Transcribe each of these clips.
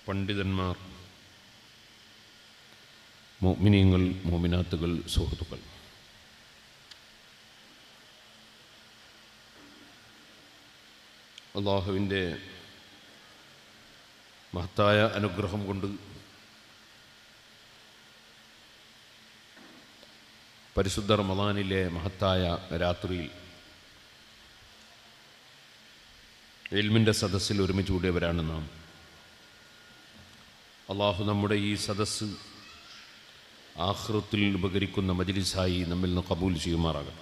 പണ്ഡിതന്മാർ മോമിനിയങ്ങൾ മോമിനാത്തുകൾ സുഹൃത്തുക്കൾ അള്ളാഹുവിൻ്റെ മഹത്തായ അനുഗ്രഹം കൊണ്ട് പരിശുദ്ധ റമദാനിലെ മഹത്തായ രാത്രിയിൽ എൽമിൻ്റെ സദസ്സിൽ ഒരുമിച്ച് കൂടിയവരാണ് നാം അള്ളാഹു നമ്മുടെ ഈ സദസ്സ് ആഹൃത്തിൽ ഉപകരിക്കുന്ന മജിലിസായി നമ്മിൽ നിന്ന് കബൂൽ ചെയ്യുമാറാകട്ടെ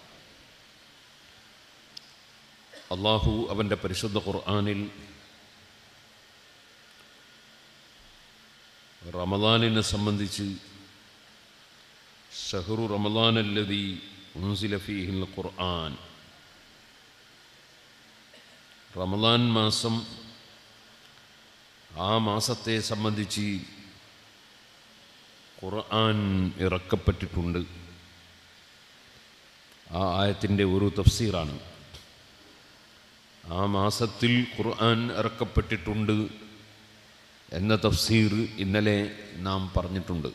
അള്ളാഹു അവൻ്റെ പരിശുദ്ധ ഖുർആാനിൽ റമദാനിനെ സംബന്ധിച്ച് ഷഹറു റമദാനല്ലതി ഉൻസിലഫീഹിൽ ഖുർആൻ റമദാൻ മാസം ആ മാസത്തെ സംബന്ധിച്ച് ഖുർആൻ ഇറക്കപ്പെട്ടിട്ടുണ്ട് ആ ആയത്തിൻ്റെ ഒരു തഫ്സീറാണ് ആ മാസത്തിൽ ഖുർആൻ ഇറക്കപ്പെട്ടിട്ടുണ്ട് എന്ന തഫ്സീർ ഇന്നലെ നാം പറഞ്ഞിട്ടുണ്ട്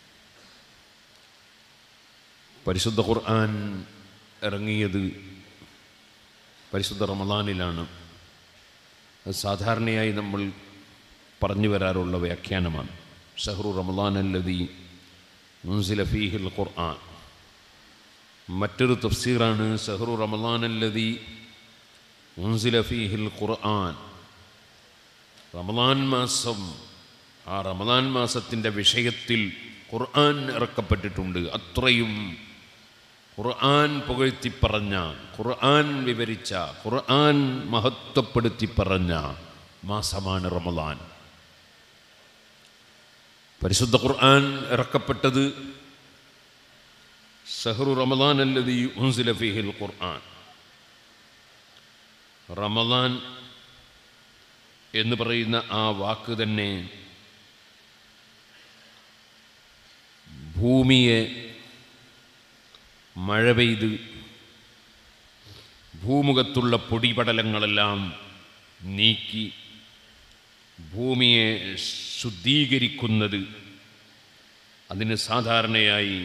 പരിശുദ്ധ ഖുർആൻ ഇറങ്ങിയത് പരിശുദ്ധ റമദാനിലാണ് അത് സാധാരണയായി നമ്മൾ പറഞ്ഞു വരാറുള്ള വ്യാഖ്യാനമാണ് ഷഹ്റു റമദാൻ അല്ലതി മുൻസില ഫീഹിൽ ഖുർആൻ മറ്റൊരു തഫ്സീറാണ് ഷഹ്റു റമദാൻ അല്ലതി മുൻസില ഫീഹിൽ ഖുർആൻ റമദാൻ മാസം ആ റമദാൻ മാസത്തിൻ്റെ വിഷയത്തിൽ ഖുർആൻ ഇറക്കപ്പെട്ടിട്ടുണ്ട് അത്രയും ഖുർആൻ പുകഴ്ത്തി പറഞ്ഞ ഖുർആൻ വിവരിച്ച ഖുർആൻ മഹത്വപ്പെടുത്തി പറഞ്ഞ മാസമാണ് റമദാൻ പരിശുദ്ധ ഖുർആൻ ഇറക്കപ്പെട്ടത് ഷഹ്റു റമദാൻ അല്ലതി ഉൻസില ഫീഹിൽ ഖുർആൻ റമദാൻ എന്ന് പറയുന്ന ആ വാക്ക് തന്നെ ഭൂമിയെ മഴ പെയ്ത് ഭൂമുഖത്തുള്ള പൊടിപടലങ്ങളെല്ലാം നീക്കി ഭൂമിയെ ശുദ്ധീകരിക്കുന്നത് അതിന് സാധാരണയായി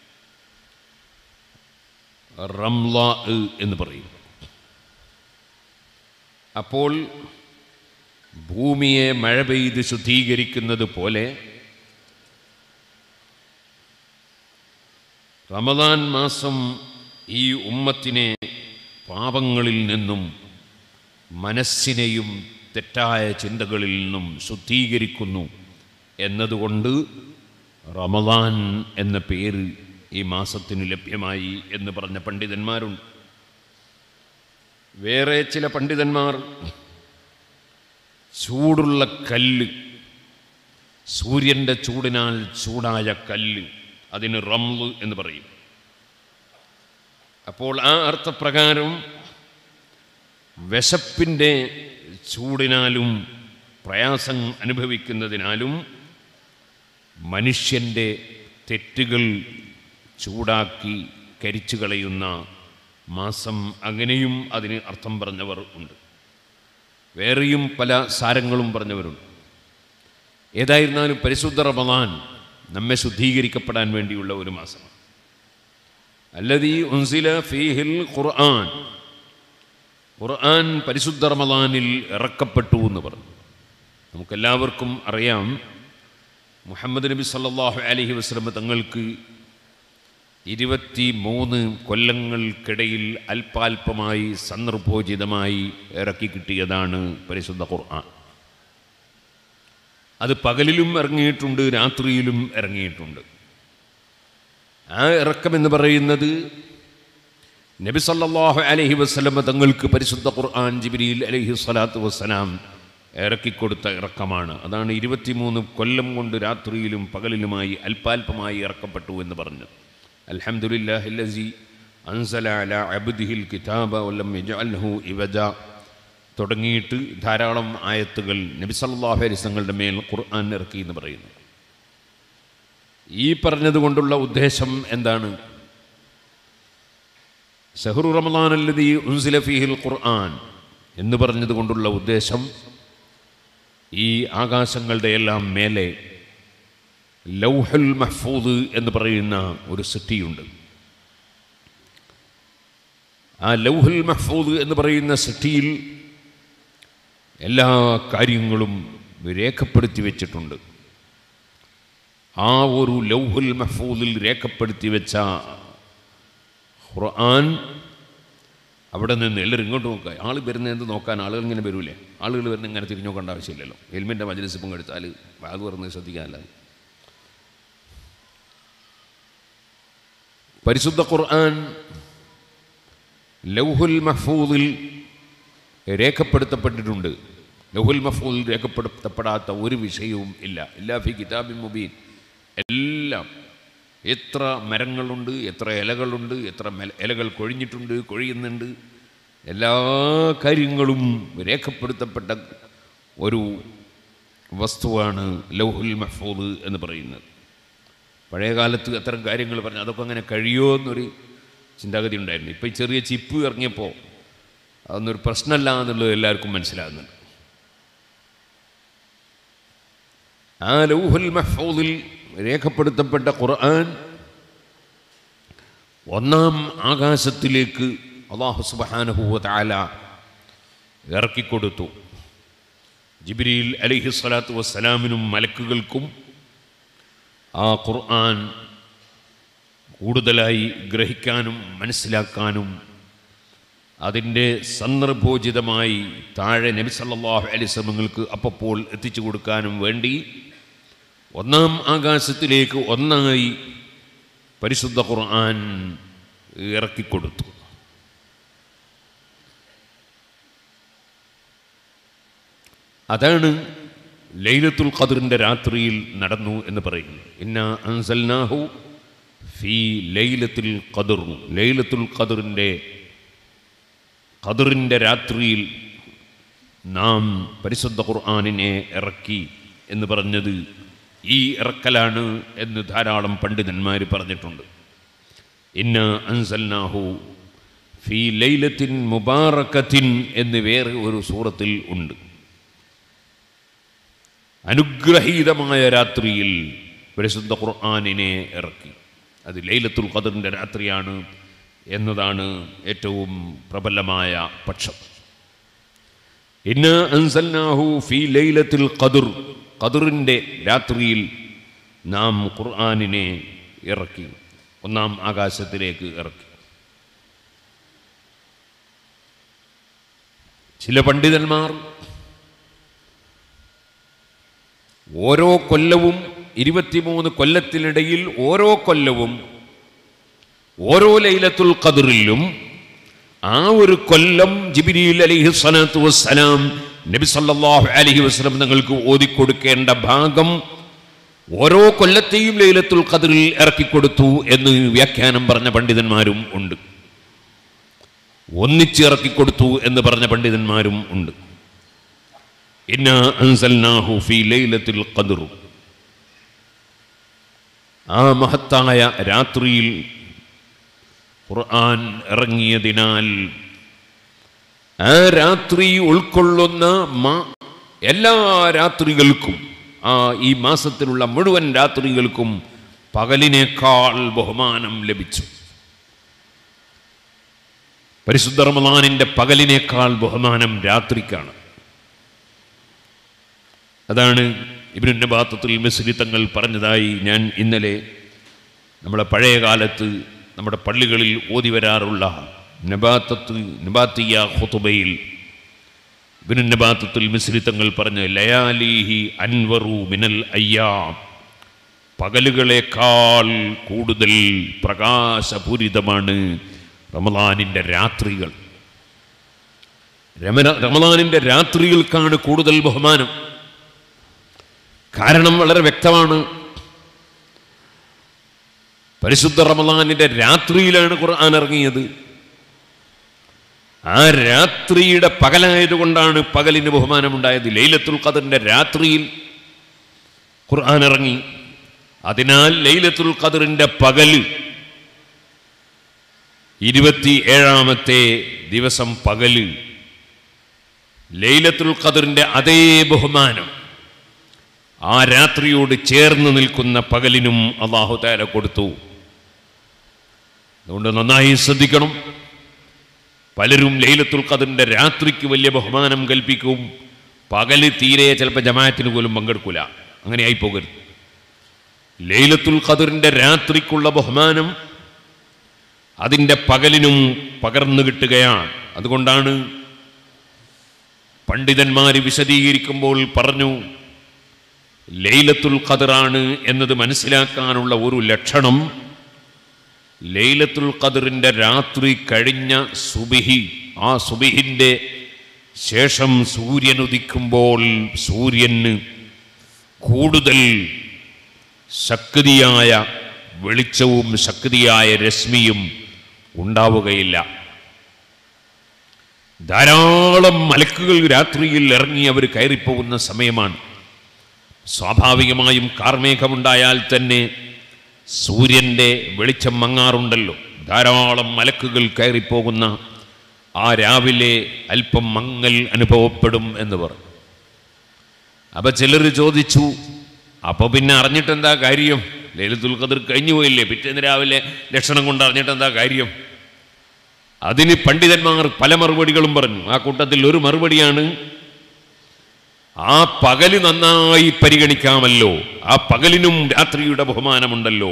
റംല എന്ന് പറയും അപ്പോൾ ഭൂമിയെ മഴ പെയ്ത് ശുദ്ധീകരിക്കുന്നത് പോലെ റമദാൻ മാസം ഈ ഉമ്മത്തിനെ പാപങ്ങളിൽ നിന്നും മനസ്സിനെയും തെറ്റായ ചിന്തകളിൽ നിന്നും ശുദ്ധീകരിക്കുന്നു എന്നതുകൊണ്ട് റമദാൻ എന്ന പേര് ഈ മാസത്തിന് ലഭ്യമായി എന്ന് പറഞ്ഞ പണ്ഡിതന്മാരുണ്ട് വേറെ ചില പണ്ഡിതന്മാർ ചൂടുള്ള കല്ല് സൂര്യൻ്റെ ചൂടിനാൽ ചൂടായ കല്ല് അതിന് റംല് എന്ന് പറയും അപ്പോൾ ആ അർത്ഥപ്രകാരം വിശപ്പിൻ്റെ ചൂടിനാലും പ്രയാസം അനുഭവിക്കുന്നതിനാലും മനുഷ്യൻ്റെ തെറ്റുകൾ ചൂടാക്കി കരിച്ചു കളയുന്ന മാസം അങ്ങനെയും അതിന് അർത്ഥം പറഞ്ഞവർ ഉണ്ട് വേറെയും പല സാരങ്ങളും പറഞ്ഞവരുണ്ട് ഏതായിരുന്നാലും പരിശുദ്ധ റമദാൻ നമ്മെ ശുദ്ധീകരിക്കപ്പെടാൻ വേണ്ടിയുള്ള ഒരു മാസമാണ് അല്ലതീ ഉൻസില ഫീഹിൽ ഖുർആൻ ഖുർആൻ പരിശുദ്ധ റമദാനിൽ ഇറക്കപ്പെട്ടു എന്ന് പറഞ്ഞു നമുക്കെല്ലാവർക്കും അറിയാം മുഹമ്മദ് നബി സല്ലല്ലാഹു അലൈഹി വസല്ലം തങ്ങൾക്ക് ഇരുപത്തി മൂന്ന് കൊല്ലങ്ങൾക്കിടയിൽ അല്പാൽപമായി സന്ദർഭോചിതമായി ഇറക്കി കിട്ടിയതാണ് പരിശുദ്ധ ഖുർആൻ അത് പകലിലും ഇറങ്ങിയിട്ടുണ്ട് രാത്രിയിലും ഇറങ്ങിയിട്ടുണ്ട് ആ ഇറക്കം എന്ന് പറയുന്നത് നബി സല്ലല്ലാഹു അലൈഹി വസല്ലമ തങ്ങൾക്ക് പരിശുദ്ധ ഖുർആൻ ജിബ്രീൽ അലൈഹി സ്വലാത്തു വസ്സലാം ഇറക്കിക്കൊടുത്ത ഇറക്കമാണ് അതാണ് ഇരുപത്തിമൂന്ന് കൊല്ലം കൊണ്ട് രാത്രിയിലും പകലിലുമായി അല്പാൽപമായി ഇറക്കപ്പെട്ടു എന്ന് പറഞ്ഞത് അൽഹംദുലില്ലാഹില്ലസി അൻസല അല അബ്ദിഹിൽ കിതാബ വല്ലം യജഅൽഹു ഇവജ തുടങ്ങിയിട്ട് ധാരാളം ആയത്തുകൾ നബി സല്ലല്ലാഹു അലൈഹി വസല്ലങ്ങളുടെ മേൽ ഖുർആൻ ഇറക്കി എന്ന് പറയുന്നു ഈ പറഞ്ഞതുകൊണ്ടുള്ള ഉദ്ദേശം എന്താണ് ഷഹ്റു റമദാൻ അല്ലതി ഉൻസില ഫീഹിൽ ഖുർആൻ എന്ന് പറഞ്ഞതുകൊണ്ടുള്ള ഉദ്ദേശം ഈ ആകാശങ്ങളുടെ എല്ലാം മേലെ ലൗഹുൽ മഹ്ഫൂദ് എന്ന് പറയുന്ന ഒരു സിറ്റിയുണ്ട് ആ ലൗഹുൽ മഹ്ഫൂദ് എന്ന് പറയുന്ന സിറ്റിയിൽ എല്ലാ കാര്യങ്ങളും രേഖപ്പെടുത്തി വെച്ചിട്ടുണ്ട് ആ ഒരു ലൗഹുൽ മഹ്ഫൂദിൽ രേഖപ്പെടുത്തി വെച്ച ഖുർആൻ അവിടെ നിന്ന് എല്ലാവരും ഇങ്ങോട്ട് നോക്കുക ആൾ വരുന്നത് എന്ത് നോക്കാൻ ആളുകൾ ഇങ്ങനെ വരൂലേ ആളുകൾ വരുന്ന ഇങ്ങനെ തിരിഞ്ഞു നോക്കേണ്ട ആവശ്യമില്ലല്ലോ ഹെൽമെൻ്റെ മജ്ലിസ് പങ്കെടുത്താൽ അത് പറഞ്ഞ് ശ്രദ്ധിക്കാനല്ല പരിശുദ്ധ ഖുർആൻ ലൗഹുൽ മഹ്ഫൂദിൽ രേഖപ്പെടുത്തപ്പെട്ടിട്ടുണ്ട് ലൗഹുൽ മഹ്ഫൂദിൽ രേഖപ്പെടുത്തപ്പെടാത്ത ഒരു വിഷയവും ഇല്ല ഇല്ലാ ഫി കിതാബിൻ മുബീൻ എല്ലാം എത്ര മരങ്ങളുണ്ട് എത്ര ഇലകളുണ്ട് എത്ര മെല- ഇലകൾ കൊഴിഞ്ഞിട്ടുണ്ട് കൊഴിയുന്നുണ്ട് എല്ലാ കാര്യങ്ങളും രേഖപ്പെടുത്തപ്പെട്ട ഒരു വസ്തുവാണ് ലൗഹുൽ മഹ്ഫൂദ് എന്ന് പറയുന്നത് പഴയ കാലത്ത് അത്തരം കാര്യങ്ങൾ പറഞ്ഞു അതൊക്കെ അങ്ങനെ കഴിയുമോ എന്നൊരു ചിന്താഗതി ഉണ്ടായിരുന്നു ഇപ്പോൾ ഈ ചെറിയ ചിപ്പ് ഇറങ്ങിയപ്പോൾ അതൊന്നൊരു പ്രശ്നമല്ല എന്നുള്ളത് എല്ലാവർക്കും മനസ്സിലാകുന്നുണ്ട് ആ ലൗഹുൽ മഹ്ഫൂദിൽ രേഖപ്പെടുത്തപ്പെട്ട ഖുർആൻ ഒന്നാം ആകാശത്തിലേക്ക് അള്ളാഹു സുബ്ഹാനഹു തആല ഇറക്കിക്കൊടുത്തു ജിബ്രീൽ അലൈഹി സ്വലാത്തു വസ്സലാമിനും മലക്കുകൾക്കും ആ ഖുർആൻ കൂടുതലായി ഗ്രഹിക്കാനും മനസ്സിലാക്കാനും അതിൻ്റെ സന്ദർഭോചിതമായി താഴെ നബി സല്ലല്ലാഹു അലൈഹി വസല്ലമങ്ങൾക്ക് അപ്പപ്പോൾ എത്തിച്ചു കൊടുക്കാനും വേണ്ടി ഒന്നാം ആകാശത്തിലേക്ക് ഒന്നായി പരിശുദ്ധ ഖുർആൻ ഇറക്കിക്കൊടുത്തു അതാണ് ലൈലത്തുൽ ഖദറിൻ്റെ രാത്രിയിൽ നടന്നു എന്ന് പറയുന്നു ഇന്ന അൻസൽനാഹു ഫി ലൈലത്തുൽ ഖദർ ലൈലത്തുൽ ഖദറിൻ്റെ ഖദറിൻ്റെ രാത്രിയിൽ നാം പരിശുദ്ധ ഖുർആാനിനെ ഇറക്കി എന്ന് പറഞ്ഞത് ഈ ഇറക്കലാണ് എന്ന് ധാരാളം പണ്ഡിതന്മാർ പറഞ്ഞിട്ടുണ്ട് ഇന്ന അൻസൽനാഹു ഫി ലൈലത്തിൻ മുബാറക്കത്തിൻ എന്ന് വേറെ ഒരു സൂറത്തിൽ ഉണ്ട് അനുഗ്രഹീതമായ രാത്രിയിൽ പരിശുദ്ധ ഖുർആാനിനെ ഇറക്കി അത് ലൈലത്തുൽ ഖദറിൻ്റെ രാത്രിയാണ് എന്നതാണ് ഏറ്റവും പ്രബലമായ പക്ഷം ഇന്ന് അൻസൽനാഹു ഫി ലൈലത്തിൽ ഖദർ ഖദറിൻ്റെ രാത്രിയിൽ നാം ഖുർആാനിനെ ഇറക്കി ഒന്നാം ആകാശത്തിലേക്ക് ഇറക്കി ചില പണ്ഡിതന്മാർ ഓരോ കൊല്ലവും ഇരുപത്തിമൂന്ന് കൊല്ലത്തിനിടയിൽ ഓരോ കൊല്ലവും ഓരോ ലൈലത്തുൽ ഖദറിലും ആ ഒരു കൊല്ലം ജിബിരിയിൽ അലിഹി സ്വലാത്തു വസ്സലാം നബി സല്ലല്ലാഹു അലൈഹി വസല്ലം നിങ്ങൾക്ക് ഓതിക്കൊടുക്കേണ്ട ഭാഗം ഓരോ കൊല്ലത്തെയും ലൈലത്തുൽ ഖദറിൽ ഇറക്കിക്കൊടുത്തു എന്ന് വ്യാഖ്യാനം പറഞ്ഞ പണ്ഡിതന്മാരും ഉണ്ട് ഒന്നിച്ച് ഇറക്കിക്കൊടുത്തു എന്ന് പറഞ്ഞ പണ്ഡിതന്മാരും ഉണ്ട് ഇന്ന അൻസൽനാഹു ഫി ലൈലത്തുൽ ഖദർ ആ മഹത്തായ രാത്രിയിൽ ഖുർആൻ ഇറങ്ങിയതിനാൽ ആ രാത്രി ഉൾക്കൊള്ളുന്ന മാ- എല്ലാ രാത്രികൾക്കും ആ ഈ മാസത്തിലുള്ള മുഴുവൻ രാത്രികൾക്കും പകലിനേക്കാൾ ബഹുമാനം ലഭിച്ചു പരിശുദ്ധ റമദാനിൻ്റെ പകലിനേക്കാൾ ബഹുമാനം രാത്രിക്കാണ് അതാണ് ഇബ്നു നബാത്തത്തുൽ മിസ്രി തങ്ങൾ പറഞ്ഞതായി ഞാൻ ഇന്നലെ നമ്മളെ പഴയ കാലത്ത് നമ്മുടെ പള്ളികളിൽ ഓതി വരാറുള്ള നബാത്തത്ത് നബാത്തിയ ഖുതുബയിൽ ഇബ്നു നബാത്തത്തുൽ മിസ്രി തങ്ങൾ പറഞ്ഞ ലയാലിഹി അൻവറു മിനൽ അയ്യാം പകലുകളേക്കാൾ കൂടുതൽ പ്രകാശപൂരിതമാണ് റമദാനിൻ്റെ രാത്രികൾ രമന- റമദാനിൻ്റെ രാത്രികൾക്കാണ് കൂടുതൽ ബഹുമാനം കാരണം വളരെ വ്യക്തമാണ് പരിശുദ്ധ റമദാനിന്റെ രാത്രിയിലാണ് ഖുർആൻ ഇറങ്ങിയത് ആ രാത്രിയുടെ പകലായതുകൊണ്ടാണ് പകലിന് ബഹുമാനമുണ്ടായത് ലൈലത്തുൽ ഖദറിന്റെ രാത്രിയിൽ ഖുർആൻ ഇറങ്ങി അതിനാൽ ലൈലത്തുൽ ഖദറിന്റെ പകല് ഇരുപത്തി ഏഴാമത്തെ ദിവസം പകല് ലൈലത്തുൽ ഖദറിന്റെ അതേ ബഹുമാനം ആ രാത്രിയോട് ചേർന്ന് നിൽക്കുന്ന പകലിനും അള്ളാഹു താല കൊടുത്തു അതുകൊണ്ട് നന്നായി ശ്രദ്ധിക്കണം പലരും ലൈലത്തുൽ ഖദറിന്റെ രാത്രിക്ക് വലിയ ബഹുമാനം കൽപ്പിക്കും പകല് തീരെ ചിലപ്പോൾ ജമാഅത്തിന് പോലും പങ്കെടുക്കൂല അങ്ങനെ ആയി പോകരുത് ലൈലത്തുൽ ഖദറിന്റെ രാത്രിക്കുള്ള ബഹുമാനം അതിൻ്റെ പകലിനും പകർന്നു കിട്ടുകയാണ് അതുകൊണ്ടാണ് പണ്ഡിതന്മാർ വിശദീകരിക്കുമ്പോൾ പറഞ്ഞു ലൈലത്തുൽ ഖദറാണ് എന്നത് മനസ്സിലാക്കാനുള്ള ഒരു ലക്ഷണം ലൈലത്തുൽ ഖദറിൻ്റെ രാത്രി കഴിഞ്ഞ സുബിഹി ആ സുബിഹിൻ്റെ ശേഷം സൂര്യൻ ഉദിക്കുമ്പോൾ സൂര്യന് കൂടുതൽ ശക്തിയായ വെളിച്ചവും ശക്തിയായ രശ്മിയും ഉണ്ടാവുകയില്ല ധാരാളം മലക്കുകൾ രാത്രിയിൽ ഇറങ്ങി അവർ കയറിപ്പോകുന്ന സമയമാണ് സ്വാഭാവികമായും കാർമേഘമുണ്ടായാൽ തന്നെ സൂര്യൻ്റെ വെളിച്ചം മങ്ങാറുണ്ടല്ലോ ധാരാളം മലക്കുകൾ കയറിപ്പോകുന്ന ആ രാവിലെ അല്പം മങ്ങൽ അനുഭവപ്പെടും എന്ന് പറഞ്ഞു അപ്പൊ ചിലർ ചോദിച്ചു അപ്പൊ പിന്നെ അറിഞ്ഞിട്ടെന്താ കാര്യം ലളിതുൽ ഖദർ കഴിഞ്ഞു പോയില്ലേ പിറ്റേന്ന് രാവിലെ ലക്ഷണം കൊണ്ട് അറിഞ്ഞിട്ടെന്താ കാര്യം അതിന് പണ്ഡിതന്മാർ പല മറുപടികളും പറഞ്ഞു ആ കൂട്ടത്തിൽ ഒരു മറുപടിയാണ് ആ പകല് നന്നായി പരിഗണിക്കാമല്ലോ ആ പകലിനും രാത്രിയുടെ ബഹുമാനമുണ്ടല്ലോ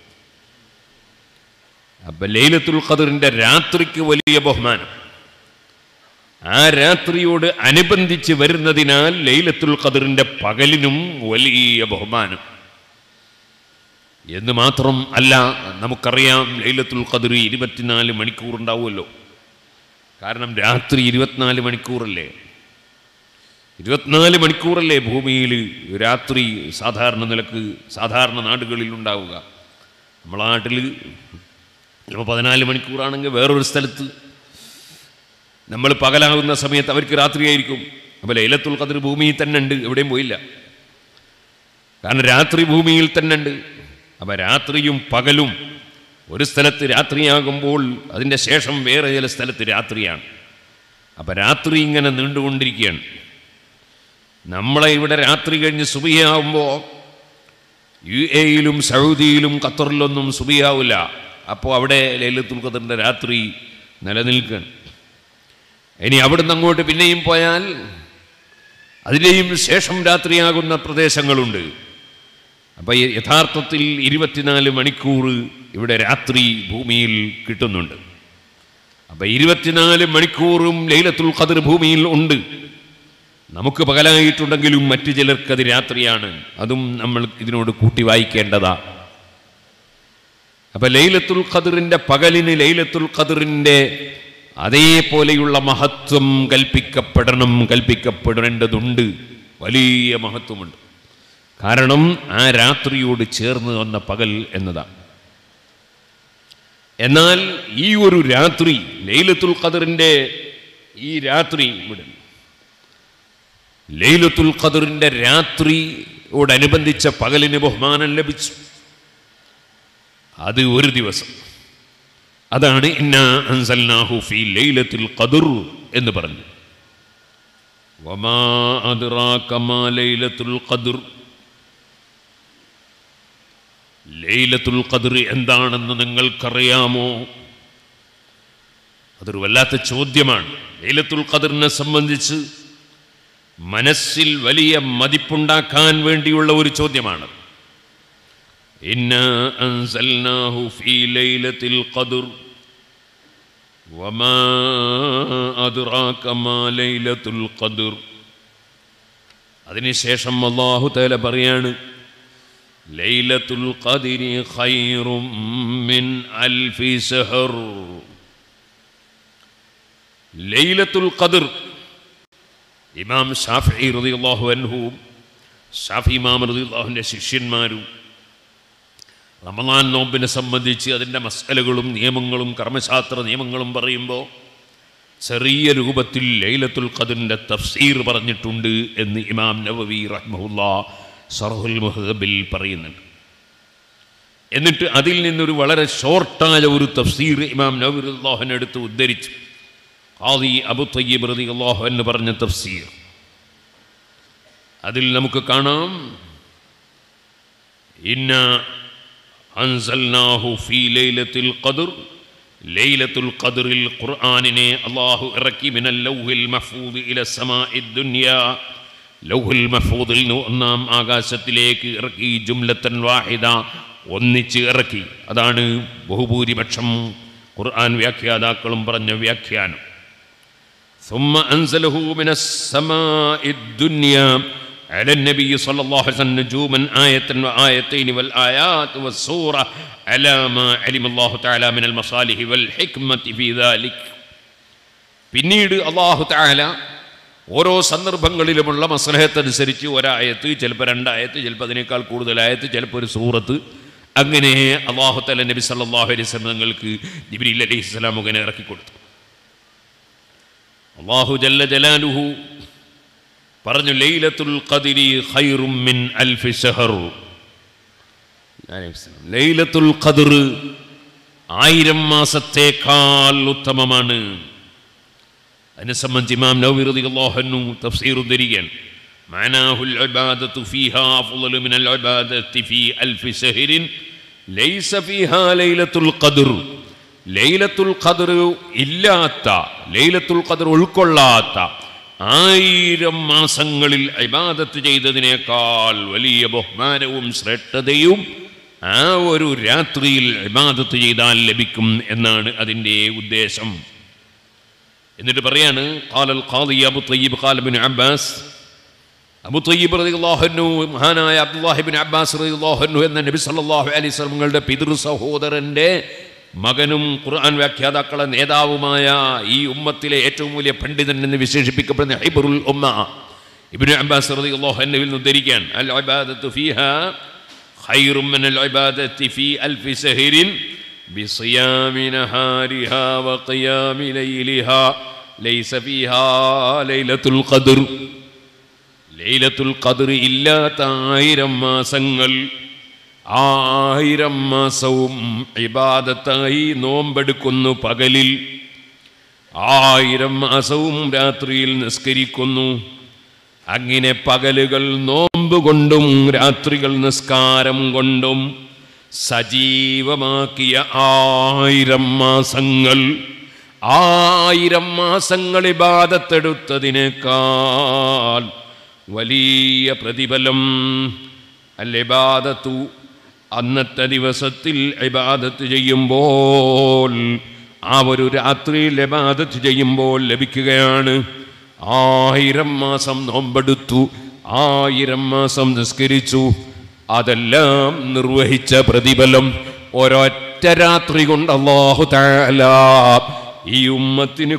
അപ്പൊ ലൈലത്തുൽ ഖദറിന്റെ രാത്രിക്ക് വലിയ ബഹുമാനം ആ രാത്രിയോട് അനുബന്ധിച്ച് വരുന്നതിനാൽ ലൈലത്തുൽ ഖദറിന്റെ പകലിനും വലിയ ബഹുമാനം എന്ന് മാത്രം അല്ല നമുക്കറിയാം ലൈലത്തുൽ ഖദർ ഇരുപത്തിനാല് മണിക്കൂർ ഉണ്ടാവുമല്ലോ കാരണം രാത്രി ഇരുപത്തിനാല് മണിക്കൂറല്ലേ ഇരുപത്തിനാല് മണിക്കൂറല്ലേ ഭൂമിയിൽ രാത്രി സാധാരണ നിലക്ക് സാധാരണ നാടുകളിൽ ഉണ്ടാവുക നമ്മളെ നാട്ടിൽ ചിലപ്പോൾ പതിനാല് മണിക്കൂറാണെങ്കിൽ വേറൊരു സ്ഥലത്ത് നമ്മൾ പകലാകുന്ന സമയത്ത് അവർക്ക് രാത്രിയായിരിക്കും അപ്പോൾ ലൈലത്തുൽ ഖദർ ഭൂമിയിൽ തന്നെ ഉണ്ട് എവിടെയും പോയില്ല കാരണം രാത്രി ഭൂമിയിൽ തന്നെ ഉണ്ട് അപ്പം രാത്രിയും പകലും ഒരു സ്ഥലത്ത് രാത്രിയാകുമ്പോൾ അതിൻ്റെ ശേഷം വേറെ ചില സ്ഥലത്ത് രാത്രിയാണ് അപ്പം രാത്രി ഇങ്ങനെ നീണ്ടുകൊണ്ടിരിക്കുകയാണ് നമ്മളെ ഇവിടെ രാത്രി കഴിഞ്ഞ് സുബിയാവുമ്പോൾ യു എയിലും സൗദിയിലും ഖത്തറിലൊന്നും സുബിയാവില്ല അപ്പോൾ അവിടെ ലൈലത്തുൽ ഖദറിൻ്റെ രാത്രി നിലനിൽക്കുകയാണ് ഇനി അവിടുന്ന് അങ്ങോട്ട് പിന്നെയും പോയാൽ അതിൻ്റെയും ശേഷം രാത്രിയാകുന്ന പ്രദേശങ്ങളുണ്ട് അപ്പം യഥാർത്ഥത്തിൽ ഇരുപത്തിനാല് മണിക്കൂർ ഇവിടെ രാത്രി ഭൂമിയിൽ കിട്ടുന്നുണ്ട് അപ്പം ഇരുപത്തിനാല് മണിക്കൂറും ലൈലത്തുൽ ഖദർ ഭൂമിയിൽ ഉണ്ട് നമുക്ക് പകലായിട്ടുണ്ടെങ്കിലും മറ്റു ചിലർക്ക് അത് രാത്രിയാണ് അതും നമ്മൾ ഇതിനോട് കൂട്ടി വായിക്കേണ്ടതാ അപ്പൊ ലൈലത്തുൽ ഖദറിന്റെ പകലിന് ലൈലത്തുൽ ഖദറിന്റെ അതേപോലെയുള്ള മഹത്വം കൽപ്പിക്കപ്പെടണം കൽപ്പിക്കപ്പെടേണ്ടതുണ്ട് വലിയ മഹത്വമുണ്ട് കാരണം ആ രാത്രിയോട് ചേർന്ന് വന്ന പകൽ എന്നതാണ് എന്നാൽ ഈ ഒരു രാത്രി ലൈലത്തുൽ ഖദറിന്റെ ഈ രാത്രി ഇവിടെ ലൈലത്തുൽ ഖദറിന്റെ രാത്രിയോടനുബന്ധിച്ച പകലിന് ബഹുമാനം ലഭിച്ചു അത് ഒരു ദിവസം അതാണ് ഇന്നാ അൻസൽനാഹു ഫീ ലൈലത്തുൽ ഖദർ എന്ന് പറഞ്ഞു വമാ അദ്റാക മാ ലൈലത്തുൽ ഖദർ ലൈലത്തുൽ ഖദർ എന്താണെന്ന് നിങ്ങൾക്കറിയാമോ അതൊരു വല്ലാത്ത ചോദ്യമാണ് ലൈലത്തുൽ ഖദറിനെ സംബന്ധിച്ച് മനസ്സിൽ വലിയ മതിപ്പുണ്ടാക്കാൻ വേണ്ടിയുള്ള ഒരു ചോദ്യമാണ് إنا أنزلناه في ليلة القدر وما أدراك ما ليلة القدر അതിനുശേഷം അള്ളാഹു തല പറയാണ് ലൈലത്തുൽ ഖദിരി ഖൈറും മിൻ അൽഫി സഹർ ലൈലത്തുൽ ഖദർ ഇമാം ഷാഫി റളിയല്ലാഹു അൻഹുവും ഷാഫി ഇമാം റളിയല്ലാഹുവിൻ്റെ ശിഷ്യന്മാരും റമദാൻ നോമ്പിനെ സംബന്ധിച്ച് അതിൻ്റെ മസലകളും നിയമങ്ങളും കർമ്മശാസ്ത്ര നിയമങ്ങളും പറയുമ്പോൾ ചെറിയ രൂപത്തിൽ ലൈലത്തുൽ ഖദറിൻ്റെ തഫ്സീർ പറഞ്ഞിട്ടുണ്ട് എന്ന് ഇമാം നവവി റഹ്മുല്ല സർഹുൽ മുഹബിൽ പറയുന്നുണ്ട് എന്നിട്ട് അതിൽ നിന്നൊരു വളരെ ഷോർട്ടായ ഒരു തഫ്സീർ ഇമാം നവീർ അള്ളാഹുവിനെ എടുത്ത് ഉദ്ധരിച്ചു ആദി അബു തയ്യബ് റതി അള്ളാഹു എന്ന് പറഞ്ഞ തഫ്സീർ അതിൽ നമുക്ക് കാണാം ഇന്ന അൻസൽനാഹു ഫീ ലൈലത്തുൽ ഖദർ ലൈലത്തുൽ ഖദറിൽ ഖുർആനിനെ അല്ലാഹു ഇറക്കി മിനൽ ലൗഹിൽ മഹ്ഫൂദ് ഇല സമാഇ ദുനിയ ലൗഹുൽ മഹ്ഫൂദിൽ നിന്ന് ഒന്നാം ആകാശത്തിലേക്ക് ഇറക്കി ജുംലത്തൻ വാഹിദ ഒന്നിച്ച് ഇറക്കി അതാണ് ബഹുഭൂരിപക്ഷം ഖുർആൻ വ്യാഖ്യാതാക്കളും പറഞ്ഞ വ്യാഖ്യാനം ثم أنزله من السماء الدنيا على النبي صلى الله عليه وسلم نجوما آية وآيتين والآيات والسورة على ما علم الله تعالى من المصالح والحكمة في ذلك പിന്നീട് അള്ളാഹു താല ഓരോ സന്ദർഭങ്ങളിലുമുള്ള മസ്ലഹത്തനുസരിച്ച് ഒരായത്ത് ചിലപ്പോൾ രണ്ടായത്ത് ചിലപ്പോൾ അതിനേക്കാൾ കൂടുതലായത്ത് ചിലപ്പോൾ ഒരു സൂറത്ത് അങ്ങനെ അള്ളാഹു തല നബി സല്ലാഹു അലൈഹി സ്വലങ്ങൾക്ക് ജിബ്രീൽ അലൈഹി സ്വലാം മുഖേന ഇറക്കി കൊടുത്തു അള്ളാഹു ജല്ല ജലാലുഹു പറഞ്ഞു ലൈലത്തുൽ ഖദിരി ഖൈറും മിൻ അൽഫി ഷഹർ ലൈലത്തുൽ ഖദർ ആയിരം മാസത്തേക്കാൾ ഉത്തമമാണ് അതിനെ സംബന്ധിച്ച് ഇമാം നവവി റളിയല്ലാഹു അൻഹു തഫ്സീർ ഉദ്ധരിക്കാൻ معناه العبادة فيها أفضل من العبادة في ألف شهر ليس فيها ليلة القدر ലൈലത്തുൽ ഖദർ ഇല്ലാത്ത ലൈലത്തുൽ ഖദർ ഉൾക്കൊള്ളാത്ത ആയിരം മാസങ്ങളിൽ ഇബാദത്ത് ചെയ്തതിനേക്കാൾ വലിയ ബഹുമാനവും ശ്രേഷ്ഠതയും ആ ഒരു രാത്രിയിൽ ഇബാദത്ത് ചെയ്താൽ ലഭിക്കും എന്നാണ് അതിൻ്റെ ഉദ്ദേശം എന്നിട്ട് പറയാണ് ഖാലൽ ഖാദി അബു തയ്യിബ് ഖാലബിൻ അബ്ബാസ് അബു തയ്യിബ് റളിയല്ലാഹു മഹാനായ അബ്ദുല്ലാഹിബിൻ അബ്ബാസ് റളിയല്ലാഹു എന്ന നബി സല്ലല്ലാഹു അലൈഹി വസല്ലമയുടെ പിതൃ സഹോദരൻ്റെ മകനും ഖുർആൻ വ്യാഖ്യാതാക്കളെ നേതാവുമായ ഈ ഉമ്മത്തിലെ ഏറ്റവും വലിയ പണ്ഡിതൻ എന്ന് വിശേഷിപ്പിക്കപ്പെടുന്ന ഹൈബറുൽ ഉമ്മ ഇബ്നു അബ്ബാസ് റളിയല്ലാഹു അൻഹുവിൽ നിന്ന് ഉദ്ധരിക്കാൻ അൽ ഇബാദത്തു ഫീഹാ ഖൈറും മിനൽ ഇബാദത്തി ഫീ അൽഫി സഹരിൻ بصيام نهارها وقيام ليلها ليس فيها ليلة القدر ലൈലത്തുൽ ഖദർ ഇല്ലാത്ത ആയിരം മാസങ്ങൾ ആയിരം മാസവും ഇബാദത്തായി നോമ്പെടുക്കുന്നു പകലിൽ ആയിരം മാസവും രാത്രിയിൽ നിസ്കരിക്കുന്നു അങ്ങനെ പകലുകൾ നോമ്പ് കൊണ്ടും രാത്രികൾ നിസ്കാരം കൊണ്ടും സജീവമാക്കിയ ആയിരം മാസങ്ങൾ ആയിരം മാസങ്ങൾ ഇബാദത്തെടുത്തതിനേക്കാൾ വലിയ പ്രതിഫലം അല്ലിബാദത്തു അന്നത്തെ ദിവസത്തിൽ ഇബാദത്ത് ചെയ്യുമ്പോൾ ആ ഒരു രാത്രിയിൽ ഇബാദത്ത് ചെയ്യുമ്പോൾ ലഭിക്കുകയാണ് ആയിരം മാസം നോമ്പെടുത്തു ആയിരം മാസം നിസ്കരിച്ചു അതെല്ലാം നിർവഹിച്ച പ്രതിഫലം ഒരൊറ്റ രാത്രി കൊണ്ട് അള്ളാഹു തആല ഈ ഉമ്മത്തിന്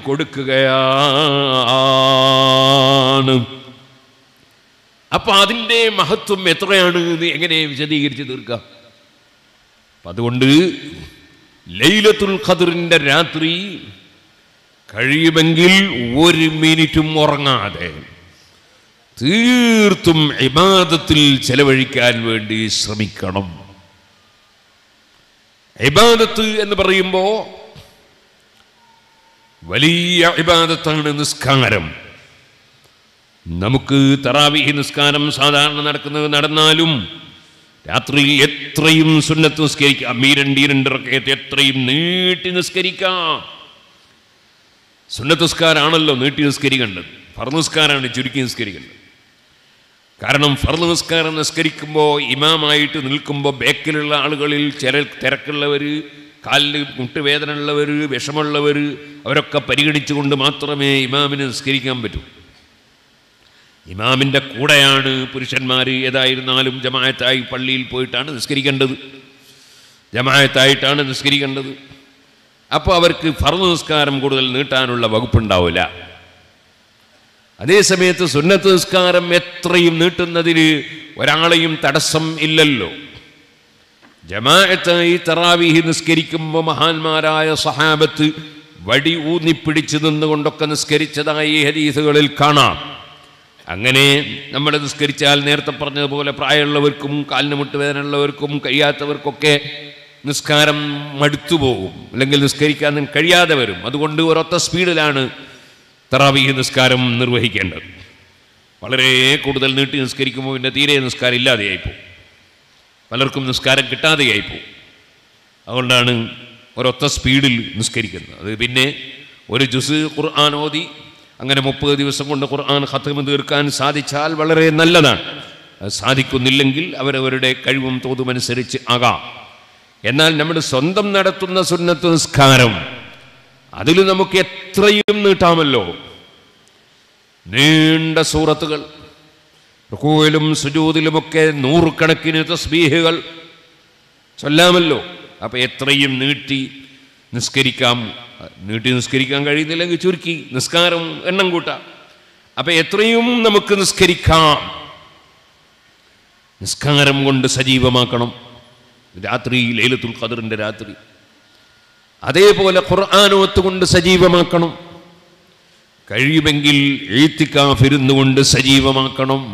കൊടുക്കുകയാണ് അപ്പൊ അതിൻ്റെ മഹത്വം എത്രയാണ് എന്ന് എങ്ങനെ വിശദീകരിച്ച് തീർക്കാം അപ്പൊ അതുകൊണ്ട് ലൈലത്തുൽ ഖദറിന്റെ രാത്രി കഴിയുമെങ്കിൽ ഒരു മിനിറ്റും ഉറങ്ങാതെ തീർത്തും ഇബാദത്തിൽ ചെലവഴിക്കാൻ വേണ്ടി ശ്രമിക്കണം ഇബാദത്ത് എന്ന് പറയുമ്പോൾ വലിയ ഇബാദത്താണ് നിസ്കാരം നമുക്ക് തറാവിഹി നിസ്കാരം സാധാരണ നടക്കുന്നത് നടന്നാലും രാത്രിയിൽ എത്രയും സുന്നത്ത് നിസ്കരിക്കാം മീരണ്ടീരണ്ടൊക്കെ എത്രയും നീട്ടി നിസ്കരിക്കാം സുന്നത്ത് നിസ്കാരാണല്ലോ നീട്ടി നിസ്കരിക്കേണ്ടത് ഫർദ് നിസ്കാരമാണ് ചുരുക്കി നിസ്കരിക്കേണ്ടത് കാരണം ഫർദ് നിസ്കാരം നിസ്കരിക്കുമ്പോൾ ഇമാമായിട്ട് നിൽക്കുമ്പോൾ ബേക്കിലുള്ള ആളുകളിൽ ചില തിരക്കുള്ളവർ കാലിൽ മുട്ടുവേദന ഉള്ളവർ വിഷമുള്ളവർ അവരൊക്കെ പരിഗണിച്ചുകൊണ്ട് മാത്രമേ ഇമാമിന് നിസ്കരിക്കാൻ പറ്റൂ ഇമാമിൻ്റെ കൂടെയാണ് പുരുഷന്മാർ ഏതായിരുന്നാലും ജമായത്തായി പള്ളിയിൽ പോയിട്ടാണ് നിസ്കരിക്കേണ്ടത് ജമായത്തായിട്ടാണ് നിസ്കരിക്കേണ്ടത് അപ്പോൾ അവർക്ക് ഫർദ് നിസ്കാരം കൂടുതൽ നീട്ടാനുള്ള വകുപ്പുണ്ടാവില്ല അതേസമയത്ത് സുന്നത്ത് നിസ്കാരം എത്രയും നീട്ടുന്നതിന് ഒരാളെയും തടസ്സം ഇല്ലല്ലോ ജമാഅത്തായി തറാവീഹി നിസ്കരിക്കുമ്പോൾ മഹാന്മാരായ സഹാബത്ത് വടി ഊന്നിപ്പിടിച്ചു നിന്നുകൊണ്ടൊക്കെ നിസ്കരിച്ചതായി ഹദീസുകളിൽ കാണാം അങ്ങനെ നമ്മൾ നിസ്കരിച്ചാൽ നേരത്തെ പറഞ്ഞതുപോലെ പ്രായമുള്ളവർക്കും കാലിന് മുട്ടുവേദനയുള്ളവർക്കും കഴിയാത്തവർക്കൊക്കെ നിസ്കാരം മടുത്തു പോകും അല്ലെങ്കിൽ നിസ്കരിക്കാൻ കഴിയാതെ വരും അതുകൊണ്ട് ഒരൊത്ത സ്പീഡിലാണ് തറാവീഹ് നിസ്കാരം നിർവഹിക്കേണ്ടത് വളരെ കൂടുതൽ നീട്ടി നിസ്കരിക്കുമ്പോൾ പിന്നെ തീരെ നിസ്കാരം ഇല്ലാതെയായിപ്പോവും പലർക്കും നിസ്കാരം കിട്ടാതെയായി പോകും അതുകൊണ്ടാണ് ഒരൊത്ത സ്പീഡിൽ നിസ്കരിക്കുന്നത് അത് പിന്നെ ഒരു ജുസ് ഖുർആൻ ഓതി അങ്ങനെ മുപ്പത് ദിവസം കൊണ്ട് ഖുർആൻ ഖത്തമ് തീർക്കാൻ സാധിച്ചാൽ വളരെ നല്ലതാണ് അത് സാധിക്കുന്നില്ലെങ്കിൽ അവരവരുടെ കഴിവും തോതുമനുസരിച്ച് ആകാം എന്നാൽ നമ്മൾ സ്വന്തം നടത്തുന്ന സുന്നത്ത് നിസ്കാരം അതിൽ നമുക്ക് എത്രയും നീട്ടാമല്ലോ നീണ്ട സൂറത്തുകൾ റുക്കൂയിലും സുജൂതിലുമൊക്കെ നൂറുകണക്കിന് തസ്ബീഹുകൾ ചൊല്ലാമല്ലോ അപ്പം എത്രയും നീട്ടി നിസ്കരിക്കാം നീട്ടി നിസ്കരിക്കാൻ കഴിയുന്നില്ലെങ്കിൽ ചുരുക്കി നിസ്കാരം എണ്ണം കൂട്ടാം അപ്പം എത്രയും നമുക്ക് നിസ്കരിക്കാം നിസ്കാരം കൊണ്ട് സജീവമാക്കണം രാത്രി ലൈലത്തുൽ ഖദറിൻ്റെ രാത്രി അതേപോലെ ഖുർആാനോത്ത് കൊണ്ട് സജീവമാക്കണം കഴിയുമെങ്കിൽ എഴുത്തിക്കാഫിരുന്നു കൊണ്ട് സജീവമാക്കണം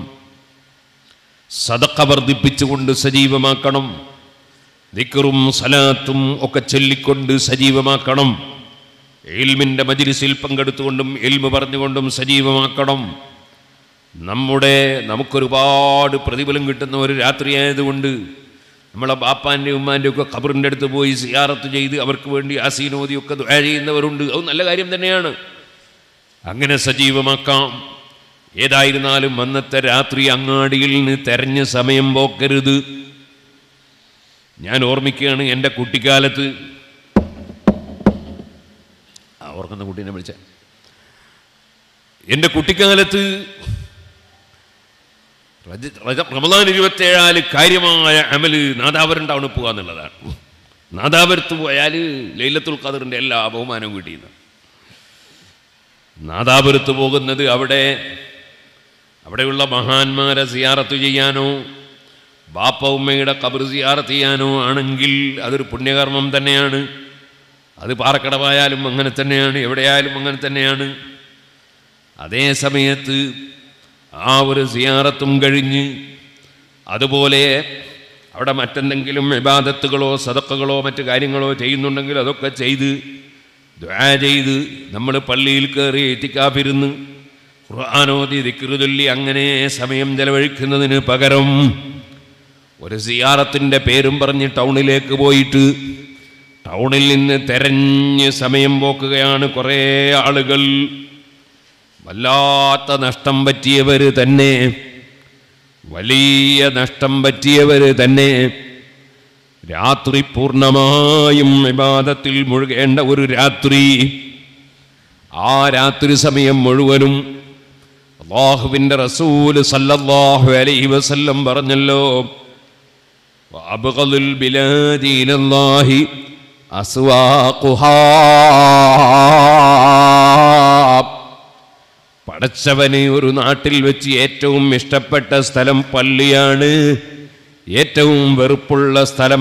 സദക്ക വർദ്ധിപ്പിച്ചുകൊണ്ട് സജീവമാക്കണം ദിക്കറും സലാത്തും ഒക്കെ ചൊല്ലിക്കൊണ്ട് സജീവമാക്കണം എൽമിൻ്റെ മജിലിസിൽ പങ്കെടുത്തുകൊണ്ടും എൽമ് പറഞ്ഞുകൊണ്ടും സജീവമാക്കണം നമ്മുടെ നമുക്കൊരുപാട് പ്രതിഫലം കിട്ടുന്ന ഒരു രാത്രിയായതുകൊണ്ട് നമ്മളെ ബാപ്പാൻ്റെ ഉമ്മാൻ്റെ ഒക്കെ ഖബറിൻ്റെ അടുത്ത് പോയി സിയാറത്ത് ചെയ്ത് അവർക്ക് വേണ്ടി ആസീനോദിയൊക്കെ ദുആ ചെയ്യുന്നവരുണ്ട് അത് നല്ല കാര്യം തന്നെയാണ് അങ്ങനെ സജീവമാക്കാം ഏതായിരുന്നാലും അന്നത്തെ രാത്രി അങ്ങാടിയിൽ നിന്ന് തെരഞ്ഞ സമയം പോക്കരുത് ഞാൻ ഓർമ്മിക്കുകയാണ് എൻ്റെ കുട്ടിക്കാലത്ത് ആ ഓർക്കുന്ന കുട്ടീനെ വിളിച്ച എൻ്റെ കുട്ടിക്കാലത്ത് റജ- റജ- റമദാൻ ഇരുപത്തേഴാല് കാര്യമായ അമല് നാദാപുരം ടൗണിൽ പോകുക എന്നുള്ളതാണ് നാദാപുരത്ത് പോയാൽ ലൈലത്തുൽ ഖദറിൻ്റെ എല്ലാ ബഹുമാനവും കിട്ടിയിരുന്നു നാദാപുരത്ത് പോകുന്നത് അവിടെ അവിടെയുള്ള മഹാന്മാരെ സിയാറത്ത് ചെയ്യാനോ ബാപ്പ ഉമ്മയുടെ കബർ സിയാറത്ത് ചെയ്യാനോ ആണെങ്കിൽ അതൊരു പുണ്യകർമ്മം തന്നെയാണ് അത് പാറക്കടവായാലും അങ്ങനെ തന്നെയാണ് എവിടെയായാലും അങ്ങനെ തന്നെയാണ് അതേ സമയത്ത് ആ ഒരു സിയാറത്തും കഴിഞ്ഞ് അതുപോലെ അവിടെ മറ്റെന്തെങ്കിലും വിവാദത്തുകളോ സതക്കകളോ മറ്റു കാര്യങ്ങളോ ചെയ്യുന്നുണ്ടെങ്കിൽ അതൊക്കെ ചെയ്ത് ദ്വാ ചെയ്ത് നമ്മൾ പള്ളിയിൽ കയറി എത്തിക്കാപ്പിരുന്ന് ഖുർആാനോദി ദിക്റുചൊല്ലി അങ്ങനെ സമയം ചെലവഴിക്കുന്നതിന് പകരം ഒരു സിയാറത്തിൻ്റെ പേരും പറഞ്ഞ് ടൗണിലേക്ക് പോയിട്ട് ടൗണിൽ നിന്ന് തെരഞ്ഞ് സമയം പോക്കുകയാണ് കുറേ ആളുകൾ വല്ലാത്ത നഷ്ടം പറ്റിയവർ തന്നെ വലിയ നഷ്ടം പറ്റിയവർ തന്നെ രാത്രി പൂർണ്ണമായും വിവാദത്തിൽ മുഴുകേണ്ട ഒരു രാത്രി ആ രാത്രി സമയം മുഴുവനും അള്ളാഹുവിൻ്റെ റസൂല് സല്ലല്ലാഹു അലൈഹി വസല്ലം പറഞ്ഞല്ലോ وأبغض البلاد إلى الله أسواقها പടച്ചവന് ഒരു നാട്ടിൽ വെച്ച് ഏറ്റവും ഇഷ്ടപ്പെട്ട സ്ഥലം പള്ളിയാണ് ഏറ്റവും വെറുപ്പുള്ള സ്ഥലം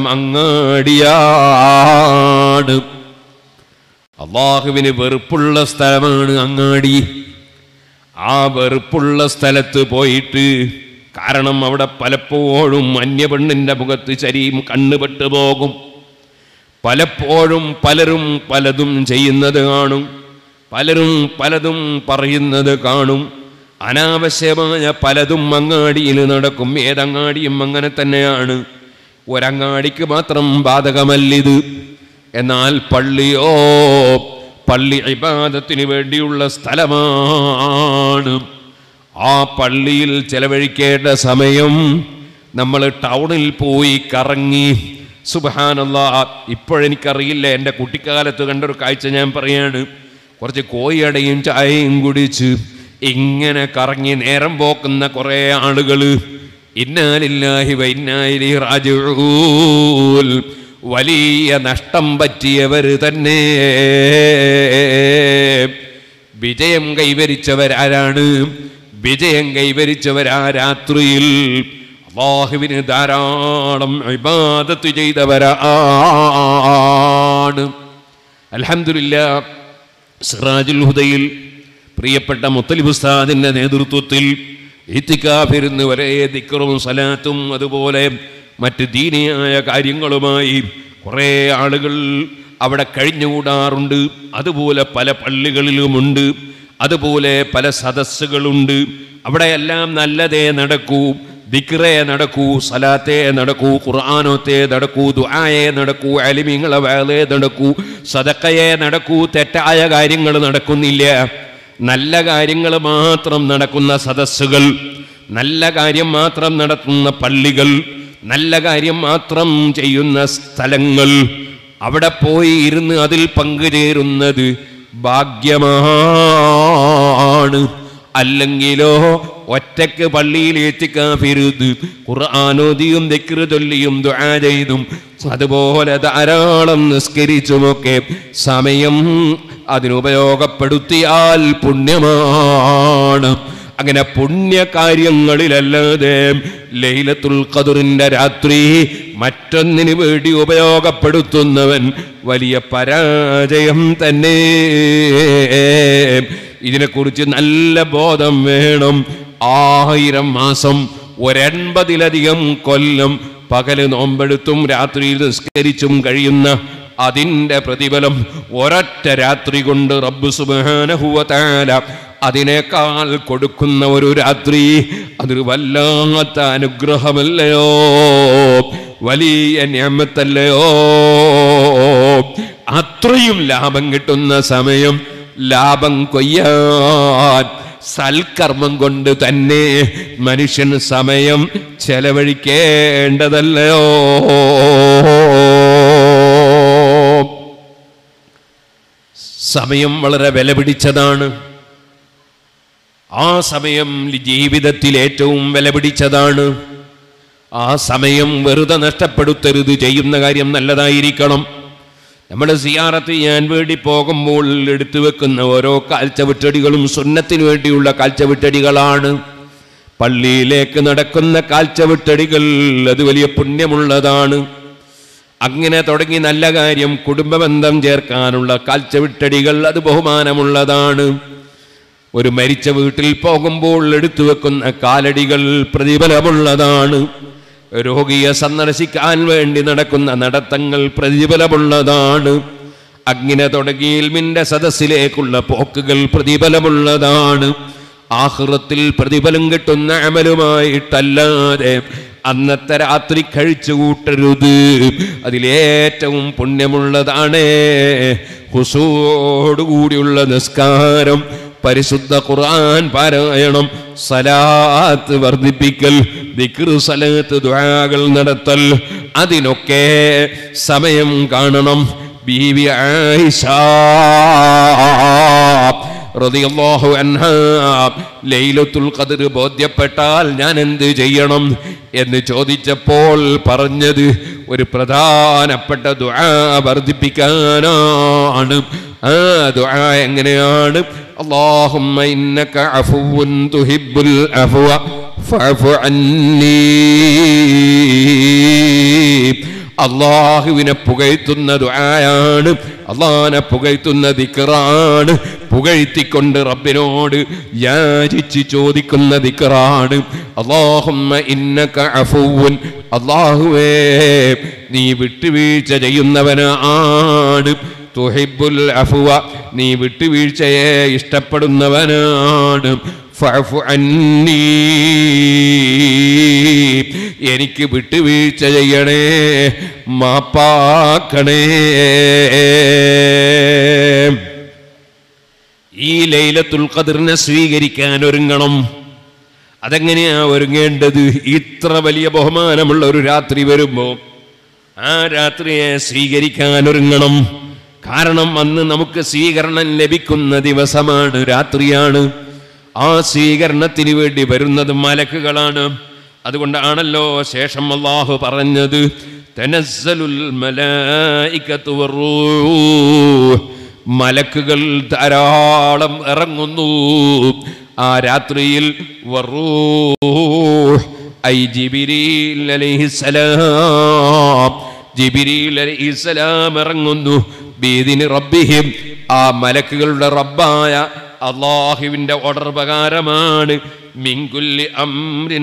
അങ്ങാടിയാണ് അള്ളാഹുവിന് വെറുപ്പുള്ള സ്ഥലമാണ് അങ്ങാടി ആ വെറുപ്പുള്ള സ്ഥലത്ത് പോയിട്ട് കാരണം അവിടെ പലപ്പോഴും അന്യപെണ്ണിൻ്റെ മുഖത്ത് ശരീരം കണ്ണുപെട്ട് പോകും പലപ്പോഴും പലരും പലതും ചെയ്യുന്നത് കാണും പലരും പലതും പറയുന്നത് കാണും അനാവശ്യമായ പലതും അങ്ങാടിയിൽ നടക്കും ഏതങ്ങാടിയും അങ്ങനെ തന്നെയാണ് ഒരങ്ങാടിക്ക് മാത്രം ബാധകമല്ലിത് എന്നാൽ പള്ളിയോ പള്ളി ഇബാദത്തിന് വേണ്ടിയുള്ള സ്ഥലമാണ് ആ പള്ളിയിൽ ചെലവഴിക്കേണ്ട സമയം നമ്മൾ ടൗണിൽ പോയി കറങ്ങി സുബഹാനല്ല ഇപ്പോഴെനിക്കറിയില്ല എൻ്റെ കുട്ടിക്കാലത്ത് കണ്ടൊരു കാഴ്ച ഞാൻ പറയാണ് കുറച്ച് കോയിയടയും ചായയും കുടിച്ച് ഇങ്ങനെ കറങ്ങി നേരം പോക്കുന്ന കുറേ ആളുകൾ ഇന്നാലില്ലാഹി വൈന്നായി റാജൂൽ വലിയ നഷ്ടം പറ്റിയവർ തന്നെ വിജയം കൈവരിച്ചവരാരാണ് വിജയം കൈവരിച്ചവരാ രാത്രിയിൽ അള്ളാഹുവിന് ധാരാളം ഇബാദത്ത് ചെയ്തവരാണ് അൽഹംദുലില്ല സിറാജുൽ ഹുദയിൽ പ്രിയപ്പെട്ട മുത്തലിബ് ഉസ്താദിൻ്റെ നേതൃത്വത്തിൽ ഇത്തിക്കാഫിരുന്ന് വരെ ദിക്കറും സലാത്തും അതുപോലെ മറ്റ് ദീനിയായ കാര്യങ്ങളുമായി കുറേ ആളുകൾ അവിടെ കഴിഞ്ഞുകൂടാറുണ്ട് അതുപോലെ പല പള്ളികളിലുമുണ്ട് അതുപോലെ പല സദസ്സുകളുണ്ട് അവിടെയെല്ലാം നല്ലതേ നടക്കൂ ദിക്റേ നടക്കൂ സലാത്തേ നടക്കൂ ഖുർആാനോത്തേ നടക്കൂ ദുആയെ നടക്കൂ അലിമിങ്ങളെ വേളെ നടക്കൂ സദക്കയെ നടക്കൂ തെറ്റായ കാര്യങ്ങൾ നടക്കുന്നില്ല നല്ല കാര്യങ്ങൾ മാത്രം നടക്കുന്ന സദസ്സുകൾ നല്ല കാര്യം മാത്രം നടത്തുന്ന പള്ളികൾ നല്ല കാര്യം മാത്രം ചെയ്യുന്ന സ്ഥലങ്ങൾ അവിടെ പോയി ഇരുന്ന് അതിൽ പങ്കുചേരുന്നത് ഭാഗ്യമാണ് അല്ലെങ്കിലോ ഒറ്റയ്ക്ക് പള്ളിയിൽ എത്തിക്കാഫിരുത് ഖുർആാനോദിയും ദിക്റ് ചൊല്ലിയും ദുആ ചെയ്തും അതുപോലെ ധാരാളം നിസ്കരിച്ചുമൊക്കെ സമയം അതിനുപയോഗപ്പെടുത്തിയാൽ പുണ്യമാണ് അങ്ങനെ പുണ്യകാര്യങ്ങളിലല്ലാതെ ലൈലത്തുൽ ഖദറിന്റെ രാത്രി മറ്റൊന്നിനു വേണ്ടി ഉപയോഗപ്പെടുത്തുന്നവൻ വലിയ പരാജയം തന്നെ ഇതിനെക്കുറിച്ച് നല്ല ബോധം വേണം ആയിരം മാസം ഒരെൺപതിലധികം കൊല്ലം പകല് നോമ്പെടുത്തും രാത്രിയിൽ നിസ്കരിച്ചും കഴിയുന്ന അതിൻ്റെ പ്രതിഫലം ഒരൊറ്റ രാത്രി കൊണ്ട് റബ്ബ് സുബാനഹുവതാല അതിനേക്കാൾ കൊടുക്കുന്ന ഒരു രാത്രി അതൊരു വല്ലാത്ത അനുഗ്രഹമല്ലയോ വലിയ ഞാമത്തല്ലയോ അത്രയും ലാഭം കിട്ടുന്ന സമയം ലാഭം കൊയ്യാൻ സൽക്കർമ്മം കൊണ്ട് തന്നെ മനുഷ്യൻ സമയം ചെലവഴിക്കേണ്ടതല്ലയോ സമയം വളരെ വില പിടിച്ചതാണ് ആ സമയം ജീവിതത്തിൽ ഏറ്റവും വില പിടിച്ചതാണ് ആ സമയം വെറുതെ നഷ്ടപ്പെടുത്തരുത് ചെയ്യുന്ന കാര്യം നല്ലതായിരിക്കണം നമ്മൾ സിയാറത്ത് ചെയ്യാൻ വേണ്ടി പോകുമ്പോൾ എടുത്തു വെക്കുന്ന ഓരോ കാൽച്ചവിട്ടടികളും സുന്നത്തിന് വേണ്ടിയുള്ള കാൽച്ചവിട്ടടികളാണ് പള്ളിയിലേക്ക് നടക്കുന്ന കാൽച്ചവിട്ടടികൾ അത് വലിയ പുണ്യമുള്ളതാണ് അങ്ങനെ തുടങ്ങി നല്ല കാര്യം കുടുംബബന്ധം ചേർക്കാനുള്ള കാൽച്ചവിട്ടടികൾ അത് ബഹുമാനമുള്ളതാണ് ഒരു മരിച്ച വീട്ടിൽ പോകുമ്പോൾ എടുത്തു വെക്കുന്ന കാലടികൾ പ്രതിഫലമുള്ളതാണ് രോഗിയെ സന്ദർശിക്കാൻ വേണ്ടി നടക്കുന്ന നടത്തങ്ങൾ പ്രതിഫലമുള്ളതാണ് അങ്ങനെ തുടങ്ങി ഇൽമിന്റെ സദസ്സിലേക്കുള്ള പോക്കുകൾ പ്രതിഫലമുള്ളതാണ് ആഹൃത്തിൽ പ്രതിഫലം കിട്ടുന്ന അമലുമായിട്ടല്ലാതെ അന്നത്തെ രാത്രി കഴിച്ചു കൂട്ടരുത് അതിലേറ്റവും പുണ്യമുള്ളതാണ് ഹുസോടുകൂടിയുള്ള നിസ്കാരം പരിശുദ്ധ ഖുർആൻ പാരായണം സലാത്ത് വർദ്ധിപ്പിക്കൽ ദിക്റ് സലാത്ത് ദുആകൾ നടത്തൽ അതിനൊക്കെ സമയം കാണണം ബീവി ആയിഷ റളിയല്ലാഹു അൻഹ ലൈലത്തുൽ ഖദർ ബോധ്യപ്പെട്ടാൽ ഞാൻ എന്ത് ചെയ്യണം എന്ന് ചോദിച്ചപ്പോൾ പറഞ്ഞത് ഒരു പ്രധാനപ്പെട്ട ദുആ വർദ്ധിപ്പിക്കാനാണ് ആ ദുആ എങ്ങനെയാണ് اللهم إنك عفو تحب العفو فاعف عني അള്ളാഹുവിനെ പുകഴ്ത്തുന്ന ദുആയാണ് അള്ളാഹിനെ പുകഴ്ത്തുന്ന ദിക്റാണ് പുകഴ്ത്തിക്കൊണ്ട് റബ്ബിനോട് യാചിച്ച് ചോദിക്കുന്ന ദിക്റാണ് അള്ളാഹുമ്മ ഇന്നക അഫുവൻ അള്ളാഹുവേ നീ വിട്ടുവീഴ്ച ചെയ്യുന്നവനാണ് തുഹിബുൽ അഫുവ നീ വിട്ടുവീഴ്ചയെ ഇഷ്ടപ്പെടുന്നവനാണ് ഫഅഫു അന്നീ എനിക്ക് വിട്ടുവീഴ്ച ചെയ്യണേ മാപ്പാക്കണേ ഈ ലൈലത്തുൽ ഖദറിനെ സ്വീകരിക്കാൻ ഒരുങ്ങണം അതെങ്ങനെയാ ഒരുങ്ങേണ്ടത് ഇത്ര വലിയ ബഹുമാനമുള്ള ഒരു രാത്രി വരുമ്പോൾ ആ രാത്രിയെ സ്വീകരിക്കാൻ ഒരുങ്ങണം കാരണം അന്ന് നമുക്ക് സ്വീകരണം ലഭിക്കുന്ന ദിവസമാണ് രാത്രിയാണ് ആ സ്വീകരണത്തിന് വേണ്ടി വരുന്നത് മലക്കുകളാണ് അതുകൊണ്ടാണല്ലോ ശേഷം അള്ളാഹു പറഞ്ഞത് തനസ്സലുൽ മലായികത്തു വറൂഹ്. മലക്കുകൾ ധാരാളം ഇറങ്ങുന്നു ആ രാത്രിയിൽ വറൂഹ് ഐ ജിബിരീൽ അലൈഹിസ്സലാം ജിബിരിൽ അലൈഹിസ്സലാം ഇറങ്ങുന്നു ബീദിന് റബ്ബിഹിം ആ മലക്കുകളുടെ റബ്ബായ അള്ളാഹുവിന്റെ ഓർഡർ പ്രകാരമാണ് മിങ്കുല്ലി അംരിൻ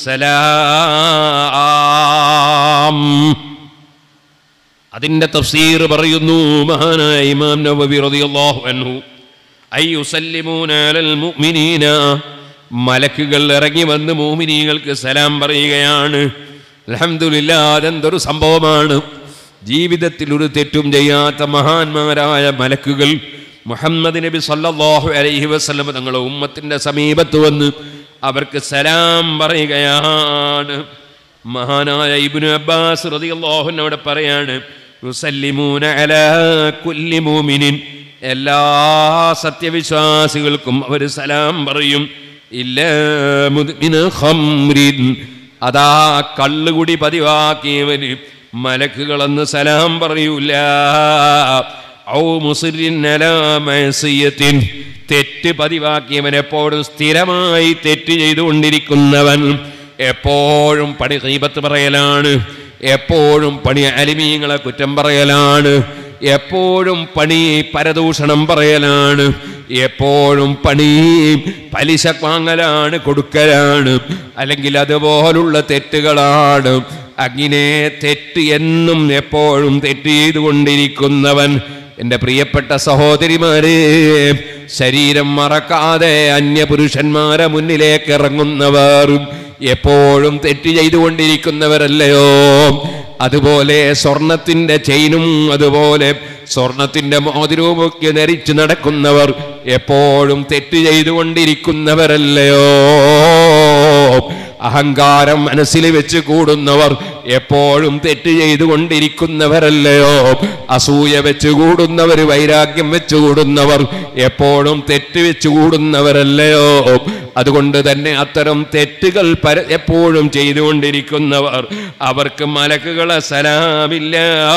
സലാം അതിന്റെ തഫ്സീർ പറയുന്നു മഹാനായ ഇമാം നവവി റളിയല്ലാഹു അൻഹു ഐ യുസല്ലിമൂന അലൽ മുഅ്മിനീന മലക്കുകൾ ഇറങ്ങി വന്ന് മോമിനികൾക്ക് സലാം പറയുകയാണ് അലഹമില്ല അതെന്തൊരു സംഭവമാണ് ജീവിതത്തിൽ ഒരു തെറ്റും ചെയ്യാത്ത മഹാന്മാരായ മലക്കുകൾ മുഹമ്മദ് നബി സല്ലല്ലാഹു അലൈഹി വസല്ലം തങ്ങളുടെ ഉമ്മത്തിന്റെ സമീപത്ത് വന്ന് അവർക്ക് സലാം പറയുകയാണ് മഹാനായ ഇബ്നു അബ്ബാസ് റളിയല്ലാഹു അൻഹു അവിടെ പറയാണ് യുസല്ലിമൂന അലാ കുല്ലി മുഅ്മിനിൻ എല്ലാ സത്യവിശ്വാസികൾക്കും അവർ സലാം പറയും ഇല്ല മുദ്മിന ഖംറിൻ അതാ കള്ളുകുടി പതിവാക്കിയവന് മലക്കുകളെന്ന് സലാം പറയൂല ഔ മുസ്ലിൻ അലാ മഅസിയത്തിൻ തെറ്റ് പതിവാക്കിയവൻ എപ്പോഴും സ്ഥിരമായി തെറ്റ് ചെയ്തുകൊണ്ടിരിക്കുന്നവൻ എപ്പോഴും പണി കൈപത്ത് പറയലാണ് എപ്പോഴും പണി അലിമീങ്ങളെ കുറ്റം പറയലാണ് എപ്പോഴും പണി പരദൂഷണം പറയലാണ് എപ്പോഴും പണി പലിശ വാങ്ങലാണ് കൊടുക്കലാണ് അല്ലെങ്കിൽ അതുപോലുള്ള തെറ്റുകളാണ് അങ്ങനെ തെറ്റ് എന്നും എപ്പോഴും തെറ്റ് ചെയ്തുകൊണ്ടിരിക്കുന്നവൻ എൻ്റെ പ്രിയപ്പെട്ട സഹോദരിമാരെ ശരീരം മറക്കാതെ അന്യപുരുഷന്മാരെ മുന്നിലേക്ക് ഇറങ്ങുന്നവർ എപ്പോഴും തെറ്റ് ചെയ്തുകൊണ്ടിരിക്കുന്നവരല്ലയോ അതുപോലെ സ്വർണത്തിന്റെ ചെയിനും അതുപോലെ സ്വർണത്തിന്റെ മോതിരവുമൊക്കെ ധരിച്ചു നടക്കുന്നവർ എപ്പോഴും തെറ്റ് ചെയ്തുകൊണ്ടിരിക്കുന്നവരല്ലയോ അഹങ്കാരം മനസ്സിൽ വെച്ച് കൂടുന്നവർ എപ്പോഴും തെറ്റ് ചെയ്തുകൊണ്ടിരിക്കുന്നവരല്ലയോ അസൂയ വെച്ച് കൂടുന്നവർ വൈരാഗ്യം വെച്ച് കൂടുന്നവർ എപ്പോഴും തെറ്റ് വെച്ച് കൂടുന്നവരല്ലയോ അതുകൊണ്ട് തന്നെ അത്തരം തെറ്റുകൾ പര എപ്പോഴും ചെയ്തുകൊണ്ടിരിക്കുന്നവർ അവർക്ക് മലക്കുകളെ സലാമില്ല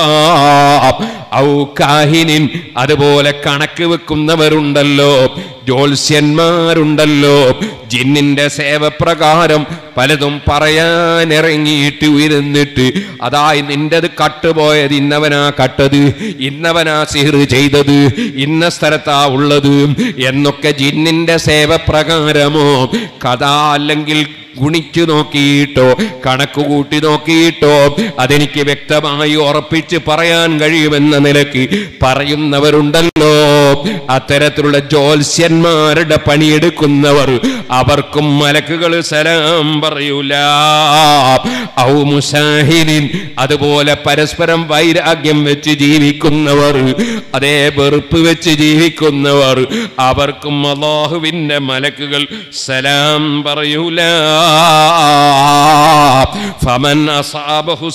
ഔ കാഹിനിൻ അതുപോലെ കണക്ക് വെക്കുന്നവരുണ്ടല്ലോ ജ്യോത്സ്യന്മാരുണ്ടല്ലോ ജിന്നിന്റെ സേവപ്രകാരം പലതും പറയാൻ ഇറങ്ങിയിട്ട് ഉയർന്നിട്ട് അതായി നിന്റത് കട്ടുപോയത് ഇന്നവനാ കട്ടത് ഇന്നവനാ സിഹർ ചെയ്തത് ഇന്ന സ്ഥലത്താ ഉള്ളത് എന്നൊക്കെ ജിന്നിന്റെ സേവപ്രകാരമോ കഥ അല്ലെങ്കിൽ ഗുണിച്ചു നോക്കിയിട്ടോ കണക്ക് കൂട്ടി നോക്കിയിട്ടോ അതെനിക്ക് വ്യക്തമായി ഉറപ്പിച്ച് പറയാൻ കഴിയുമെന്ന നിലക്ക് പറയുന്നവരുണ്ടല്ലോ അത്തരത്തിലുള്ള ജ്യോത്സ്യന്മാരുടെ പണിയെടുക്കുന്നവർ അവർക്കും മലക്കുകൾ സലാം പറയൂല ഔ മുസാഹിനിൻ അതുപോലെ പരസ്പരം വൈരാഗ്യം വെച്ച് ജീവിക്കുന്നവർ അതേ വെറുപ്പ് വെച്ച് ജീവിക്കുന്നവർ അവർക്കും അള്ളാഹുവിന്റെ മലക്കുകൾ സലാം പറയൂല ഫമൻ അസാബഹു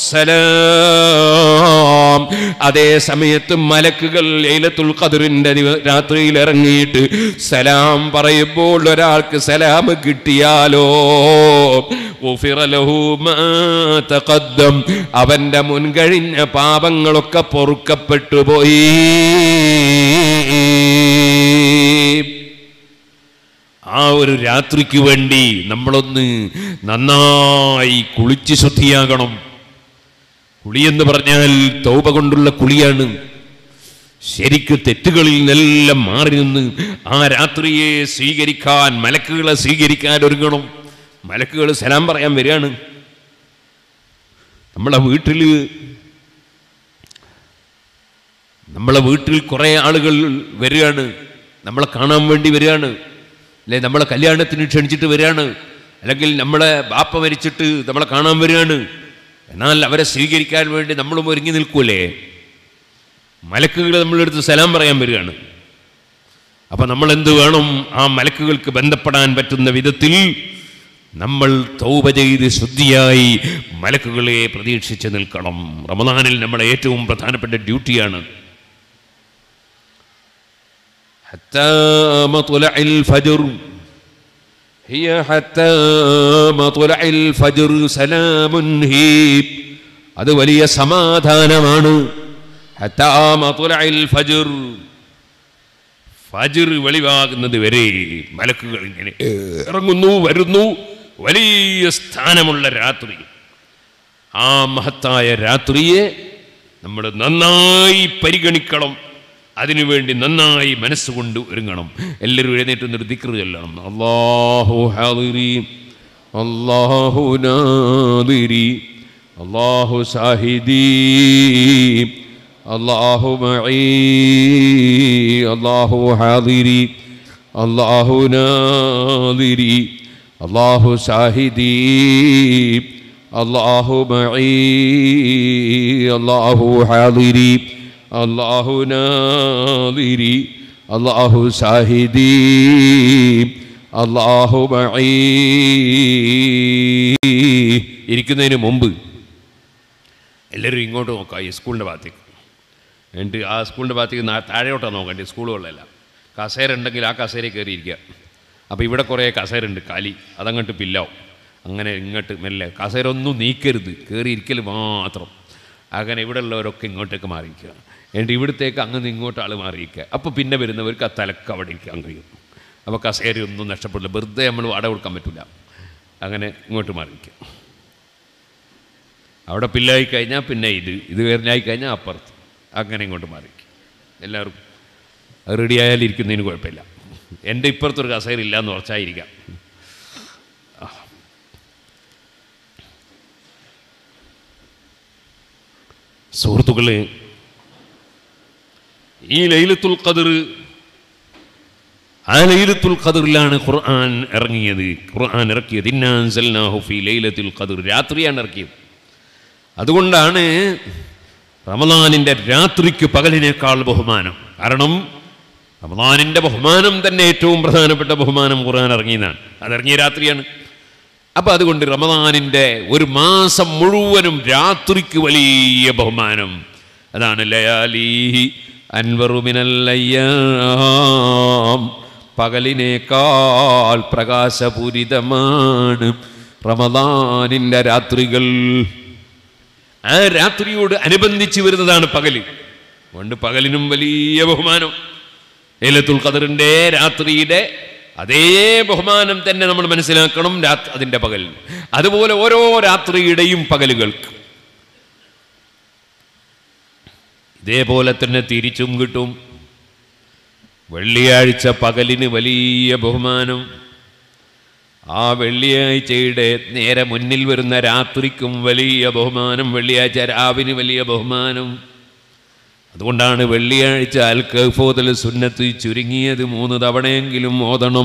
സലാം അതേ സമയത്ത് മലക്കുകൾ ലൈലത്തുൽ ഖദറിന്റെ ദിവ- രാത്രിയിൽ ഇറങ്ങിയിട്ട് സലാം പറയുമ്പോൾ ഒരാൾക്ക് സലാം കിട്ടിയാലോ ഉഫിറ ലഹു മാ തഖദ്ദം. അവന്റെ മുൻകഴിഞ്ഞ പാപങ്ങളൊക്കെ പൊറുക്കപ്പെട്ടു പോയി ആ ഒരു രാത്രിക്ക് വേണ്ടി നമ്മളൊന്ന് നന്നായി കുളിച്ച് ശുദ്ധിയാകണം കുളിയെന്ന് പറഞ്ഞാൽ തൗപ കൊണ്ടുള്ള കുളിയാണ് ശരിക്ക് തെറ്റുകളിൽ നിന്നെല്ലാം മാറി നിന്ന് ആ രാത്രിയെ സ്വീകരിക്കാൻ മലക്കുകളെ സ്വീകരിക്കാൻ ഒരുങ്ങണം മലക്കുകൾ സലാം പറയാൻ വരികയാണ് നമ്മളെ വീട്ടിൽ നമ്മളെ വീട്ടിൽ കുറേ ആളുകൾ വരികയാണ് നമ്മളെ കാണാൻ വേണ്ടി വരികയാണ് അല്ലെ നമ്മളെ കല്യാണത്തിന് ക്ഷണിച്ചിട്ട് വരികയാണ് അല്ലെങ്കിൽ നമ്മളെ ബാപ്പ മരിച്ചിട്ട് നമ്മളെ കാണാൻ വരികയാണ് എന്നാൽ അവരെ സ്വീകരിക്കാൻ വേണ്ടി നമ്മളും ഒരുങ്ങി നിൽക്കൂലേ മലക്കുകൾ നമ്മളെടുത്ത് സലാം പറയാൻ വരികയാണ് അപ്പൊ നമ്മൾ എന്ത് വേണം ആ മലക്കുകൾക്ക് ബന്ധപ്പെടാൻ പറ്റുന്ന വിധത്തിൽ നമ്മൾ തൗബ ചെയ്ത് ശുദ്ധിയായി മലക്കുകളെ പ്രതീക്ഷിച്ച് നിൽക്കണം റമദാനിൽ നമ്മുടെ ഏറ്റവും പ്രധാനപ്പെട്ട ഡ്യൂട്ടിയാണ് حتى مطلع الفجر هي حتى مطلع الفجر سلام هيب അത് വലിയ സമാധാനമാണ് حتى مطلع الفجر ഫജിർ വെളിവാകുന്നത് വരെ മലക്കുകൾ ഇങ്ങനെ ഇറങ്ങുന്നു വരുന്നു വലിയ സ്ഥാനമുള്ള രാത്രി ആ മഹത്തായ രാത്രിയെ നമ്മൾ നന്നായി പരിഗണിക്കണം അതിനുവേണ്ടി നന്നായി മനസ്സുകൊണ്ട് ഒരുങ്ങണം എല്ലാവരും എഴുന്നേറ്റ് ഒരു ദിക്റ് ചൊല്ലണം അള്ളാഹു ഹാദിരി അള്ളാഹു നാദിരി അള്ളാഹു സാഹിദി അള്ളാഹു മഈ അള്ളാഹു ഹാദിരി അള്ളാഹു നാദിരി അള്ളാഹു ഷാഹിദീ അള്ളാഹു മഈ അള്ളാഹു ഹാദിരി അള്ളാഹു നാദിരി അള്ളാഹു ഷാഹിദീ അള്ളാഹു മഈ ഇരിക്കുന്നതിന് മുമ്പ് എല്ലാവരും ഇങ്ങോട്ട് നോക്കാം ഈ സ്കൂളിൻ്റെ ഭാഗത്തേക്ക് എന്നിട്ട് ആ സ്കൂളിൻ്റെ ഭാഗത്തേക്ക് നാ- താഴെയോട്ടാണ് നോക്കേണ്ടത് സ്കൂളുകളിലെല്ലാം കസേര ഉണ്ടെങ്കിൽ ആ കസേര കയറിയിരിക്കുക അപ്പോൾ ഇവിടെ കുറേ കസേര ഉണ്ട് കാലി അതങ്ങോട്ട് പില്ലാവും അങ്ങനെ ഇങ്ങോട്ട് മെല്ലെ കസേര ഒന്നും നീക്കരുത് കയറിയിരിക്കൽ മാത്രം അങ്ങനെ ഇവിടെ ഉള്ളവരൊക്കെ ഇങ്ങോട്ടേക്ക് മാറിയിരിക്കുക എന്നിട്ട് ഇവിടത്തേക്ക് അങ്ങനെ ഇങ്ങോട്ട് ആൾ മാറിയിരിക്കുക അപ്പോൾ പിന്നെ വരുന്നവർക്ക് ആ തലക്ക് അവിടെ ഇരിക്കാൻ കഴിയും അപ്പോൾ കസേരയൊന്നും നഷ്ടപ്പെടില്ല വെറുതെ നമ്മൾ വാടക കൊടുക്കാൻ പറ്റില്ല അങ്ങനെ ഇങ്ങോട്ട് മാറിയിരിക്കുക അവിടെ പില്ലായി കഴിഞ്ഞാൽ പിന്നെ ഇത് ഇത് വേറിനായി കഴിഞ്ഞാൽ അപ്പുറത്ത് അങ്ങനെ ഇങ്ങോട്ട് മാറി എല്ലാവരും റെഡി ആയാലും ഇരിക്കുന്നതിന് കുഴപ്പമില്ല എൻ്റെ ഇപ്പുറത്തൊരു കസേര ഇല്ല എന്ന് ഉറച്ചായിരിക്കാം ആ. സുഹൃത്തുക്കളെ ഈ ലൈലത്തുൽ ഖദർ ആ ലൈലത്തുൽ ഖദറിലാണ് ഖുർആൻ ഇറങ്ങിയത് ഖുർആൻ ഇറക്കിയത് ഇന്നാൻസൽനാഹു ഫി ലൈലത്തുൽ ഖദർ രാത്രിയാണ് ഇറക്കിയത് അതുകൊണ്ടാണ് റമദാനിൻ്റെ രാത്രിക്ക് പകലിനേക്കാൾ ബഹുമാനം കാരണം റമദാനിൻ്റെ ബഹുമാനം തന്നെ ഏറ്റവും പ്രധാനപ്പെട്ട ബഹുമാനം ഖുർആൻ ഇറങ്ങിയതാണ് അതിറങ്ങിയ രാത്രിയാണ് അപ്പം അതുകൊണ്ട് റമദാനിൻ്റെ ഒരു മാസം മുഴുവനും രാത്രിക്ക് വലിയ ബഹുമാനം അതാണ് ലയാലി അൻവറുമിനല്ലയ്യാം പകലിനേക്കാൾ പ്രകാശപൂരിതമാണ് റമദാനിൻ്റെ രാത്രികൾ ആ രാത്രിയോട് അനുബന്ധിച്ച് വരുന്നതാണ് പകല് അതുകൊണ്ട് പകലിനും വലിയ ബഹുമാനം ലൈലത്തുൽ ഖദറിന്റെ രാത്രിയുടെ അതേ ബഹുമാനം തന്നെ നമ്മൾ മനസ്സിലാക്കണം രാത് അതിൻ്റെ പകൽ അതുപോലെ ഓരോ രാത്രിയുടെയും പകലുകൾക്ക് ഇതേപോലെ തന്നെ തിരിച്ചും കിട്ടും വെള്ളിയാഴ്ച പകലിന് വലിയ ബഹുമാനം ആ വെള്ളിയാഴ്ചയുടെ നേരെ മുന്നിൽ വരുന്ന രാത്രിക്കും വലിയ ബഹുമാനം വെള്ളിയാഴ്ച രാവിന് വലിയ ബഹുമാനം അതുകൊണ്ടാണ് വെള്ളിയാഴ്ച അൽ കഫോതൽ സുന്നത്ത് ചുരുങ്ങിയത് മൂന്ന് തവണയെങ്കിലും ഓതണം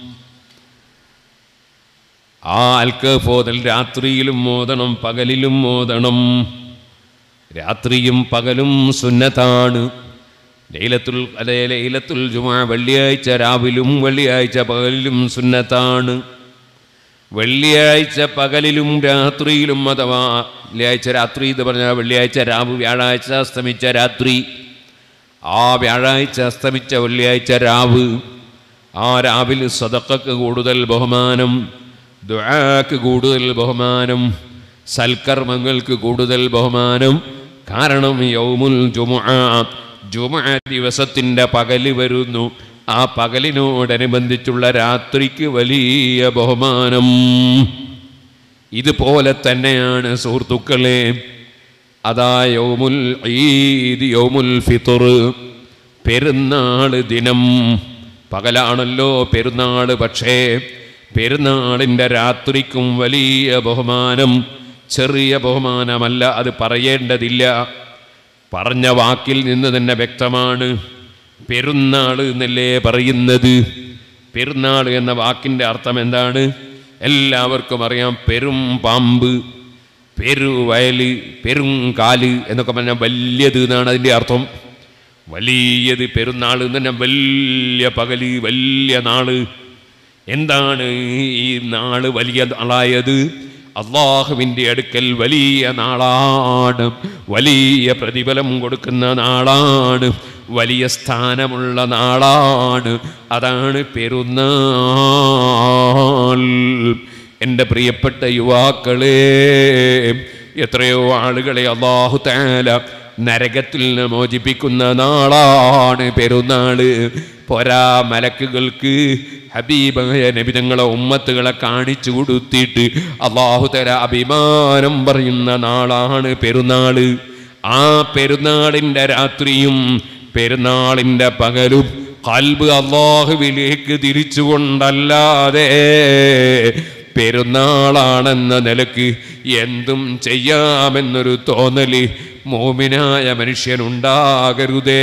ആ അൽ കഫോതൽ രാത്രിയിലും ഓതണം പകലിലും ഓതണം രാത്രിയും പകലും സുന്നത്താണ് ലൈലത്തുൽ അതേ ലൈലത്തുൽ ജുമാ വെള്ളിയാഴ്ച രാവിലും വെള്ളിയാഴ്ച പകലിലും സുന്നത്താണ് വെള്ളിയാഴ്ച പകലിലും രാത്രിയിലും അഥവാ വെള്ളിയാഴ്ച രാത്രി എന്ന് പറഞ്ഞാൽ വെള്ളിയാഴ്ച രാവ് വ്യാഴാഴ്ച അസ്തമിച്ച രാത്രി ആ വ്യാഴാഴ്ച അസ്തമിച്ച വെള്ളിയാഴ്ച രാവ് ആ രാവിൽ സദക്കക്ക് കൂടുതൽ ബഹുമാനം ദുആക്ക് കൂടുതൽ ബഹുമാനം സൽക്കർമ്മങ്ങൾക്ക് കൂടുതൽ ബഹുമാനം കാരണം യൗമുൽ ജുമുഅ ജുമുഅ ദിവസത്തിൻ്റെ പകല് വരുന്നു ആ പകലിനോടനുബന്ധിച്ചുള്ള രാത്രിക്ക് വലിയ ബഹുമാനം ഇതുപോലെ തന്നെയാണ് സുഹൃത്തുക്കളെ അതാ യൗമുൽ ഈദ് യൗമുൽ ഫിത്തർ പെരുന്നാൾ ദിനം പകലാണല്ലോ പെരുന്നാൾ പക്ഷേ പെരുന്നാളിൻ്റെ രാത്രിക്കും വലിയ ബഹുമാനം ചെറിയ ബഹുമാനമല്ല അത് പറയേണ്ടതില്ല പറഞ്ഞ വാക്കിൽ നിന്ന് തന്നെ വ്യക്തമാണ് പെരുന്നാൾ എന്നല്ലേ പറയുന്നത് പെരുന്നാൾ എന്ന വാക്കിൻ്റെ അർത്ഥം എന്താണ് എല്ലാവർക്കും അറിയാം പെരും പാമ്പ് പെരുവയല് പെരും കാല് എന്നൊക്കെ പറഞ്ഞാൽ വലിയത് എന്നാണ് അതിൻ്റെ അർത്ഥം വലിയത് പെരുന്നാൾ എന്ന് പറഞ്ഞാൽ വലിയ പകല് വലിയ നാള് എന്താണ് ഈ നാള് വലിയ നാളായത് അള്ളാഹുവിൻ്റെ അടുക്കൽ വലിയ നാളാണ് വലിയ പ്രതിഫലം കൊടുക്കുന്ന നാളാണ് വലിയ സ്ഥാനമുള്ള നാളാണ് അതാണ് പെരുന്നാൾ എൻ്റെ പ്രിയപ്പെട്ട യുവാക്കളെ എത്രയോ ആളുകളെ അള്ളാഹു താല നരകത്തിൽ നിന്ന് മോചിപ്പിക്കുന്ന നാളാണ് പെരുന്നാള് പോരാ മലക്കുകൾക്ക് ഹബീബായ നബിതങ്ങളെ ഉമ്മത്തുകളെ കാണിച്ചു കൊടുത്തിട്ട് അള്ളാഹു തല അഭിമാനം പറയുന്ന നാളാണ് പെരുന്നാള് ആ പെരുന്നാളിൻ്റെ രാത്രിയും പെരുന്നാളിൻ്റെ പകലും കൽബ് അള്ളാഹുവിലേക്ക് തിരിച്ചുകൊണ്ടല്ലാതെ പെരുന്നാളാണെന്ന നിലക്ക് എന്തും ചെയ്യാമെന്നൊരു തോന്നല് മോമിനായ മനുഷ്യനുണ്ടാകരുതേ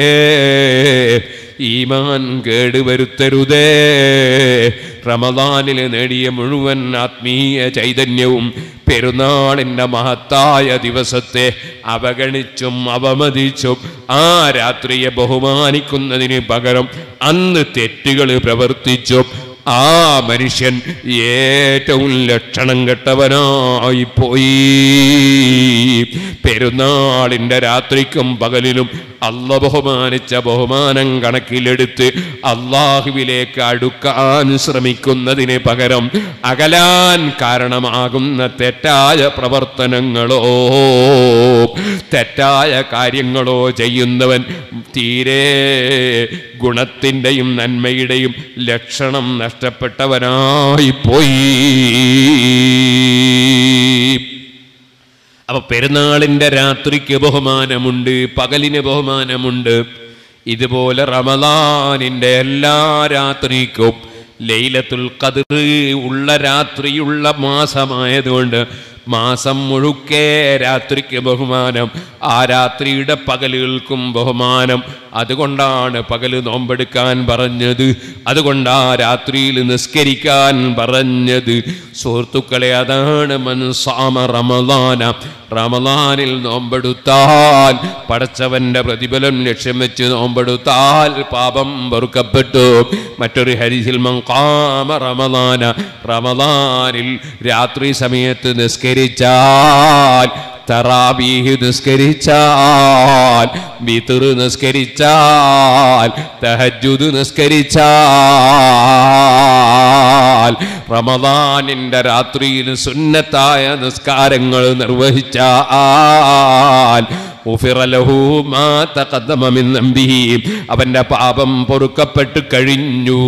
ഈമാൻ കേടുവരുത്തരുതേ റമദാനിൽ നേടിയ മുഴുവൻ ആത്മീയ ചൈതന്യവും പെരുന്നാളിൻ്റെ മഹത്തായ ദിവസത്തെ അവഗണിച്ചും അവമതിച്ചും ആ രാത്രിയെ ബഹുമാനിക്കുന്നതിന് പകരം അന്ന് തെറ്റുകൾ പ്രവർത്തിച്ചും ആ മനുഷ്യൻ ഏറ്റവും ലക്ഷണം കെട്ടവനായി പോയി പെരുന്നാളിൻ്റെ രാത്രിക്കും പകലിലും അല്ല ബഹുമാനിച്ച ബഹുമാനം കണക്കിലെടുത്ത് അള്ളാഹുവിലേക്ക് അടുക്കാൻ ശ്രമിക്കുന്നതിന് പകരം അകലാൻ കാരണമാകുന്ന തെറ്റായ പ്രവർത്തനങ്ങളോ തെറ്റായ കാര്യങ്ങളോ ചെയ്യുന്നവൻ തീരെ ഗുണത്തിൻ്റെയും നന്മയുടെയും ലക്ഷണം നഷ്ടപ്പെട്ടവനായി പോയി അപ്പൊ പെരുന്നാളിന്റെ രാത്രിക്ക് ബഹുമാനമുണ്ട് പകലിന് ബഹുമാനമുണ്ട് ഇതുപോലെ റമദാനിന്റെ എല്ലാ രാത്രിക്കും ലൈലത്തുൽ ഖദർ ഉള്ള രാത്രിയുള്ള മാസമായതുകൊണ്ട് മാസം മുഴുക്കെ രാത്രിക്ക് ബഹുമാനം ആ രാത്രിയുടെ പകലുകൾക്കും ബഹുമാനം അതുകൊണ്ടാണ് പകല് നോമ്പെടുക്കാൻ പറഞ്ഞത് അതുകൊണ്ട് ആ രാത്രിയിൽ നിസ്കരിക്കാൻ പറഞ്ഞത് സുഹൃത്തുക്കളെ അതാണ് മൻസാമ റമദാന റമദാനിൽ നോമ്പെടുത്താൽ പടച്ചവന്റെ പ്രതിഫലം ലക്ഷ്യം വെച്ച് നോമ്പെടുത്താൽ പാപം പൊറുക്കപ്പെട്ടു മറ്റൊരു ഹരിസിൽ മങ്കാമ റമദാന റമദാനിൽ രാത്രി സമയത്ത് നിസ്കരിച്ചാൽ തറാബീഹ് നിസ്കരിച്ചാൽ ബിത്തുർ നിസ്കരിച്ചാൽ തഹജുദ് നിസ്കരിച്ചാൽ റമദാനിൻ്റെ രാത്രിയിൽ സുന്നത്തായ നിസ്കാരങ്ങൾ നിർവഹിച്ചാൽ ഉഫിറ ലഹു മാ തഖദ്ദമ മിൻ ദംബിഹി അവന്റെ പാപം പൊറുക്കപ്പെട്ട് കഴിഞ്ഞു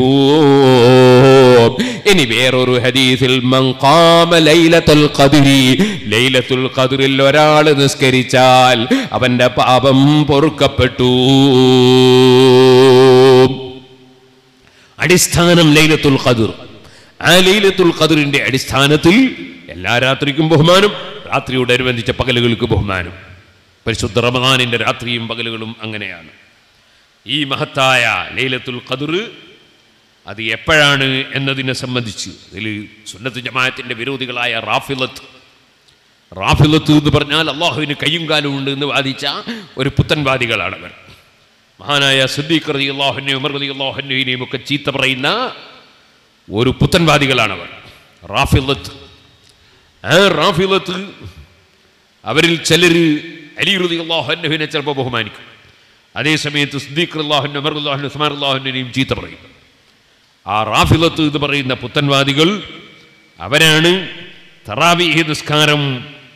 ഇനി വേറൊരു ഹദീസിൽ മൻ ഖാമ ലൈലത്തുൽ ഖദ്രി ലൈലത്തുൽ ഖദ്റിൽ ഒരാൾ നിസ്കരിച്ചാൽ അവന്റെ പാപം പൊറുക്കപ്പെട്ടു അടിസ്ഥാനം ലൈലത്തുൽ ഖദ്ർ ആ ലൈലത്തുൽ ഖദ്റിന്റെ അടിസ്ഥാനത്തിൽ എല്ലാ രാത്രിക്കും ബഹുമാനം രാത്രിയോടനുബന്ധിച്ച പകലുകൾക്ക് ബഹുമാനം പരിശുദ്ധ റമദാനിന്റെ രാത്രിയും പകലുകളും അങ്ങനെയാണ് ഈ മഹത്തായ ലൈലത്തുൽ ഖദർ അത് എപ്പോഴാണ് എന്നതിനെ സംബന്ധിച്ച് ഇതിൽ സുന്നത്ത് ജമാഅത്തിന്റെ വിരോധികളായ റാഫിലത്ത് റാഫിലത്ത് എന്ന് പറഞ്ഞാൽ അള്ളാഹുവിന് കയ്യും കാലും ഉണ്ട് എന്ന് വാദിച്ച ഒരു പുത്തൻവാദികളാണ് അവർ മഹാനായ സിദ്ദീഖ് റതി അള്ളാഹുനെയും ഉമർ റതി അള്ളാഹുനെയും ഒക്കെ ചീത്ത പറയുന്ന ഒരു പുത്തൻവാദികളാണ് അവർ റാഫിലത്ത് ആ റാഫിലത്ത് അവരിൽ ചിലർ അലി റതി അള്ളാഹുവിനെ ചിലപ്പോൾ ബഹുമാനിക്കും അതേ സമയത്ത് സിദ്ദീഖ് അള്ളാഹുൻ ഉമർ അള്ളാഹുൻ ഉസ്മാൻ അള്ളാഹുനെയും ചീത്ത പറയും ആ റാഫിലത്ത് എന്ന് പറയുന്ന പുത്തൻവാദികൾ അവരാണ് തറാവീഹ് നിസ്കാരം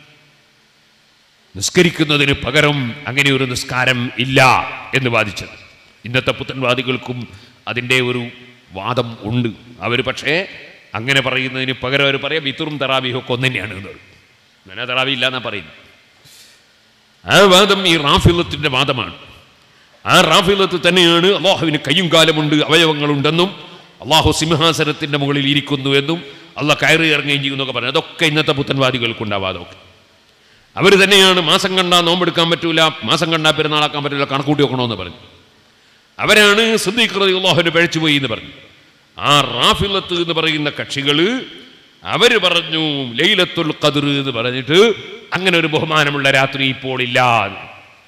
നിസ്കരിക്കുന്നതിന് പകരം അങ്ങനെ ഒരു നിസ്കാരം ഇല്ല എന്ന് വാദിച്ചത് ഇന്നത്തെ പുത്തൻവാദികൾക്കും അതിൻ്റെ ഒരു വാദം ഉണ്ട് അവർ പക്ഷേ അങ്ങനെ പറയുന്നതിന് പകരം അവർ പറയാം വിത്തുറും തറാവീഹും ഒക്കെ ഒന്ന് തന്നെയാണ് എന്നത് അങ്ങനെ തറാവി ഇല്ല എന്നാ പറയുന്നത് ആ വാദം ഈ റാഫിലത്തിൻ്റെ വാദമാണ് ആ റാഫിലത്ത് തന്നെയാണ് അള്ളാഹുവിന് കയ്യും കാലമുണ്ട് അവയവങ്ങളുണ്ടെന്നും അള്ളാഹു സിംഹാസനത്തിന്റെ മുകളിൽ ഇരിക്കുന്നു എന്നും അള്ളാഹ് കയറി ഇറങ്ങുകയും ചെയ്യുന്നൊക്കെ പറഞ്ഞു അതൊക്കെ ഇന്നത്തെ പുത്തൻവാദികൾക്കുണ്ടാവും അതൊക്കെ അവർ തന്നെയാണ് മാസം കണ്ടാൽ നോമ്പെടുക്കാൻ പറ്റൂല മാസം കണ്ടാൽ പെരുന്നാളാക്കാൻ പറ്റൂല കണക്കൂട്ടി വെക്കണമെന്ന് പറഞ്ഞു അവരാണ് സിദ്ദീഖ് അള്ളാഹുവിന് പഴിച്ചുപോയി എന്ന് പറഞ്ഞു ആ റാഫിലത്ത് എന്ന് പറയുന്ന കക്ഷികൾ അവർ പറഞ്ഞു ലൈലത്തുൽ ഖദർ എന്ന് പറഞ്ഞിട്ട് അങ്ങനെ ഒരു ബഹുമാനമുള്ള രാത്രി ഇപ്പോൾ ഇല്ല എന്ന്.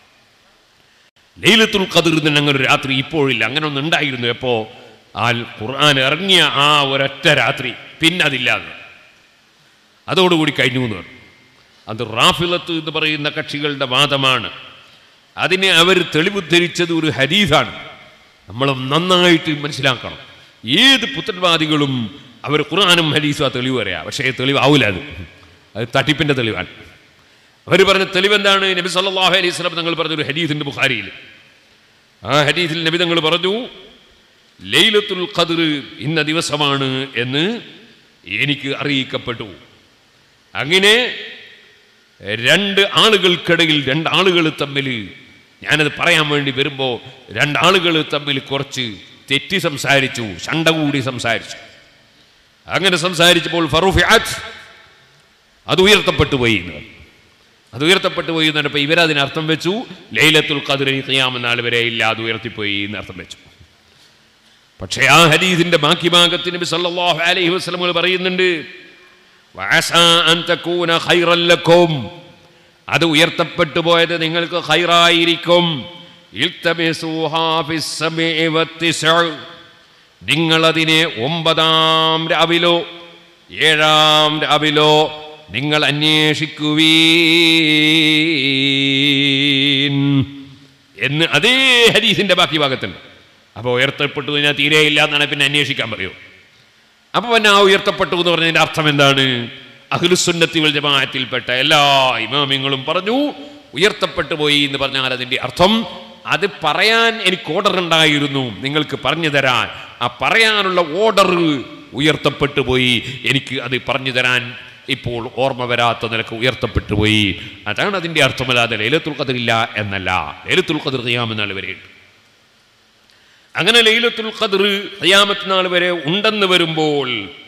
ലൈലത്തുൽ ഖദർ തന്നെ അങ്ങനെ ഒരു രാത്രി ഇപ്പോഴില്ല അങ്ങനെ ഒന്നും ഉണ്ടായിരുന്നു എപ്പോ ആ ഖുർആൻ ഇറങ്ങിയ ആ ഒരൊറ്റ രാത്രി പിന്നെ അതില്ലാതെ അതോടുകൂടി കഴിഞ്ഞു എന്ന് പറഞ്ഞു അത് റാഫിലത്ത് എന്ന് പറയുന്ന കക്ഷികളുടെ വാദമാണ് അതിനെ അവർ തെളിവുദ്ധരിച്ചത് ഒരു ഹദീസാണ് നമ്മൾ നന്നായിട്ട് മനസ്സിലാക്കണം ഏത് പുത്രവാദികളും അവർ ഖുർആാനും ഹദീസും ആ തെളിവ് പറയാം പക്ഷേ തെളിവാവില്ല അത് അത് തട്ടിപ്പിൻ്റെ തെളിവാണ് അവർ പറഞ്ഞ തെളിവ് എന്താണ് നബി സല്ലല്ലാഹു അലൈഹി വസല്ലം തങ്ങൾ പറഞ്ഞൊരു ഹദീസിൻ്റെ ബുഖാരിയിൽ ആ ഹദീസിൽ നബി തങ്ങൾ പറഞ്ഞു ലൈലത്തുൽ ഖദർ ഇന്ന ദിവസമാണ് എന്ന് എനിക്ക് അറിയിക്കപ്പെട്ടു അങ്ങനെ രണ്ട് ആളുകൾക്കിടയിൽ രണ്ടാളുകൾ തമ്മിൽ ഞാനത് പറയാൻ വേണ്ടി വരുമ്പോൾ രണ്ടാളുകൾ തമ്മിൽ കുറച്ച് തെറ്റി സംസാരിച്ചു ശണ്ട കൂടി സംസാരിച്ചു അങ്ങനെ സംസാരിച്ചപ്പോൾ ഫറുഫിഅത്ത് അത് ഉയർത്തപ്പെട്ടു പോയി എന്ന് പറഞ്ഞു. അത് ഉയർത്തപ്പെട്ടു പോയി എന്ന് പറഞ്ഞപ്പോൾ ഇവരതിന് അർത്ഥം വെച്ചു ലൈലത്തുൽ ഖദ്രി ഖിയാമനാൾ വരെ ഇല്ല അത് ഉയർത്തിപ്പോയി എന്ന് അർത്ഥം വെച്ചു പക്ഷേ ആ ഹദീസിന്റെ ബാക്കി ഭാഗത്തിന് നബി സല്ലല്ലാഹു അലൈഹി വസല്ലം പറയുന്നുണ്ട് വഅസാ അൻ തകൂന ഖൈറൻ ലക്കും അത് ഉയർത്തപ്പെട്ടു പോയത് നിങ്ങൾക്ക് ഖൈറായിരിക്കും ഇൽതമിസൂഹാ ഫിസ് സബഇ വത്തിസ്അ നിങ്ങളതിനെ ഒമ്പതാം രാവിലോ ഏഴാം രാവിലോ നിങ്ങൾ അന്വേഷിക്കുവീൻ എന്ന് അതേ ഹദീസിന്റെ ബാക്കി ഭാഗത്തുണ്ട് അപ്പോൾ ഉയർത്തപ്പെട്ടു കഴിഞ്ഞാൽ തീരെയില്ല എന്നാണ് പിന്നെ അന്വേഷിക്കാൻ പറയൂ അപ്പൊ പിന്നെ ആ ഉയർത്തപ്പെട്ടു എന്ന് പറഞ്ഞതിന്റെ അർത്ഥം എന്താണ് അഖിലുസുന്നത്തി വൽ ജമാഅത്തിൽപ്പെട്ട എല്ലാ ഇമാമിങ്ങളും പറഞ്ഞു ഉയർത്തപ്പെട്ടു പോയി എന്ന് പറഞ്ഞാൽ അതിന്റെ അർത്ഥം അത് പറയാൻ എനിക്ക് ഓർഡർ ഉണ്ടായിരുന്നു നിങ്ങൾക്ക് പറഞ്ഞു തരാൻ ആ പറയാനുള്ള ഓർഡർ ഉയർത്തപ്പെട്ടു പോയി എനിക്ക് അത് പറഞ്ഞു തരാൻ ഇപ്പോൾ ഓർമ്മ വരാത്ത നിലക്ക് ഉയർത്തപ്പെട്ടു പോയി അതാണ് അതിന്റെ അർത്ഥമല്ലാതെ ലൈലത്തുൽ ഖദർ ഇല്ല എന്നല്ല ലൈലത്തുൽ ഖദർ ഖിയാമെന്നാൾ വരെയുണ്ട് അങ്ങനെ ലൈലത്തുൽ ഖദർ ഖിയാമത്ത് നാൾ വരെ ഉണ്ടെന്ന് വരുമ്പോൾ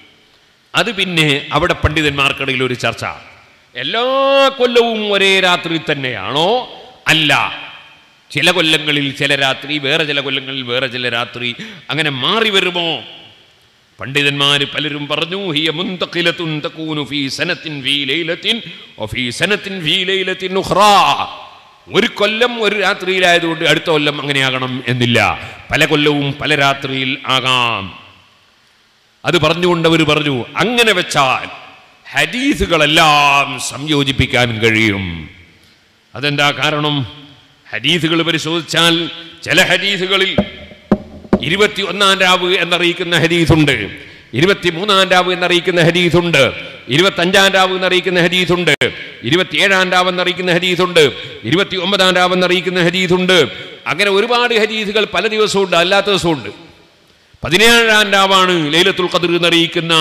അത് പിന്നെ അവിടെ പണ്ഡിതന്മാർക്കിടയിൽ ഒരു ചർച്ച എല്ലാ കൊല്ലവും ഒരേ രാത്രി തന്നെയാണോ അല്ല ചില കൊല്ലങ്ങളിൽ ചില രാത്രി വേറെ ചില കൊല്ലങ്ങളിൽ വേറെ ചില രാത്രി അങ്ങനെ മാറി വരുമോ പണ്ഡിതന്മാർ പലരും പറഞ്ഞു ഹിയ മുന്തഖിലത്തുൻ തകൂനു ഫീ സനത്തിൻ ഫീ ലൈലത്തിൻ വഫീ സനത്തിൻ ഫീ ലൈലത്തിൻ ഉഖ്റാ ഒരു കൊല്ലം ഒരു രാത്രിയിലായതുകൊണ്ട് അടുത്ത കൊല്ലം അങ്ങനെയാകണം എന്നില്ല പല കൊല്ലവും പല രാത്രിയിൽ ആകാം അത് പറഞ്ഞുകൊണ്ട് അവർ പറഞ്ഞു അങ്ങനെ വെച്ചാൽ ഹദീസുകളെല്ലാം സംയോജിപ്പിക്കാൻ കഴിയും അതെന്താ കാരണം ഹദീസുകൾ പരിശോധിച്ചാൽ ചില ഹദീസുകളിൽ ഇരുപത്തി ഒന്നാം രാവ് എന്നറിയിക്കുന്ന ഹദീസുണ്ട് ഇരുപത്തി മൂന്നാം രാവ് എന്നറിയിക്കുന്ന ഹദീസുണ്ട് ഇരുപത്തഞ്ചാം രാവ് എന്നറിയിക്കുന്ന ഹദീസുണ്ട് ഇരുപത്തിയേഴാം രാവ് എന്നറിയിക്കുന്ന ഹദീസുണ്ട് ഇരുപത്തി ഒമ്പതാം രാവ് എന്നറിയിക്കുന്ന ഹദീസുണ്ട് അങ്ങനെ ഒരുപാട് ഹദീസുകൾ പല ദിവസമുണ്ട് അല്ലാത്ത ദിവസമുണ്ട് പതിനേഴാം രാവാണ് ലൈലത്തുൽ ഖദർ എന്നറിയിക്കുന്ന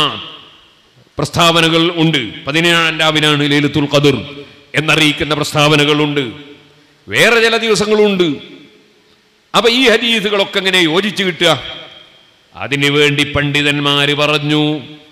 പ്രസ്താവനകൾ ഉണ്ട് പതിനേഴാം രാവിനാണ് ലൈലത്തുൽ ഖദർ എന്നറിയിക്കുന്ന പ്രസ്താവനകളുണ്ട് വേറെ ചില ദിവസങ്ങളുണ്ട് അപ്പൊ ഈ ഹദീസുകളൊക്കെ എങ്ങനെ യോജിച്ചു കിട്ടുക അതിനു വേണ്ടി പണ്ഡിതന്മാര് പറഞ്ഞു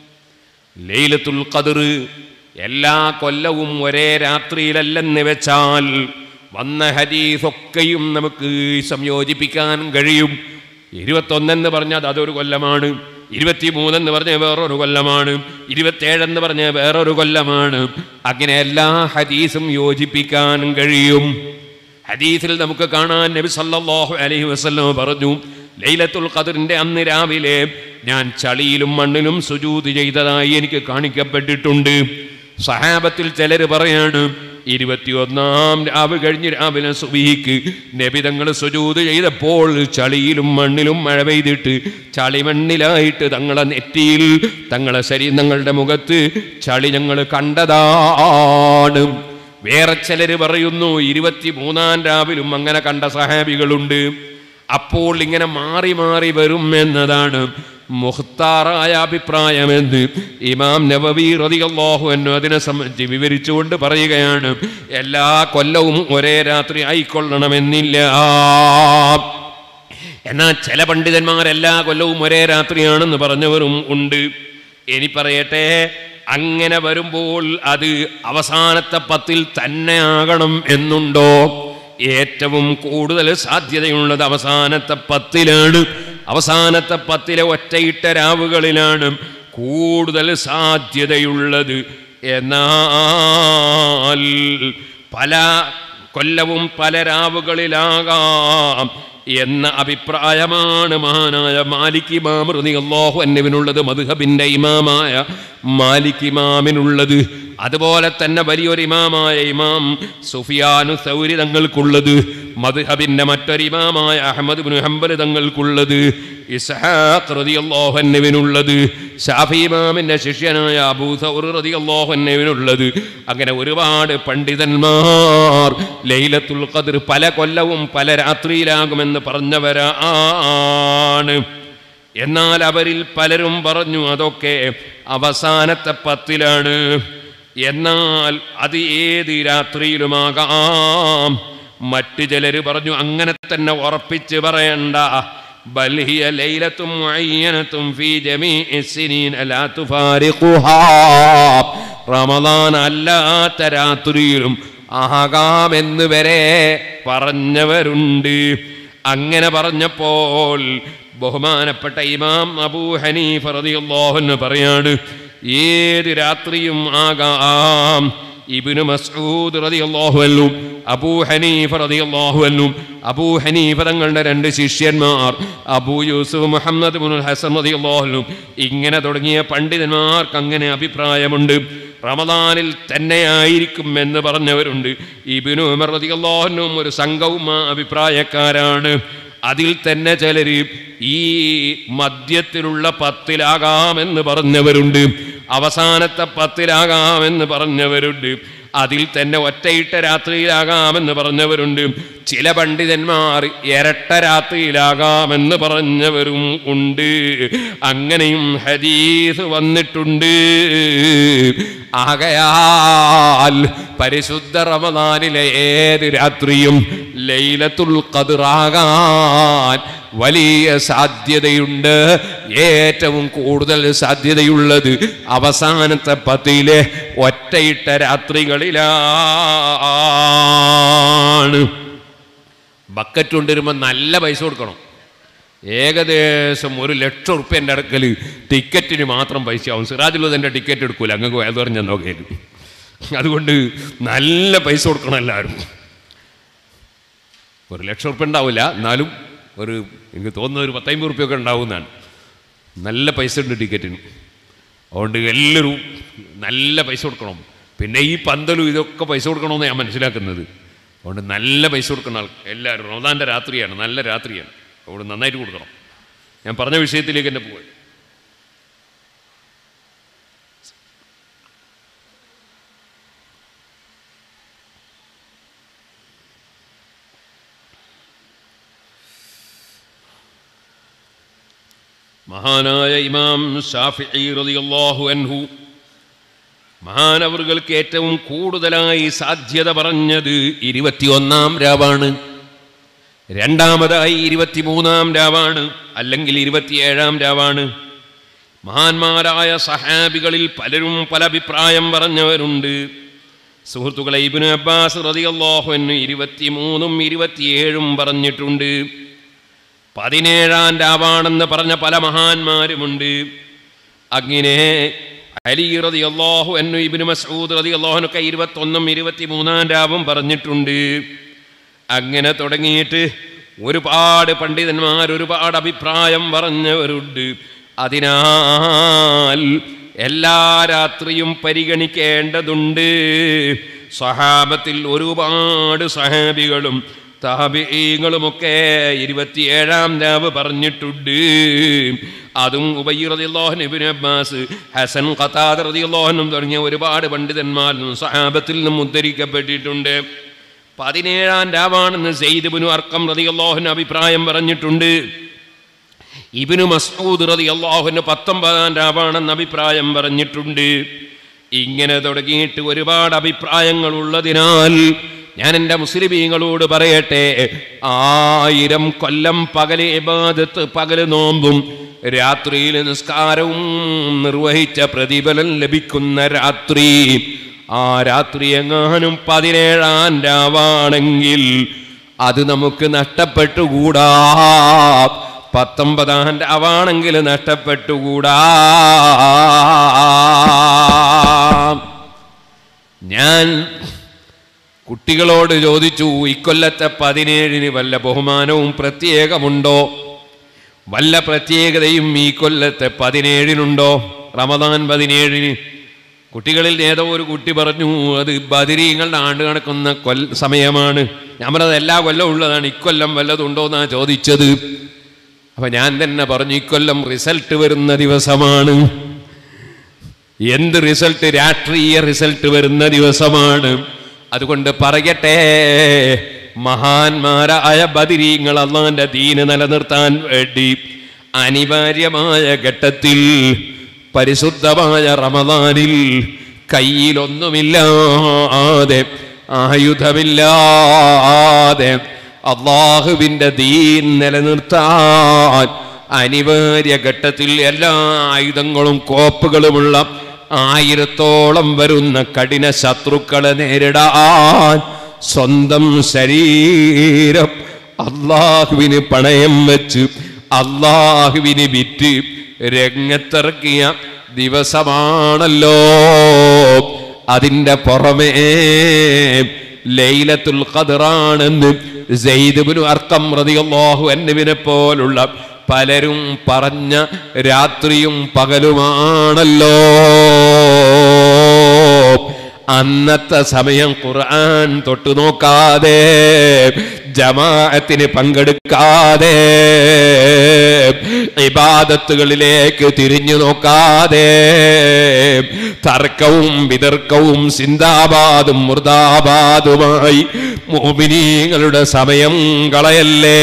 ലൈലത്തുൽ ഖദർ എല്ലാ കൊല്ലവും ഒരേ രാത്രിയിലല്ലെന്ന് വെച്ചാൽ വന്ന ഹദീസൊക്കെയും നമുക്ക് സംയോജിപ്പിക്കാൻ കഴിയും ഇരുപത്തൊന്നെന്ന് പറഞ്ഞാൽ അതൊരു കൊല്ലമാണ് ഇരുപത്തിമൂന്നെന്ന് പറഞ്ഞ വേറൊരു കൊല്ലമാണ് ഇരുപത്തേഴെന്ന് പറഞ്ഞ വേറൊരു കൊല്ലമാണ് അങ്ങനെ എല്ലാ ഹദീസും യോജിപ്പിക്കാൻ കഴിയും ഹദീസിൽ നമുക്ക് കാണാൻ നബി സല്ലല്ലാഹു അലൈഹി വസല്ലം പറഞ്ഞു ലൈലത്തുൽ ഖദറിന്റെ അന്ന് രാവിലെ ഞാൻ ചളിയിലും മണ്ണിലും സുജൂത് ചെയ്തതായി എനിക്ക് കാണിക്കപ്പെട്ടിട്ടുണ്ട് സഹാബത്തിൽ ചിലർ പറയാണ് ഇരുപത്തിയൊന്നാം രാവ് കഴിഞ്ഞ് രാവിലെ സുബീക്ക് നബിതങ്ങൾ സുജൂത് ചെയ്തപ്പോൾ ചളിയിലും മണ്ണിലും മഴ പെയ്തിട്ട് ചളിമണ്ണിലായിട്ട് തങ്ങളെ നെറ്റിയിൽ തങ്ങളെ ശരീരം തങ്ങളുടെ മുഖത്ത് ചളി ഞങ്ങൾ കണ്ടതാണ് വേറെ ചിലർ പറയുന്നു ഇരുപത്തി മൂന്നാം രാവിലും അങ്ങനെ കണ്ട സഹാബികളുണ്ട് അപ്പോൾ ഇങ്ങനെ മാറി മാറി വരും എന്നതാണ് മുഖ്താറായ അഭിപ്രായമെന്ന് ഇമാം നബവി റതിയല്ലാഹു എന്നു അതിനെ സംബന്ധിച്ച് വിവരിച്ചുകൊണ്ട് പറയുകയാണ് എല്ലാ കൊല്ലവും ഒരേ രാത്രി ആയിക്കൊള്ളണമെന്നില്ല എന്നാൽ ചില പണ്ഡിതന്മാർ എല്ലാ കൊല്ലവും ഒരേ രാത്രിയാണെന്ന് പറഞ്ഞവരും ഉണ്ട് ഇനി പറയട്ടെ അങ്ങനെ വരുമ്പോൾ അത് അവസാനത്തെ പത്തിൽ തന്നെ ആകണം എന്നുണ്ടോ ഏറ്റവും കൂടുതൽ സാധ്യതയുള്ളത് അവസാനത്തെ പത്തിലാണ് അവസാനത്തെ പത്തിലെ ഒറ്റയിട്ട രാവുകളിലാണ് കൂടുതൽ സാധ്യതയുള്ളത് എന്നാൽ പല കൊല്ലവും പല രാവുകളിലാകാം എന്ന അഭിപ്രായമാണ് മഹാനായ മാലിക് ഇമാം റളിയല്ലാഹു അൻഹുവിനുള്ളത് മദ്ഹബിന്റെ ഇമാമായ മാലിക് ഇമാമിനുള്ളത് അതുപോലെ തന്നെ വലിയൊരു ഇമാമായ ഇമാം സുഫിയാനു സൗരി തങ്ങൾക്കുള്ളത് മദ്ഹബിന്റെ മറ്റൊരു ഇമാമായ അഹമ്മദ് ബിൻ ഹംബൽ തങ്ങൾക്കുള്ളത് ഇസ്ഹാഖ് റളിയല്ലാഹു അൻഹുവിനുള്ളത് ഷാഫി ഇമാമിന്റെ ശിഷ്യനായ അബൂ സൗർ റളിയല്ലാഹു അൻഹുവിനുള്ളത് അങ്ങനെ ഒരുപാട് പണ്ഡിതന്മാർ ലൈലത്തുൽ ഖദ്ർ പല കൊല്ലവും പല രാത്രിയിലാകുമെന്ന് പറഞ്ഞവരാണ് എന്നാൽ അവരിൽ പലരും പറഞ്ഞു അതൊക്കെ അവസാനത്തെ പത്തിലാണ് എന്നാൽ അത് ഏത് രാത്രിയിലുമാകാം മറ്റു ചിലർ പറഞ്ഞു അങ്ങനെ തന്നെ ഉറപ്പിച്ച് പറയണ്ട بل هي ليلة معينة في جميع السنين لا تفارقها റമദാൻ അല്ലാത്ത രാത്രിയിലും ആകാമെന്ന് വരെ പറഞ്ഞവരുണ്ട് അങ്ങനെ പറഞ്ഞപ്പോൾ ബഹുമാനപ്പെട്ട ഇമാം അബൂ ഹനീഫ റളിയല്ലാഹു അൻഹു പറയാണ് ഏത് രാത്രിയും ആകാം ഇബ്നു മസ്ഊദ് റളിയല്ലാഹു അൻഹു അബൂ ഹനീഫ റളിയല്ലാഹു അൻഹു അബൂ ഹനീഫ തങ്ങളുടെ രണ്ട് ശിഷ്യന്മാർ അബൂ യൂസുഫ് മുഹമ്മദ് ഇബ്നുൽ ഹസൻ റളിയല്ലാഹു അൻഹു ഇങ്ങനെ തുടങ്ങിയ പണ്ഡിതന്മാർക്ക് അങ്ങനെ അഭിപ്രായമുണ്ട് റമദാനിൽ തന്നെയായിരിക്കും എന്ന് പറഞ്ഞവരുണ്ട് ഇബ്നു ഉമർ റളിയല്ലാഹു അൻഹും ഒരു സംഘവും ആ അഭിപ്രായക്കാരാണ് അതിൽ തന്നെ ചിലര് ഈ മദ്യത്തിലുള്ള പത്തിലാകാമെന്ന് പറഞ്ഞവരുണ്ട് അവസാനത്തെ പത്തിലാകാമെന്ന് പറഞ്ഞവരുണ്ട് അതിൽ തന്നെ ഒറ്റയിട്ട രാത്രിയിലാകാമെന്ന് പറഞ്ഞവരുണ്ട് ചില പണ്ഡിതന്മാർ ഇരട്ട രാത്രിയിലാകാമെന്ന് പറഞ്ഞവരും ഉണ്ട് അങ്ങനെയും ഹദീസ് വന്നിട്ടുണ്ട് ആകയാൽ പരിശുദ്ധ റമദാനിലെ ഏത് രാത്രിയും ലൈലത്തുൽ ഖദറാകാൻ വലിയ സാധ്യതയുണ്ട് ഏറ്റവും കൂടുതൽ സാധ്യതയുള്ളത് അവസാനത്തെ പത്തിലെ ഒറ്റയിട്ട രാത്രികളിലാണ് ബക്കറ്റ് കൊണ്ടുവരുമ്പോൾ നല്ല പൈസ കൊടുക്കണം ഏകദേശം ഒരു ലക്ഷം ഉറുപ്പ്യ എൻ്റെ അടുക്കൽ ടിക്കറ്റിന് മാത്രം പൈസ ആവും സിറാജുള്ളതിൻ്റെ ടിക്കറ്റ് എടുക്കൂല അങ്ങ് വയത് പറഞ്ഞ നോക്കിയത് അതുകൊണ്ട് നല്ല പൈസ കൊടുക്കണം എല്ലാവരും ഒരു ലക്ഷം ഉറുപ്പ്യ ഉണ്ടാവില്ല എന്നാലും ഒരു എനിക്ക് തോന്നുന്ന ഒരു പത്തമ്പത് ഉറുപ്പ്യൊക്കെ ഉണ്ടാവുന്നതാണ് നല്ല പൈസ ഉണ്ട് ടിക്കറ്റിന് അതുകൊണ്ട് എല്ലാവരും നല്ല പൈസ കൊടുക്കണം പിന്നെ ഈ പന്തലും ഇതൊക്കെ പൈസ കൊടുക്കണമെന്ന് ഞാൻ മനസ്സിലാക്കുന്നത് അതുകൊണ്ട് നല്ല പൈസ കൊടുക്കുന്ന ആൾ എല്ലാവരും റമദാൻ്റെ രാത്രിയാണ് നല്ല രാത്രിയാണ് അതുകൊണ്ട് നന്നായിട്ട് കൊടുക്കണം ഞാൻ പറഞ്ഞ വിഷയത്തിലേക്ക് തന്നെ പോയി മഹാനായ ഇമാം ഷാഫിഈ റളിയല്ലാഹു അൻഹു മഹാനവറുകൾക്ക് ഏറ്റവും കൂടുതലായി സാധ്യത പറഞ്ഞത് ഇരുപത്തിയൊന്നാം രാവാണ് രണ്ടാമതായി ഇരുപത്തിമൂന്നാം രാവാണ് അല്ലെങ്കിൽ ഇരുപത്തിയേഴാം രാവാണ് മഹാന്മാരായ സഹാബികളിൽ പലരും പല അഭിപ്രായം പറഞ്ഞവരുണ്ട് സുഹൃത്തുക്കളെ ഇബിന് അബ്ബാസ് റതിയല്ലാഹുവിന് ഇരുപത്തിമൂന്നും ഇരുപത്തിയേഴും പറഞ്ഞിട്ടുണ്ട് പതിനേഴാം രാവാണെന്ന് പറഞ്ഞ പല മഹാന്മാരുമുണ്ട് അങ്ങനെ അലി റതി അള്ളാഹു എന്നു ഇബിന് മസൂദ് റതി അള്ളാഹുനൊക്കെ ഇരുപത്തൊന്നും ഇരുപത്തിമൂന്നാം രാവും പറഞ്ഞിട്ടുണ്ട് അങ്ങനെ തുടങ്ങിയിട്ട് ഒരുപാട് പണ്ഡിതന്മാർ ഒരുപാട് അഭിപ്രായം പറഞ്ഞവരുണ്ട് അതിനാൽ എല്ലാ രാത്രിയും പരിഗണിക്കേണ്ടതുണ്ട് സഹാബത്തിൽ ഒരുപാട് സഹാബികളും താബികളുമൊക്കെ ഇരുപത്തിയേഴാം രാവ് പറഞ്ഞിട്ടുണ്ട് അതും ഉബയ്യറിയാഹൻ ഇബിൻ അബ്ബാസ് ഹസൻ ഖത്താദ് റതിയുള്ളാഹനും തുടങ്ങിയ ഒരുപാട് പണ്ഡിതന്മാരിലും സഹാബത്തിൽ നിന്നും ഉദ്ധരിക്കപ്പെട്ടിട്ടുണ്ട് പതിനേഴാം രാവാണെന്ന് സെയ്ദ് അർക്കം റതിയുള്ളാഹുന് അഭിപ്രായം പറഞ്ഞിട്ടുണ്ട് ഇബിനു മസ്ഊദ് റതി അള്ളാഹുന് പത്തൊമ്പതാം രാവാണെന്ന് അഭിപ്രായം പറഞ്ഞിട്ടുണ്ട് ഇങ്ങനെ തുടങ്ങിയിട്ട് ഒരുപാട് അഭിപ്രായങ്ങൾ ഉള്ളതിനാൽ ഞാൻ എൻ്റെ മുസ്ലിമീങ്ങളോട് പറയട്ടെ ആയിരം കൊല്ലം പകല് ഇബാദത്ത് പകല് നോമ്പും രാത്രിയിൽ നിസ്കാരവും നിർവഹിച്ച പ്രതിഫലം ലഭിക്കുന്ന രാത്രി ആ രാത്രി എങ്ങാനും പതിനേഴാം രാവാണെങ്കിൽ അത് നമുക്ക് നഷ്ടപ്പെട്ടുകൂടാ പത്തൊമ്പതാം രാവാണെങ്കിൽ നഷ്ടപ്പെട്ടുകൂടാ ഞാൻ കുട്ടികളോട് ചോദിച്ചു ഇക്കൊല്ലത്തെ പതിനേഴിന് വല്ല ബഹുമാനവും പ്രത്യേകമുണ്ടോ വല്ല പ്രത്യേകതയും ഈ കൊല്ലത്തെ പതിനേഴിനുണ്ടോ റമദാൻ പതിനേഴിന് കുട്ടികളിൽ ഏതോ ഒരു കുട്ടി പറഞ്ഞു അത് ബദിരീങ്ങളുടെ ആണ്ട് കണക്കുന്ന കൊൽ സമയമാണ് ഞാൻ പറഞ്ഞത് എല്ലാ കൊല്ലവും ഉള്ളതാണ് ഇക്കൊല്ലം വല്ലതുണ്ടോ എന്നാ ചോദിച്ചത് അപ്പൊ ഞാൻ തന്നെ പറഞ്ഞു ഇക്കൊല്ലം റിസൾട്ട് വരുന്ന ദിവസമാണ് എന്ത് റിസൾട്ട് രാഷ്ട്രീയ റിസൾട്ട് വരുന്ന ദിവസമാണ് അതുകൊണ്ട് പറയട്ടെ മഹാന്മാരായ ബദിരീങ്ങൾ അള്ളാന്റെ ദീന് നിലനിർത്താൻ വേണ്ടി അനിവാര്യമായ ഘട്ടത്തിൽ പരിശുദ്ധമായ റമദാനിൽ കയ്യിലൊന്നുമില്ലാതെ ആയുധമില്ലാതെ അള്ളാഹുവിൻ്റെ ദീൻ നിലനിർത്താൻ അനിവാര്യ ഘട്ടത്തിൽ എല്ലാ ആയുധങ്ങളും കോപ്പുകളുമുള്ള ആയിരത്തോളം വരുന്ന കഠിന ശത്രുക്കളെ നേരിടാൻ സ്വന്തം ശരീരം അള്ളാഹുവിന് പണയം വെച്ച് അള്ളാഹുവിന് വിറ്റ് രംഗത്തിറക്കിയ ദിവസമാണല്ലോ അതിൻ്റെ പുറമേ ലൈലത്തുൽ ഖദറാണെന്ന് സെയ്ദുബിനു അർക്കം റളിയല്ലാഹു അൻഹുവിനെ പോലുള്ള പലരും പറഞ്ഞ രാത്രിയും പകലുമാണല്ലോ അന്നത്തെ സമയം ഖുർആൻ തൊട്ടു നോക്കാതെ ജമാഅത്തിന് പങ്കെടുക്കാതെ ഇബാദത്തുകളിലേക്ക് തിരിഞ്ഞു നോക്കാതെ തർക്കവും വിതർക്കവും സിന്ദാബാദും മൃദാബാദുമായി മോമിനീങ്ങളുടെ സമയം കളയല്ലേ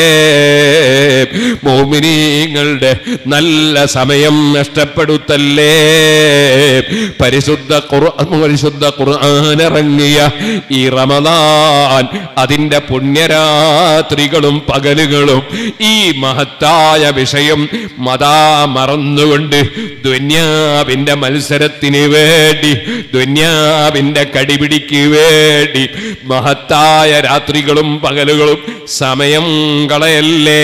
മോമിനീങ്ങളുടെ നല്ല സമയം നഷ്ടപ്പെടുത്തല്ലേ പരിശുദ്ധ ഖുർആൻ പരിശുദ്ധ ഖുർആൻ ഇറങ്ങിയ ഈ റമദാൻ അതിൻ്റെ പുണ്യരാത്രികളും പകലുകളും ഈ മഹത്തായ വിഷയം മതാ മറന്നുകൊണ്ട് ദുന്യാവിൻ്റെ മത്സരത്തിന് വേണ്ടി ദുന്യാവിൻ്റെ കടിപിടിക്ക് വേണ്ടി മഹത്തായ രാത്രികളും പകലുകളും സമയം കളയല്ലേ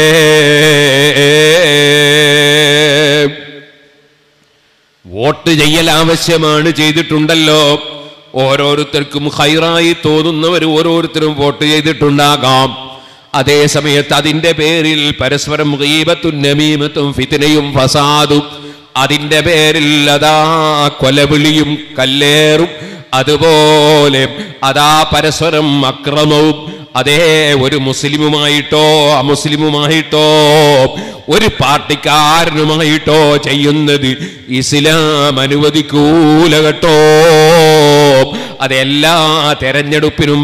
വോട്ട് ചെയ്യൽ ആവശ്യമാണ് ചെയ്തിട്ടുണ്ടല്ലോ ഓരോരുത്തർക്കും ഹൈറായി തോന്നുന്നവർ ഓരോരുത്തരും വോട്ട് ചെയ്തിട്ടുണ്ടാകാം അതേ സമയത്ത് അതിൻ്റെ പേരിൽ പരസ്പരം ഗീബത്തും നമീമത്തും ഫിത്തിനയും ഫസാദും അതിൻ്റെ പേരിൽ അതാ കൊലവിളിയും കല്ലേറും അതുപോലെ അതാ പരസ്പരം അക്രമവും അതേ ഒരു മുസ്ലിമുമായിട്ടോ അമുസ്ലിമുമായിട്ടോ ഒരു പാർട്ടിക്കാരനുമായിട്ടോ ചെയ്യുന്നത് ഇസ്ലാം അനുവദിക്കൂല കേട്ടോ അതെല്ലാ തെരഞ്ഞെടുപ്പിനും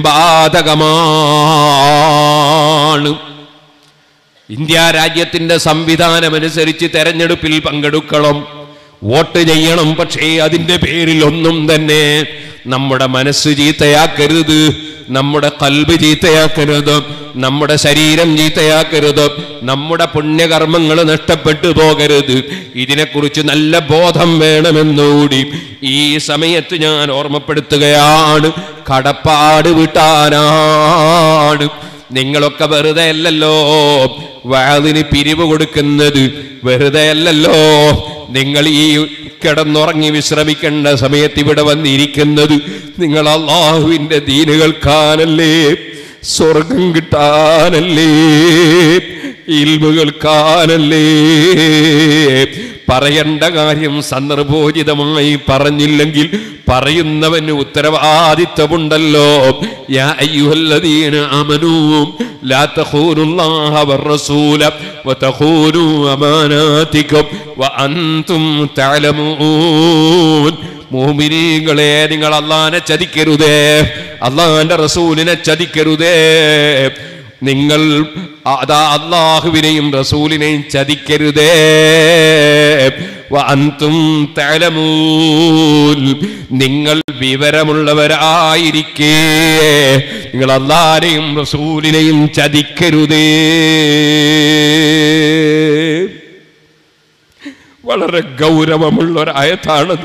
ബാധകമാണ് ഇന്ത്യ രാജ്യത്തിന്റെ സംവിധാനമനുസരിച്ച് തെരഞ്ഞെടുപ്പിൽ പങ്കെടുക്കണം വോട്ട് ചെയ്യണം പക്ഷേ അതിന്റെ പേരിൽ ഒന്നും തന്നെ നമ്മുടെ മനസ്സ് ചീത്തയാക്കരുത് നമ്മുടെ കൽബ് ചീത്തയാക്കരുത് നമ്മുടെ ശരീരം ചീത്തയാക്കരുത് നമ്മുടെ പുണ്യകർമ്മങ്ങൾ നഷ്ടപ്പെട്ടു പോകരുത് ഇതിനെക്കുറിച്ച് നല്ല ബോധം വേണമെന്നുകൂടി ഈ സമയത്ത് ഞാൻ ഓർമ്മപ്പെടുത്തുകയാണ് കടപ്പാട് വിട്ടാനാണ് നിങ്ങളൊക്കെ വെറുതെ അല്ലല്ലോ വാതിന് പിരിവ് കൊടുക്കുന്നത് വെറുതെ അല്ലല്ലോ നിങ്ങൾ ഈ കിടന്നുറങ്ങി വിശ്രമിക്കേണ്ട സമയത്ത് ഇവിടെ വന്നിരിക്കുന്നത് നിങ്ങൾ അള്ളാഹുവിൻ്റെ ദീനുകൾ കാണല്ലേ സ്വർഗം കിട്ടാനല്ലേ ഇൽമുകൾ കാണല്ലേ പറയേണ്ട കാര്യം സന്ദർഭോചിതമായി പറഞ്ഞില്ലെങ്കിൽ പറയുന്നവന് ഉത്തരവാദിത്വമുണ്ടല്ലോ യാ അയ്യുഹല്ലദീന ആമനൂ ലാ തഖൂനുല്ലാഹ വറസൂല വതഖൂനു അമാനാതികും വഅൻതും തഅലമൂൻ മോമിനീങ്ങളെ നിങ്ങൾ അള്ളാനെ ചതിക്കരുതേ അള്ളാന്റെ റസൂലിനെ ചതിക്കരുതേ നിങ്ങൾ അതാ അള്ളാഹുവിനെയും റസൂലിനെയും ചതിക്കരുതേ അന്തും തലമൂൽ നിങ്ങൾ വിവരമുള്ളവരായിരിക്കേ നിങ്ങൾ അള്ളാഹിനെയും റസൂലിനെയും ചതിക്കരുതേ വളരെ ഗൗരവമുള്ള ഒരായത്താണത്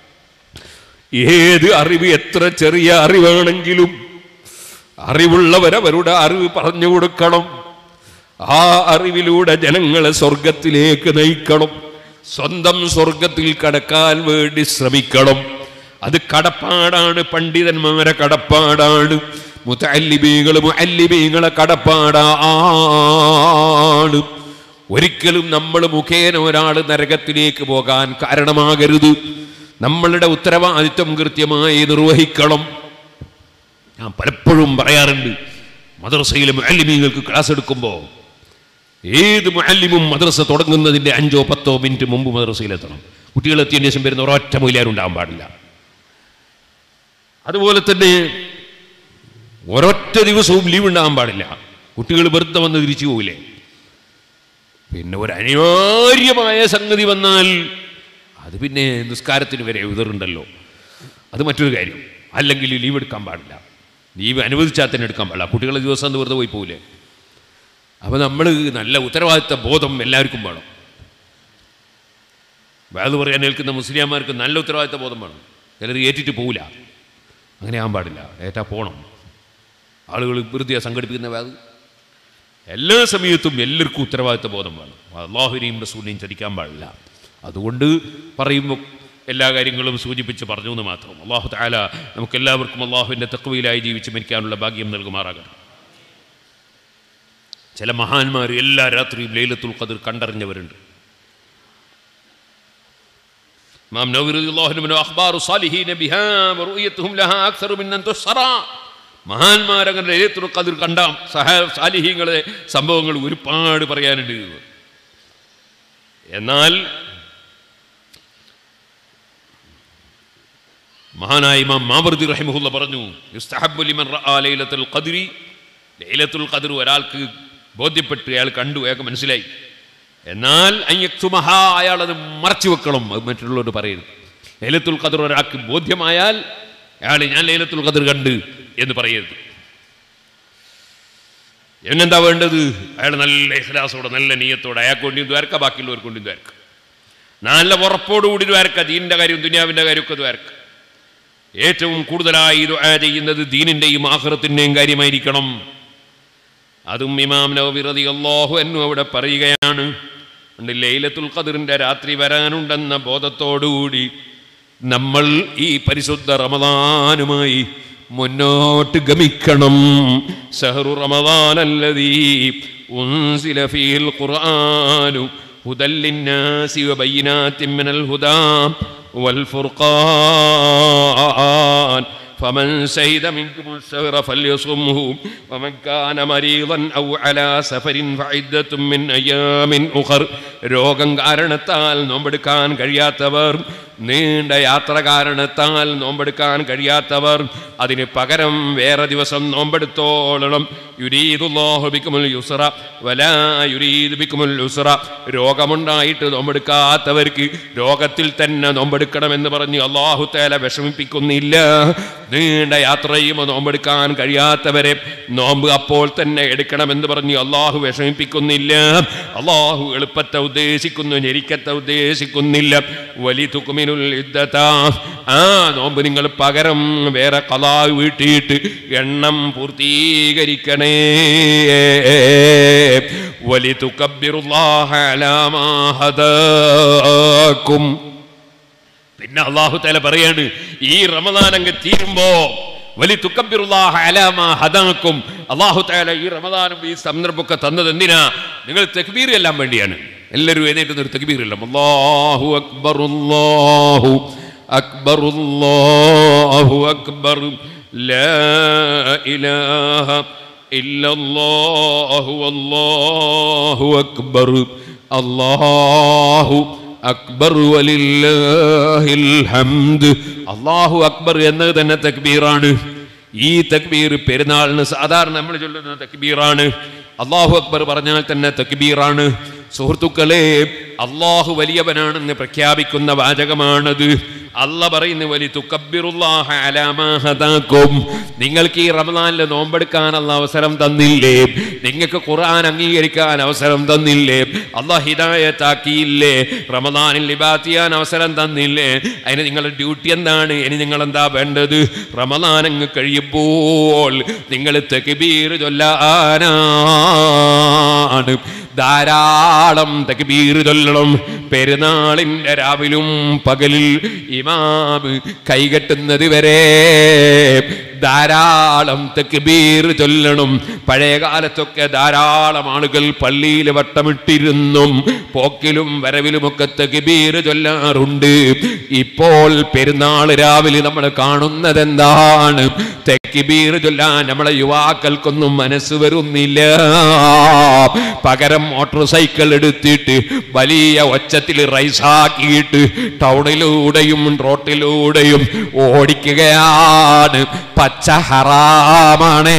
ഏത് അറിവ് എത്ര ചെറിയ അറിവാണെങ്കിലും അറിവുള്ളവരവരുടെ അറിവ് പറഞ്ഞു കൊടുക്കണം ആ അറിവിലൂടെ ജനങ്ങളെ സ്വർഗത്തിലേക്ക് നയിക്കണം സ്വന്തം സ്വർഗത്തിൽ കടക്കാൻ വേണ്ടി ശ്രമിക്കണം അത് കടപ്പാടാണ് പണ്ഡിതന്മാരെ കടപ്പാടാണ് മുത്തല്ലിബീകൾ മുഅല്ലിബീങ്ങളെ കടപ്പാടാണ് ഒരിക്കലും നമ്മൾ മുഖേന ഒരാൾ നരകത്തിലേക്ക് പോകാൻ കാരണമാകരുത് നമ്മളുടെ ഉത്തരവാദിത്വം കൃത്യമായി നിർവഹിക്കണം ഞാൻ പലപ്പോഴും പറയാറുണ്ട് മദ്രസയിലെ മുഅല്ലിമീങ്ങൾക്ക് ക്ലാസ് എടുക്കുമ്പോൾ ഏത് മുഅല്ലിമും മദ്രസ തുടങ്ങുന്നതിൻ്റെ അഞ്ചോ പത്തോ മിനിറ്റ് മുമ്പ് മദ്രസയിലെത്തണം കുട്ടികളെത്തിയതിന് ശേഷം വരുന്ന ഒരൊറ്റ മൊയിലാരുണ്ടാവാൻ പാടില്ല അതുപോലെ തന്നെ ഒരൊറ്റ ദിവസവും ലീവ് ഉണ്ടാകാൻ പാടില്ല കുട്ടികൾ വെറുതെ വന്ന് തിരിച്ചു പോകില്ലേ പിന്നെ ഒരു അനിവാര്യമായ സംഗതി വന്നാൽ അത് പിന്നെ നിസ്കാരത്തിന് വരെ എതിറുണ്ടല്ലോ അത് മറ്റൊരു കാര്യം അല്ലെങ്കിൽ ലീവ് എടുക്കാൻ പാടില്ല നീ അനുവദിച്ചാൽ തന്നെ എടുക്കാൻ പാടില്ല കുട്ടികളെ ദിവസം അന്ന് വെറുതെ പോയി പോകില്ലേ അപ്പോൾ നമ്മൾ നല്ല ഉത്തരവാദിത്ത ബോധം എല്ലാവർക്കും വേണം വേത് പറയാൻ നിൽക്കുന്ന മുസ്ലിംമാർക്ക് നല്ല ഉത്തരവാദിത്ത ബോധം വേണം ചിലർ ഏറ്റിട്ട് പോവില്ല അങ്ങനെ ആകാൻ പാടില്ല ഏറ്റാ പോകണം ആളുകൾ വെറുതെ സംഘടിപ്പിക്കുന്ന വേത് എല്ലാ സമയത്തും എല്ലാവർക്കും ഉത്തരവാദിത്ത ബോധം വേണം അള്ളാഹുവിനെയും റസൂലിനെയും ചതിക്കാൻ പാടില്ല അതുകൊണ്ട് പറയുമ്പോൾ എല്ലാ കാര്യങ്ങളും സൂചിപ്പിച്ച് പറഞ്ഞു എന്ന് മാത്രം അള്ളാഹു താല നമുക്ക് എല്ലാവർക്കും അള്ളാഹുവിൻ്റെ തക്വയിലായി ജീവിച്ച് മരിക്കാനുള്ള ഭാഗ്യം നൽകുമാറാകണം ചില മഹാന്മാർ എല്ലാ രാത്രിയും ലൈലത്തുൽ ഖദർ കണ്ടറിഞ്ഞവരുണ്ട് ഇമാം നവവി റളിയല്ലാഹു അൻഹു അഖ്ബാറു സാലിഹീന ബിഹാ വറുയത്തുഹും ലഹാ അക്സറു മിൻ അൻ തുസ്റ മഹാന്മാരങ്ങനെ ലൈലത്തുൽ ഖദർ കണ്ട സഹാ സാലിഹീങ്ങളെ സംഭവങ്ങൾ ഒരുപാട് പറയാനുണ്ട് എന്നാൽ മഹാനായ ഇമാം മാവർദി റഹിമഹുല്ല പറഞ്ഞു യുസ്തഹബ്ബു ലിമൻ റആ ലൈലത്തുൽ ഖദ്രി ലൈലത്തുൽ ഖദ്ർ ഒരാൾക്ക് ബോധ്യപ്പെട്ട് അയാൾ കണ്ടു അയാൾക്ക് മനസ്സിലായി എന്നാൽ അയ്യക്തുമഹ അയാൾ അത് മറച്ചു വെക്കണം അത് മറ്റുള്ളവരോട് പറയരുത് ലൈലത്തുൽ ഖദ്ർ ഒരാൾക്ക് ബോധ്യമായാൽ അയാൾ ഞാൻ ലൈലത്തുൽ ഖദ്ർ കണ്ട് എന്ന് പറയരുത് എന്നെന്താ വേണ്ടത് അയാൾ നല്ല ഇഖ്ലാസോടെ നല്ല നീയത്തോടെ അയാൾക്ക് വേണ്ടി ദ്വാരക്ക ബാക്കിയുള്ളവർക്ക് വേണ്ടി ദ്വാരക്ക നല്ല ഉറപ്പോടുകൂടി ദ്വാരക്ക ദീനിൻ്റെ കാര്യം ദുനിയാവിൻ്റെ കാര്യമൊക്കെ ദ്വാരക്ക ഏറ്റവും കൂടുതലായി ദുആ ചെയ്യുന്നത് ദീനിൻ്റെയും ആഹ്റത്തിൻ്റെയും കാര്യമായിരിക്കണം അതും ഇമാം നവവി റളിയല്ലാഹു അൻഹു അവിടെ പറയുകയാണ് ഉണ്ട് ലൈലത്തുൽ ഖദറിന്റെ രാത്രി വരാനുണ്ടെന്ന ബോധത്തോടുകൂടി നമ്മൾ ഈ പരിശുദ്ധ റമദാനുമായി മുന്നോട്ട് ഗമിക്കണം സഹറു റമദാനല്ലദീ ഉൻസില ഫീൽ ഖുർആനു هدى للناس وبينات من الهدى والفرقان فمن شهد منكم الشهر فليصمه ومن كان مريضا أو على سفر فعدة من أيام أخر രോഗം കാരണത്താൽ നോമ്പെടുക്കാൻ കഴിയാത്തവർ നീണ്ട യാത്ര കാരണത്താൽ നോമ്പെടുക്കാൻ കഴിയാത്തവർ അതിന് പകരം വേറെ ദിവസം നോമ്പെടുത്തോളണം യുരീദുല്ലാഹു ബിക്കുമുൽ യുസ്റ വലാ യുരീദു ബിക്കുമുൽ യുസ്റ രോഗമുണ്ടായിട്ട് നോമ്പെടുക്കാത്തവർക്ക് രോഗത്തിൽ തന്നെ നോമ്പെടുക്കണമെന്ന് പറഞ്ഞ് അള്ളാഹു തേല വിഷമിപ്പിക്കുന്നില്ല നീണ്ട യാത്ര ചെയ്യുമ്പോൾ നോമ്പെടുക്കാൻ കഴിയാത്തവരെ നോമ്പ് അപ്പോൾ തന്നെ എടുക്കണമെന്ന് പറഞ്ഞ് അള്ളാഹു വിഷമിപ്പിക്കുന്നില്ല അള്ളാഹു എളുപ്പത്തെ ഉദ്ദേശിക്കുന്നു ഞെരിക്കത്തെ ഉദ്ദേശിക്കുന്നില്ല വലി തുക്കുമിനുൽ യുദ്ധത്ത ആ നോമ്പ് നിങ്ങൾ പകരം വേറെ കലാ വീട്ടിയിട്ട് എണ്ണം പൂർത്തീകരിക്കണേ വലി തുക്കബിറുല്ലാഹലാമാഹദാക്കും പിന്നെ അള്ളാഹു തല പറയാണ് ഈ റമദാൻ അങ്ങ് തീരുമ്പോ വലി തുക്കബിറുല്ലാഹ അലാമാ ഹദാക്കും അള്ളാഹു താല ഈ റമദാനും ഈ സന്ദർഭമൊക്കെ തന്നത് എന്തിനാ നിങ്ങൾ തെക്ബീർ എല്ലാം വേണ്ടിയാണ് എല്ലാവരും എഴുന്നേറ്റ് ഒരു തെക്ബീർ എല്ലാം അല്ലാഹു അക്ബർ അല്ലാഹു അക്ബർ അല്ലാഹു അക്ബർ ലാ ഇലാഹ ഇല്ലല്ലാഹു അല്ലാഹു അക്ബർ അല്ലാഹു അക്ബർ വലില്ലാഹിൽ ഹംദ് അല്ലാഹു അക്ബർ എന്നത് തന്നെ തക്ബീറാണ് ഈ തക്ബീർ പെരുന്നാളിന് സാധാരണ നമ്മൾ ചൊല്ലുന്ന തക്ബീറാണ് അള്ളാഹു അക്ബർ പറഞ്ഞാൽ തന്നെ തക്ബീറാണ് സുഹൃത്തുക്കളെ അള്ളാഹു വലിയവനാണെന്ന് പ്രഖ്യാപിക്കുന്ന വാചകമാണത് അല്ല പറയുന്ന വലി തുക്കബിറുല്ലാഹ അലാമാഹതാക്കും നിങ്ങൾക്ക് ഈ റമദാനിൽ നോമ്പെടുക്കാനുള്ള അവസരം തന്നില്ലേ നിങ്ങൾക്ക് ഖുർആൻ അംഗീകരിക്കാൻ അവസരം തന്നില്ലേ അള്ളാഹ് ഹിദായത്താക്കിയില്ലേ റമദാനിൽ ലിബാത്ത് ചെയ്യാൻ അവസരം തന്നില്ലേ അതിന് നിങ്ങളുടെ ഡ്യൂട്ടി എന്താണ് ഇനി നിങ്ങൾ എന്താ വേണ്ടത് റമദാൻ അങ്ങ് കഴിയുമ്പോൾ നിങ്ങൾ തെക്കിബീർ ചൊല്ലാനാണ് ധാരാളം തക്ബീർ ചൊല്ലണം പെരുന്നാളിൻ്റെ രാവിലും പകലിൽ ഇമാം കൈകെട്ടുന്നത് വരെ ധാരാളം തക്ബീർ ചൊല്ലണം പഴയ കാലത്തൊക്കെ ധാരാളം ആളുകൾ പള്ളിയിൽ വട്ടമിട്ടിരുന്നും പോക്കിലും വരവിലുമൊക്കെ തക്ബീർ ചൊല്ലാറുണ്ട് ഇപ്പോൾ പെരുന്നാൾ രാവിലെ നമ്മൾ കാണുന്നത് എന്താണ് തെക്കിബീർ ചൊല്ലാൻ നമ്മളെ യുവാക്കൾക്കൊന്നും മനസ്സ് വരുന്നില്ല പകരം മോട്ടോർ സൈക്കിൾ എടുത്തിട്ട് വലിയ ഒച്ചത്തിൽ റൈസാക്കിയിട്ട് ടൗണിലൂടെയും റോട്ടിലൂടെയും ഓടിക്കുകയാണ് പച്ച ഹറാമാണ്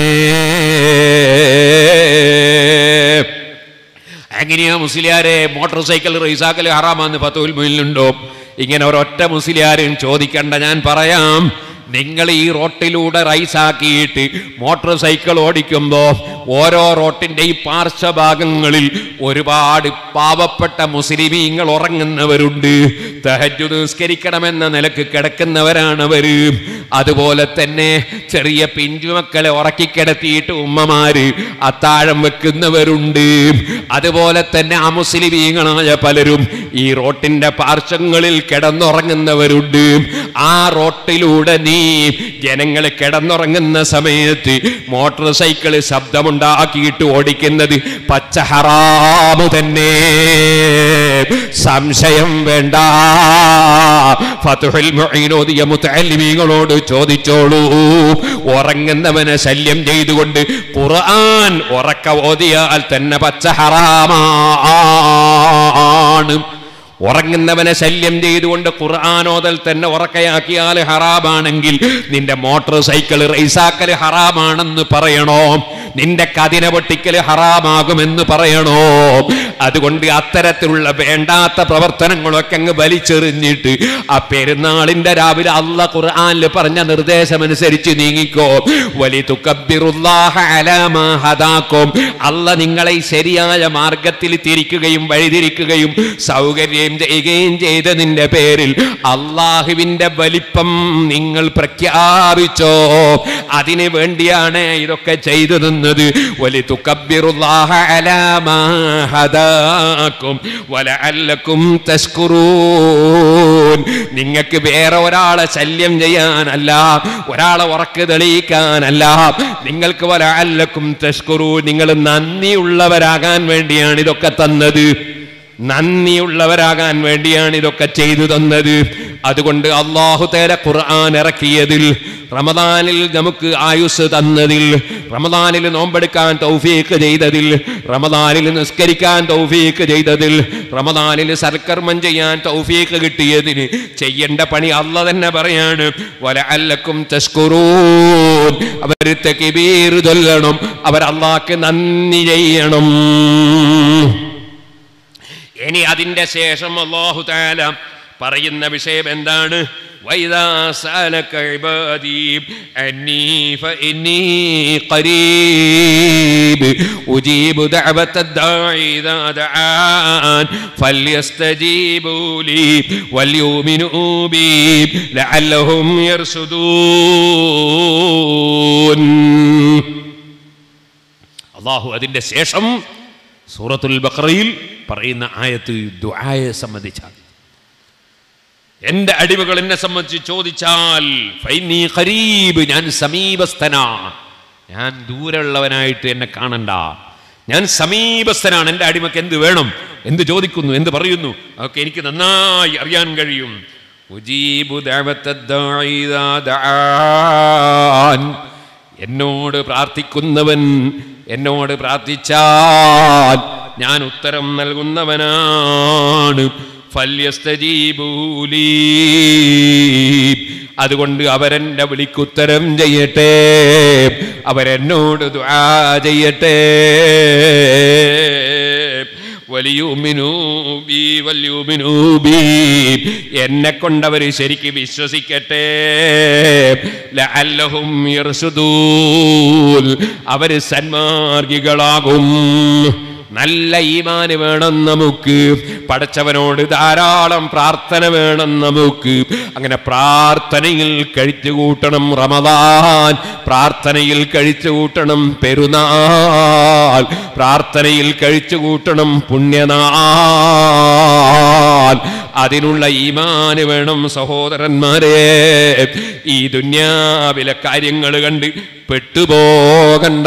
എങ്ങനെയാ മുസ്ലിയാരെ മോട്ടോർ സൈക്കിൾ റൈസാക്കൽ ഹറാമാന്ന് പത്തുൽ മുന്നിലുണ്ടോ ഇങ്ങനെ ഒരൊറ്റ മുസ്ലിയാരും ചോദിക്കണ്ട ഞാൻ പറയാം നിങ്ങൾ ഈ റോട്ടിലൂടെ റൈസാക്കിയിട്ട് മോട്ടോർ സൈക്കിൾ ഓടിക്കുമ്പോൾ ഓരോ റോട്ടിൻ്റെയും പാർശ്വഭാഗങ്ങളിൽ ഒരുപാട് പാവപ്പെട്ട മുസ്ലിമീങ്ങൾ ഉറങ്ങുന്നവരുണ്ട് തഹജു നിസ്കരിക്കണമെന്ന നിലക്ക് കിടക്കുന്നവരാണവർ അതുപോലെ തന്നെ ചെറിയ പിഞ്ചുമക്കളെ ഉറക്കിക്കിടത്തിയിട്ട് ഉമ്മമാര് അത്താഴം വെക്കുന്നവരുണ്ട് അതുപോലെ തന്നെ ആ മുസ്ലിമീങ്ങളായ പലരും ഈ റോട്ടിന്റെ പാർശ്വങ്ങളിൽ കിടന്നുറങ്ങുന്നവരുണ്ട് ആ റോട്ടിലൂടെ നീ ജനങ്ങൾ കിടന്നുറങ്ങുന്ന സമയത്ത് മോട്ടോർ സൈക്കിൾ ശബ്ദമുണ്ടാക്കിയിട്ട് ഓടിക്കുന്നത് പച്ച ഹറാമ് തന്നെ സംശയം വേണ്ട ഫതുഹുൽ മുഈൻ ഓതിയ മുത്തഅല്ലിമീങ്ങളോട് ചോദിച്ചോളൂ ഉറങ്ങുന്നവനെ ശല്യം ചെയ്തുകൊണ്ട് ഖുർആൻ ഉറക്ക ഓതിയാൽ തന്നെ പച്ച ഹറാമാണ് ഉറങ്ങുന്നവനെ ശല്യം ചെയ്തുകൊണ്ട് ഖുർആാനോദൽ തന്നെ ഉറക്കയാക്കിയാൽ ഹറാമാണെങ്കിൽ നിന്റെ മോട്ടോർ സൈക്കിൾ റൈസാക്കൽ ഹറാമാണെന്ന് പറയണോ നിന്റെ കതിന പൊട്ടിക്കൽ ഹറാമാകുമെന്ന് പറയണോ അതുകൊണ്ട് അത്തരത്തിലുള്ള വേണ്ടാത്ത പ്രവർത്തനങ്ങളൊക്കെ അങ്ങ് വലിച്ചെറിഞ്ഞിട്ട് ആ പെരുന്നാളിന്റെ രാവിലെ അല്ല ഖുർആനിൽ പറഞ്ഞ നിർദ്ദേശമനുസരിച്ച് നീങ്ങിക്കോ വലി തുക്കബിറുല്ലാഹ അലാമാ ഹദാക്കും അല്ല നിങ്ങളെ ഈ ശരിയായ മാർഗത്തിൽ തിരിക്കുകയും വഴിതിരിക്കുകയും സൗകര്യം ചെയ്യുകയും ചെയ്തതിന്റെ പേരിൽ അള്ളാഹുവിന്റെ വലിപ്പം നിങ്ങൾ പ്രഖ്യാപിച്ചോ അതിനു വേണ്ടിയാണ് ഇതൊക്കെ ചെയ്തു നിന്നത് വലി തുക്കബിറുല്ലാഹ അലാമാ ഹദാക്കും വലഅല്ലക്കും തസ്കുറൂൻ നിങ്ങൾക്ക് വേറെ ഒരാളെ ശല്യം ചെയ്യാനല്ല ഒരാളെ ഉറക്ക് തെളിയിക്കാനല്ല നിങ്ങൾക്ക് വലഅല്ലക്കും തസ്കുറൂൻ നിങ്ങൾ നന്ദിയുള്ളവരാകാൻ വേണ്ടിയാണ് ഇതൊക്കെ തന്നത് നന്ദിയുള്ളവരാകാൻ വേണ്ടിയാണ് ഇതൊക്കെ ചെയ്തു തന്നത് അതുകൊണ്ട് അള്ളാഹു തേര ഖുർആൻ ഇറക്കിയതിൽ റമദാനിൽ നമുക്ക് ആയുസ് തന്നതിൽ റമദാനിൽ നോമ്പെടുക്കാൻ തൗഫീക്ക് ചെയ്തതിൽ റമദാനിൽ നിസ്കരിക്കാൻ തൗഫീക്ക് ചെയ്തതിൽ റമദാനിൽ സൽക്കർമ്മം ചെയ്യാൻ തൗഫീക്ക് കിട്ടിയതിന് ചെയ്യേണ്ട പണി അല്ല തന്നെ പറയാണ് വലഅല്ലക്കും തസ്കുറൂൻ അവർ തക്ബീർ ചൊല്ലണം അവർ അള്ളാഹ്ക്ക് നന്ദി ചെയ്യണം ഇനി അതിന്റെ ശേഷം അള്ളാഹു താല പറയുന്ന വിഷയം എന്താണ് وإذا سألك عبادي عني فإني قريب أجيب دعوة الداعي إذا دعان فليستجيبوا لي وليؤمنوا بي لعلهم يرشدون അള്ളാഹു അതിൻ്റെ ശേഷം സൂറത്തുൽ ബഖറയിൽ പറയുന്ന ആയത്ത് ദുആയെ സംബന്ധിച്ചാണ് എന്റെ അടിമകൾ എന്നെ സംബന്ധിച്ച് ചോദിച്ചാൽ ഫൈനീ ഖരീബ് ഞാൻ സമീപസ്ഥനാ ഞാൻ ദൂരമുള്ളവനായിട്ട് എന്നെ കാണണ്ട ഞാൻ സമീപസ്ഥനാണ് എൻ്റെ അടിമക്ക് എന്ത് വേണം എന്ത് ചോദിക്കുന്നു എന്ത് പറയുന്നു അതൊക്കെ എനിക്ക് നന്നായി അറിയാൻ കഴിയും ഉജീബു ദഅവത്തദ്ദാഇ ഇദാ ദആൻ. എന്നോട് പ്രാർത്ഥിക്കുന്നവൻ എന്നോട് പ്രാർത്ഥിച്ചാൽ ഞാൻ ഉത്തരം നൽകുന്നവനാണ് ഫല്യസ്തജീബൂലീ. അതുകൊണ്ട് അവരെന്റെ വിളിക്കുത്തരം ചെയ്യട്ടെ അവരെന്നോട് ദുആ ചെയ്യട്ടെ വലിയുമിനൂ ബി വലിയുമിനൂ ബി എന്നെ കൊണ്ടവർ ശരിക്ക് വിശ്വസിക്കട്ടെ ലഅല്ലഹും യർശുദൂൻ അവര് സന്മാർഗികളാകും നല്ല ഈമാന് വേണം നമുക്ക് പടച്ചവനോട് ധാരാളം പ്രാർത്ഥന വേണം നമുക്ക് അങ്ങനെ പ്രാർത്ഥനയിൽ കഴിച്ചു കൂട്ടണം റമദാൻ പ്രാർത്ഥനയിൽ കഴിച്ചു കൂട്ടണം പെരുന്നാൾ പ്രാർത്ഥനയിൽ കഴിച്ചു കൂട്ടണം പുണ്യനാൾ അതിനുള്ള ഈമാന് വേണം സഹോദരന്മാരെ ഈ ദുന്യാവിലെ കാര്യങ്ങൾ കണ്ട് പെട്ടുപോകണ്ട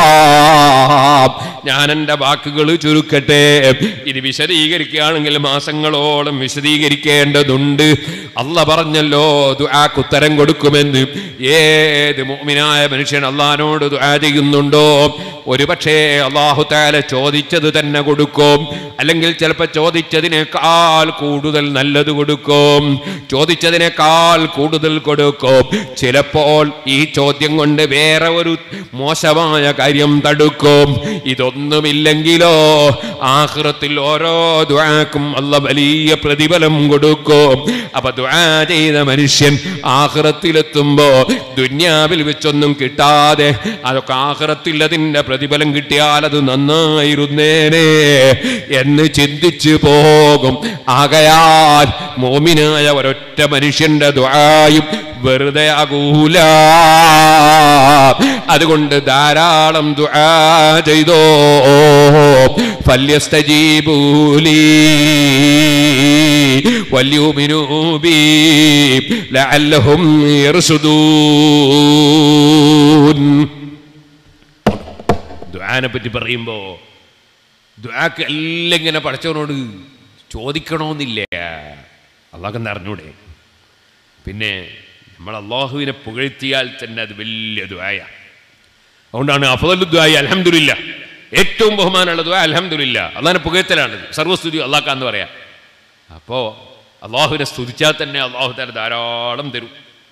ഞാൻ എൻ്റെ വാക്കുകൾ ചുരുക്കട്ടെ ഇത് വിശദീകരിക്കുകയാണെങ്കിൽ മാസങ്ങളോളം വിശദീകരിക്കേണ്ടതുണ്ട് അല്ല പറഞ്ഞല്ലോ ദുആക്ക് ഉത്തരം കൊടുക്കുമെന്ന് ഏത് മോമിനായ മനുഷ്യൻ അള്ളഹാനോട് ദുആ ചെയ്യുന്നുണ്ടോ ഒരുപക്ഷേ അള്ളാഹു താല ചോദിച്ചത് തന്നെ കൊടുക്കും അല്ലെങ്കിൽ ചിലപ്പോൾ ചോദിച്ചതിനേക്കാൾ കൂടുതൽ നല്ലത് കൊടുക്കും ചോദിച്ചതിനേക്കാൾ കൂടുതൽ കൊടുക്കും ചിലപ്പോൾ ഈ ചോദ്യം കൊണ്ട് വേറെ ഒരു മോശമായ കാര്യം തടുക്കും ഇതൊന്നുമില്ലെങ്കിലോ ആഖിറത്തിൽ ഓരോ ദുആക്കും അല്ല വലിയ പ്രതിഫലം കൊടുക്കും അപ്പൊ ദുആ ചെയ്ത മനുഷ്യൻ ആഖിറത്തിലെത്തുമ്പോ ദുന്യാവിൽ വെച്ചൊന്നും കിട്ടാതെ അതൊക്കെ ആഖിറത്തിൽ അതിന്റെ പ്രതിഫലം കിട്ടിയാൽ അത് നന്നായിരുന്നേനെ എന്ന് ചിന്തിച്ചു പോകും ആകയാൽ മോമിനായ ഒരൊറ്റ മനുഷ്യന്റെ ദുആയും വെറുതെ ആകൂല അതുകൊണ്ട് ധാരാളം ദുആ ചെയ്തോ ഫല്യസ്തജീബൂലി വല്യുമിനൂബി ലഅല്ലഹും യർസുദൂൻ ദുആനെ പറ്റി പറയുമ്പോ ദുആക്ക് എല്ലാം ഇങ്ങനെ പഠിച്ചവനോട് ചോദിക്കണമെന്നില്ല അള്ളാഹ് അറിഞ്ഞൂടെ പിന്നെ നമ്മൾ അള്ളാഹുവിനെ പുകഴ്ത്തിയാൽ തന്നെ അത് വലിയ ദ്വായ അതുകൊണ്ടാണ് അഫദലു ദ്വായ അലഹമില്ല ഏറ്റവും ബഹുമാനമുള്ള ദ്വായ അലഹമില്ല അള്ളാഹിനെ പുകഴ്ത്തലാണ് സർവസ്തുതി അള്ളാഹ്ക്കാന്ന് പറയാം അപ്പോൾ അള്ളാഹുവിനെ സ്തുതിച്ചാൽ തന്നെ അള്ളാഹു തന്നെ ധാരാളം തരും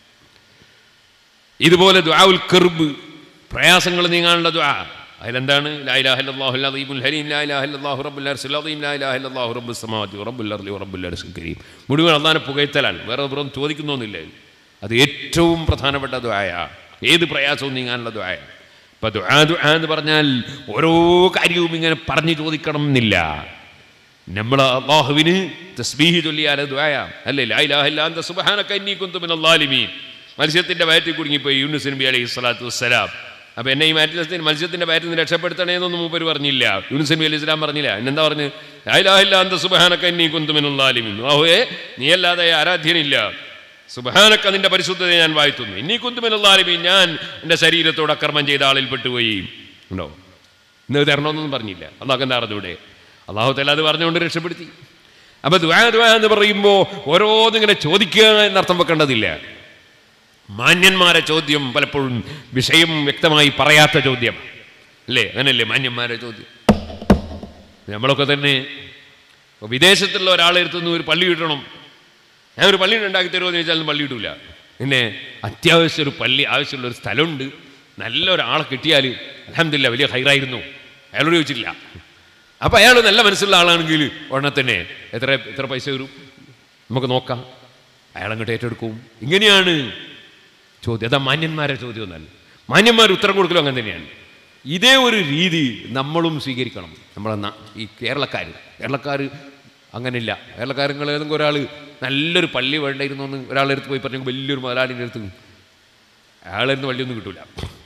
ഇതുപോലെ ദ്വാഉൽ കർബ് പ്രയാസങ്ങൾ നീങ്ങാനുള്ള ദ്വാ അതിലെന്താണ് ലാ ഇലാഹ ഇല്ലല്ലാഹു അൽ അദീമുൽ ഹലീം ലാ ഇലാഹ ഇല്ലല്ലാഹു റബ്ബുൽ അർശിൽ അദീം ലാ ഇലാഹ ഇല്ലല്ലാഹു റബ്ബുസ് സമാവാതി റബ്ബുൽ അർളി റബ്ബുൽ അർശിൽ കരീം മുഴുവൻ അള്ളാഹിനെ പുകഴ്ത്തലാണ് വേറെ വെറും ചോദിക്കുന്നൊന്നുമില്ല ഇതിൽ. അത് ഏറ്റവും പ്രധാനപ്പെട്ട ദ്വായ ഏത് പ്രയാസവും നീങ്ങാനുള്ള ദ്വായ ഇപ്പൊ ദുആ ദുആ എന്ന് പറഞ്ഞാൽ ഓരോ കാര്യവും ഇങ്ങനെ പറഞ്ഞു ചോദിക്കണം എന്നില്ല നമ്മൾ അള്ളാഹുവിന് തസ്ബീഹ് ചൊല്ലിയാൽ ദ്വായ അല്ലേ ലാ ഇലാഹ ഇല്ലാ അന്ത സുബ്ഹാനക ഇന്നി കുന്തു മിനൽ ളാലിമീൻ മത്സ്യത്തിന്റെ വയറ്റിൽ കുടുങ്ങിപ്പോയി യൂനുസ് നബി അലൈഹി സ്വലാത്തു വസ്സലാം അപ്പൊ എന്നെ ഈ മാറ്റിൽ മത്സ്യത്തിന്റെ വയറ്റിൽ നിന്ന് രക്ഷപ്പെടുത്തണേ എന്നൊന്നും മൂപ്പര് പറഞ്ഞില്ല യൂനുസ് നബി അലൈഹി സ്വലാം പറഞ്ഞില്ല എന്നെന്താ പറഞ്ഞു ലാ ഇലാഹ ഇല്ലാ അന്ത സുബ്ഹാനക ഇന്നി കുന്തു മിനൽ ളാലിമീൻ അല്ലാഹുവേ നീ അല്ലാതെ ആരാധ്യനില്ല സുബഹാനക്ക നിന്റെ പരിശുദ്ധതയെ ഞാൻ വാഴ്ത്തുന്നു ഇനി കുന്തുമെന്നുള്ളാലിമീൻ ഞാൻ എൻ്റെ ശരീരത്തോട് അക്രമം ചെയ്ത ആളിൽ പെട്ടുപോയി ഉണ്ടോ ഇന്ന് തരണമെന്നൊന്നും പറഞ്ഞില്ല അള്ളാഹ് എന്താ അറിഞ്ഞൂടെ അള്ളാഹു തല അത് പറഞ്ഞുകൊണ്ട് രക്ഷപ്പെടുത്തി അപ്പൊ ദ്വാ ദ്വാ എന്ന് പറയുമ്പോൾ ഓരോന്നിങ്ങനെ ചോദിക്കുക എന്നർത്ഥം വെക്കേണ്ടതില്ല മാന്യന്മാരെ ചോദ്യം പലപ്പോഴും വിഷയം വ്യക്തമായി പറയാത്ത ചോദ്യം അല്ലേ അങ്ങനല്ലേ മാന്യന്മാരെ ചോദ്യം നമ്മളൊക്കെ തന്നെ ഇപ്പൊ വിദേശത്തുള്ള ഒരാളെ അടുത്തുനിന്ന് ഒരു പള്ളി കിട്ടണം ഞാൻ ഒരു പള്ളി ഉണ്ടാക്കി തരുമോ എന്ന് ചോദിച്ചാൽ പള്ളി കിട്ടൂല പിന്നെ അത്യാവശ്യം ഒരു പള്ളി ആവശ്യമുള്ള ഒരു സ്ഥലമുണ്ട് നല്ല ഒരാളെ കിട്ടിയാൽ അലഹമില്ല വലിയ ഹൈറായിരുന്നു അയാളോട് ചോദിച്ചില്ല അപ്പം അയാൾ നല്ല മനസ്സുള്ള ആളാണെങ്കിൽ ഉടനെ തന്നെ എത്ര എത്ര പൈസ വരും നമുക്ക് നോക്കാം അയാൾ അങ്ങോട്ട് ഏറ്റെടുക്കും ഇങ്ങനെയാണ് ചോദ്യം അതാ മാന്യന്മാരെ ചോദ്യം എന്നല്ല മാന്യന്മാർ ഉത്തരം കൊടുക്കലും അങ്ങനെ തന്നെയാണ് ഇതേ ഒരു രീതി നമ്മളും സ്വീകരിക്കണം നമ്മളെ നാ- ഈ കേരളക്കാർ കേരളക്കാർ അങ്ങനെയില്ല കേരളക്കാരങ്ങൾ ഏതെങ്കിലും ഒരാൾ നല്ലൊരു പള്ളി വേണ്ടായിരുന്നു എന്ന് ഒരാളുടെ അടുത്ത് പോയി പറഞ്ഞു വലിയൊരു മുതലാളിൻ്റെ അടുത്ത് അയാളെന്ന് പള്ളിയൊന്നും കിട്ടൂല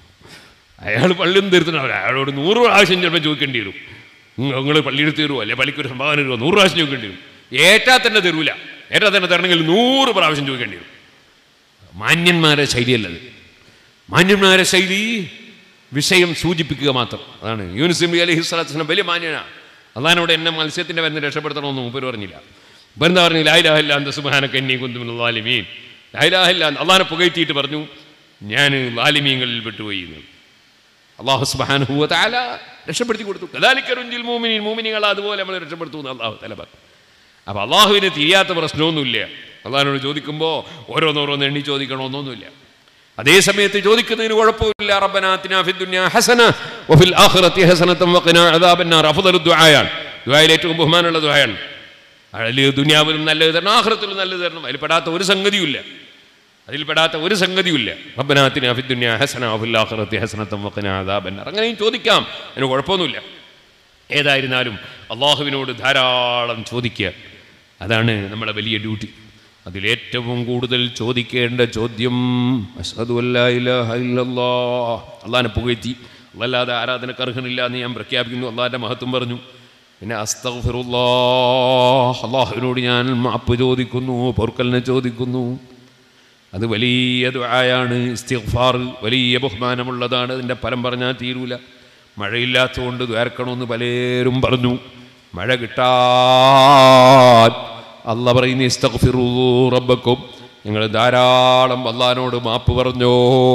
അയാൾ പള്ളിയൊന്നും തീർത്തുണ്ടാവില്ല അയാളോട് നൂറ് പ്രാവശ്യം ചിലപ്പോൾ ചോദിക്കേണ്ടി വരും നിങ്ങൾ പള്ളിയെടുത്ത് തരുമോ അല്ലെ പള്ളിക്ക് ഒരു സംഭാവന തരുമോ നൂറ് പ്രാവശ്യം ചോദിക്കേണ്ടി വരും ഏറ്റാൽ തന്നെ തരൂല ഏറ്റാൽ തന്നെ തരണമെങ്കിൽ നൂറ് പ്രാവശ്യം ചോദിക്കേണ്ടി വരും മാന്യന്മാരെ ശൈലിയല്ലത് മാന്യന്മാരെ ശൈലി വിഷയം സൂചിപ്പിക്കുക മാത്രം അതാണ് യൂനുസ് നബി അലൈഹി സ്വലാത്തു വലിയ മാന്യനാണ് അള്ളഹാനോട് എന്നെ മത്സ്യത്തിന്റെ വരുന്ന രക്ഷപ്പെടുത്തണമെന്ന് മൂപ്പര് പറഞ്ഞില്ല ഇപ്പം എന്താ പറഞ്ഞു ലായിലാഹില്ല അന്ത സുബാനക്ക് എന്നെ കുന്തുമില്ലാലിമീൻ ലായിലാഹില്ല അള്ളഹാനെ പുകഴ്ത്തിയിട്ട് പറഞ്ഞു ഞാൻ ലാലിമീങ്ങളിൽ വിട്ടുപോയി എന്ന് അള്ളാഹു സുബാനുഹുവ താല രക്ഷപ്പെടുത്തി കൊടുത്തു കദാലിക്കറുഞ്ചിൽ മൂമിനിൻ മൂമിനികൾ അതുപോലെ നമ്മൾ രക്ഷപ്പെടുത്തു എന്ന് അള്ളാഹു തല പറഞ്ഞു അപ്പൊ അള്ളാഹുവിന് തിരിയാത്ത പ്രശ്നമൊന്നുമില്ല അള്ളാഹിനോട് ചോദിക്കുമ്പോൾ ഓരോന്നോരോന്ന് എണ്ണി ചോദിക്കണമെന്നൊന്നുമില്ല അതേ സമയത്ത് ചോദിക്കുന്നതിന് കുഴപ്പമില്ല റബ്ബനാത്തിന ഫിദ് ദുനിയ ഹസന വഫിൽ ആഖിറതി ഹസനതൻ വഖിനാ അദാബന്നാർ അഫ്ദലു ദുആയാണ് ദുആയിൽ ഏറ്റവും ബഹുമാനമുള്ള ദുആയാണ് അതിൽ ദുനിയാവിലും നല്ലത് തരണം ആഖിറത്തിലും നല്ലത് തരണം അതിൽ പെടാത്ത ഒരു സംഗതിയുമില്ല അതിൽ പെടാത്ത ഒരു സംഗതിയുമില്ല റബ്ബനാത്തിന ഫിദ് ദുനിയ ഹസന വഫിൽ ആഖിറതി ഹസനതൻ വഖിനാ അദാബന്നാർ അങ്ങനെയും ചോദിക്കാം അതിന് കുഴപ്പമൊന്നുമില്ല ഏതായിരുന്നാലും അള്ളാഹുവിനോട് ധാരാളം ചോദിക്കുക അതാണ് നമ്മുടെ വലിയ ഡ്യൂട്ടി അതിലേറ്റവും കൂടുതൽ ചോദിക്കേണ്ട ചോദ്യം അഷ്ഹദു അല്ലാ ഇലാഹ ഇല്ലല്ലാഹ് അള്ളാഹിനെ പുകഴ്ത്തി അല്ലാതെ ആരാധനക്ക് അർഹനില്ല എന്ന് ഞാൻ പ്രഖ്യാപിക്കുന്നു അള്ളാഹിൻ്റെ മഹത്വം പറഞ്ഞു പിന്നെ അസ്തഗ്ഫിറുല്ലാഹ് അള്ളാഹുവിനോട് ഞാൻ മാപ്പ് ചോദിക്കുന്നു പൊറുക്കലിനെ ചോദിക്കുന്നു അത് വലിയ ദുആയാണ് ഇസ്തിഗ്ഫാർ വലിയ ബഹുമാനമുള്ളതാണ് അതിൻ്റെ ഫലം പറഞ്ഞാൽ തീരൂല മഴയില്ലാത്തതുകൊണ്ട് ദ്വാരക്കണമെന്ന് പലരും പറഞ്ഞു മഴ കിട്ടാൻ അല്ല പറയുന്ന ഇസ്തഗ്ഫിറൂ റബ്ബക്കും നിങ്ങൾ ധാരാളം അള്ളഹാനോട് മാപ്പ് പറഞ്ഞോ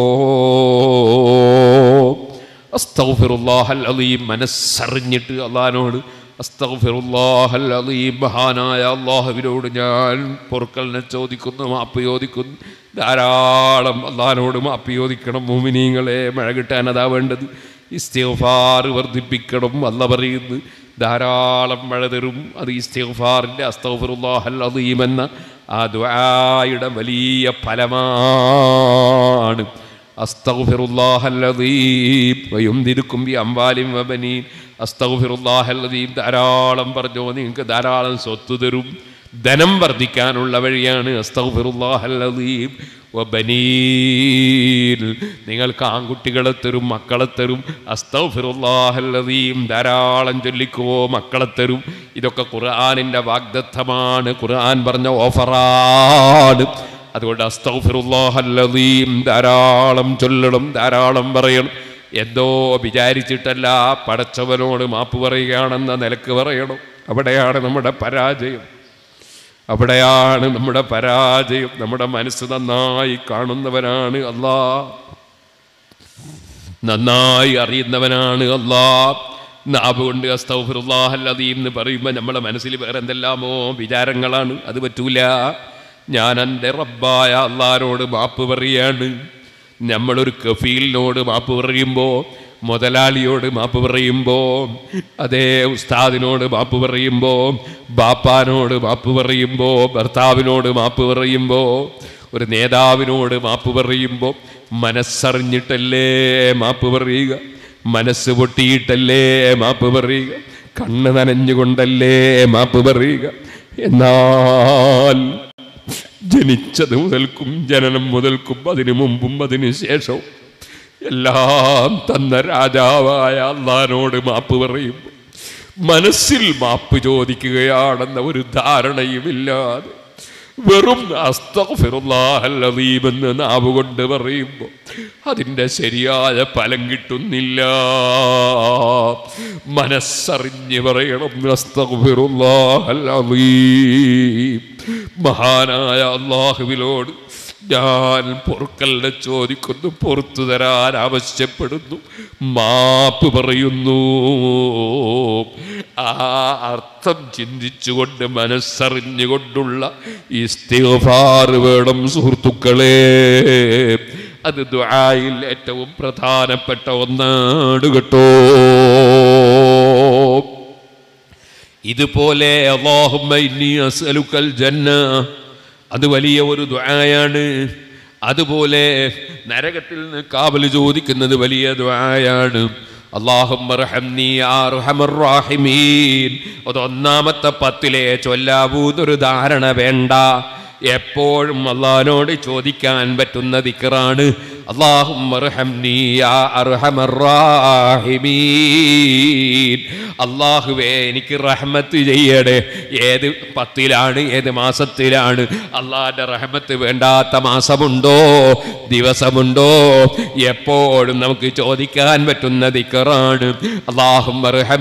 അസ്തഗ്ഫിറുല്ലാഹൽ അലീം മനസ്സറിഞ്ഞിട്ട് അള്ളഹാനോട് അസ്തഗ്ഫിറുല്ലാഹൽ അലീം മഹാനായ അള്ളാഹുവിനോട് ഞാൻ പൊറുക്കലിനെ ചോദിക്കുന്നു മാപ്പ് ചോദിക്കുന്നു ധാരാളം അള്ളഹാനോട് മാപ്പ് ചോദിക്കണം മോമിനീങ്ങളെ മഴ കിട്ടാൻ അതാ വേണ്ടത് ഇസ്തിഗ്ഫാർ വർദ്ധിപ്പിക്കണം അല്ല പറയുന്നു ധാരാളം മഴ തരും അത് ഇസ്തിഗ്ഫാറിൻ്റെ അസ്തഗ്ഫിറുല്ലാഹൽ അദീം എന്ന ആ ദുആയുടെ വലിയ ഫലമാണ് അസ്തഗ്ഫിറുല്ലാഹൽ അദീം വയുംദിരുക്കും ബി അംവാലിൻ വബനീൻ അസ്തഗ്ഫിറുല്ലാഹൽ അദീം ധാരാളം പറഞ്ഞോ നിങ്ങൾക്ക് ധാരാളം സ്വത്ത് തരും ധനം വർദ്ധിക്കാനുള്ള വഴിയാണ് അസ്തഗ്ഫിറുല്ലാഹൽ അദീം വബനീൻ നിങ്ങൾക്ക് ആൺകുട്ടികളെ തരും മക്കളെ തരും അസ്തഗ്ഫിറുല്ലാഹൽ അദീം ധാരാളം ചൊല്ലിക്കുവോ മക്കളെ തരും ഇതൊക്കെ ഖുർആനിൻ്റെ വാഗ്ദത്തമാണ് ഖുർആൻ പറഞ്ഞ ഓഫറാണ് അതുകൊണ്ട് അസ്തഗ്ഫിറുല്ലാഹൽ അദീം ധാരാളം ചൊല്ലണം ധാരാളം പറയണം എന്തോ വിചാരിച്ചിട്ടല്ല പടച്ചവനോട് മാപ്പ് പറയുകയാണെന്ന നിലക്ക് പറയണം അവിടെയാണ് നമ്മുടെ പരാജയം അവിടെയാണ് നമ്മുടെ പരാജയം നമ്മുടെ മനസ്സ് നന്നായി കാണുന്നവനാണ് അല്ലാ നന്നായി അറിയുന്നവനാണ് അല്ലാ നാവ് കൊണ്ട് അസ്തൗഫിറുല്ലാഹല്ലതീം എന്ന് പറയുമ്പോൾ നമ്മുടെ മനസ്സിൽ വേറെ എന്തെല്ലാമോ വിചാരങ്ങളാണ് അത് പറ്റൂല ഞാൻ എൻ്റെ റബ്ബായ അള്ളാരോട് മാപ്പ് പറയാണ് നമ്മളൊരു കഫീലിനോട് മാപ്പ് പറയുമ്പോൾ മുതലാളിയോട് മാപ്പ് പറയുമ്പോൾ അതേ ഉസ്താദിനോട് മാപ്പ് പറയുമ്പോൾ ബാപ്പാനോട് മാപ്പ് പറയുമ്പോൾ ഭർത്താവിനോട് മാപ്പ് പറയുമ്പോൾ ഒരു നേതാവിനോട് മാപ്പ് പറയുമ്പോൾ മനസ്സറിഞ്ഞിട്ടല്ലേ മാപ്പ് പറയുക മനസ്സ് പൊട്ടിയിട്ടല്ലേ മാപ്പ് പറയുക കണ്ണ് നനഞ്ഞുകൊണ്ടല്ലേ മാപ്പ് പറയുക എന്നാൽ ജനിച്ചത് മുതൽക്കും ജനനം മുതൽക്കും അതിനു മുമ്പും അതിനു ശേഷവും എല്ലാം തന്ന രാജാവായ അള്ളഹാനോട് മാപ്പ് പറയും മനസ്സിൽ മാപ്പ് ചോദിക്കുകയാണെന്ന ഒരു ധാരണയുമില്ലാതെ വെറും അസ്തഫിറുല്ലാഹല്ലീമെന്ന് നാവ് കൊണ്ട് പറയുമ്പോൾ അതിൻ്റെ ശരിയായ ഫലം കിട്ടുന്നില്ല മനസ്സറിഞ്ഞ് പറയണം അസ്തഫിറുല്ലാഹല്ലീം മഹാനായ അള്ളാഹുവിനോട് ഞാൻ പൊറുക്കലിനെ ചോദിക്കുന്നു പുറത്തു തരാൻ ആവശ്യപ്പെടുന്നു മാപ്പ് പറയുന്നു ആ അർത്ഥം ചിന്തിച്ചുകൊണ്ട് മനസ്സറിഞ്ഞുകൊണ്ടുള്ള ഇസ്തിഗ്ഫാർ വേണം സുഹൃത്തുക്കളെ അത് ദുആയിൽ ഏറ്റവും പ്രധാനപ്പെട്ട ഒന്നാണ് കേട്ടോ ഇതുപോലെ അള്ളാഹുമ്മ ഇന്നി അസ്അലുക്കൽ ജന്ന അത് വലിയ ഒരു ദുആയാണ് അതുപോലെ നരകത്തിൽ നിന്ന് കാവൽ ചോദിക്കുന്നത് വലിയ ദുആയാണ് അള്ളാഹുറഹമീൻ അത് ഒന്നാമത്തെ പത്തിലെ ചൊല്ലാവൂന്നൊരു ധാരണ വേണ്ട എപ്പോഴും അള്ളഹാനോട് ചോദിക്കാൻ പറ്റുന്ന ദിക്കറാണ് അള്ളാഹുവേ എനിക്ക് റഹ്മത്ത് ചെയ്യണേ ഏത് പത്തിലാണ് ഏത് മാസത്തിലാണ് അള്ളാഹിന്റെ റഹ്മത്ത് വേണ്ടാത്ത മാസമുണ്ടോ ദിവസമുണ്ടോ എപ്പോഴും നമുക്ക് ചോദിക്കാൻ പറ്റുന്ന ദിക്കറാണ് അള്ളാഹും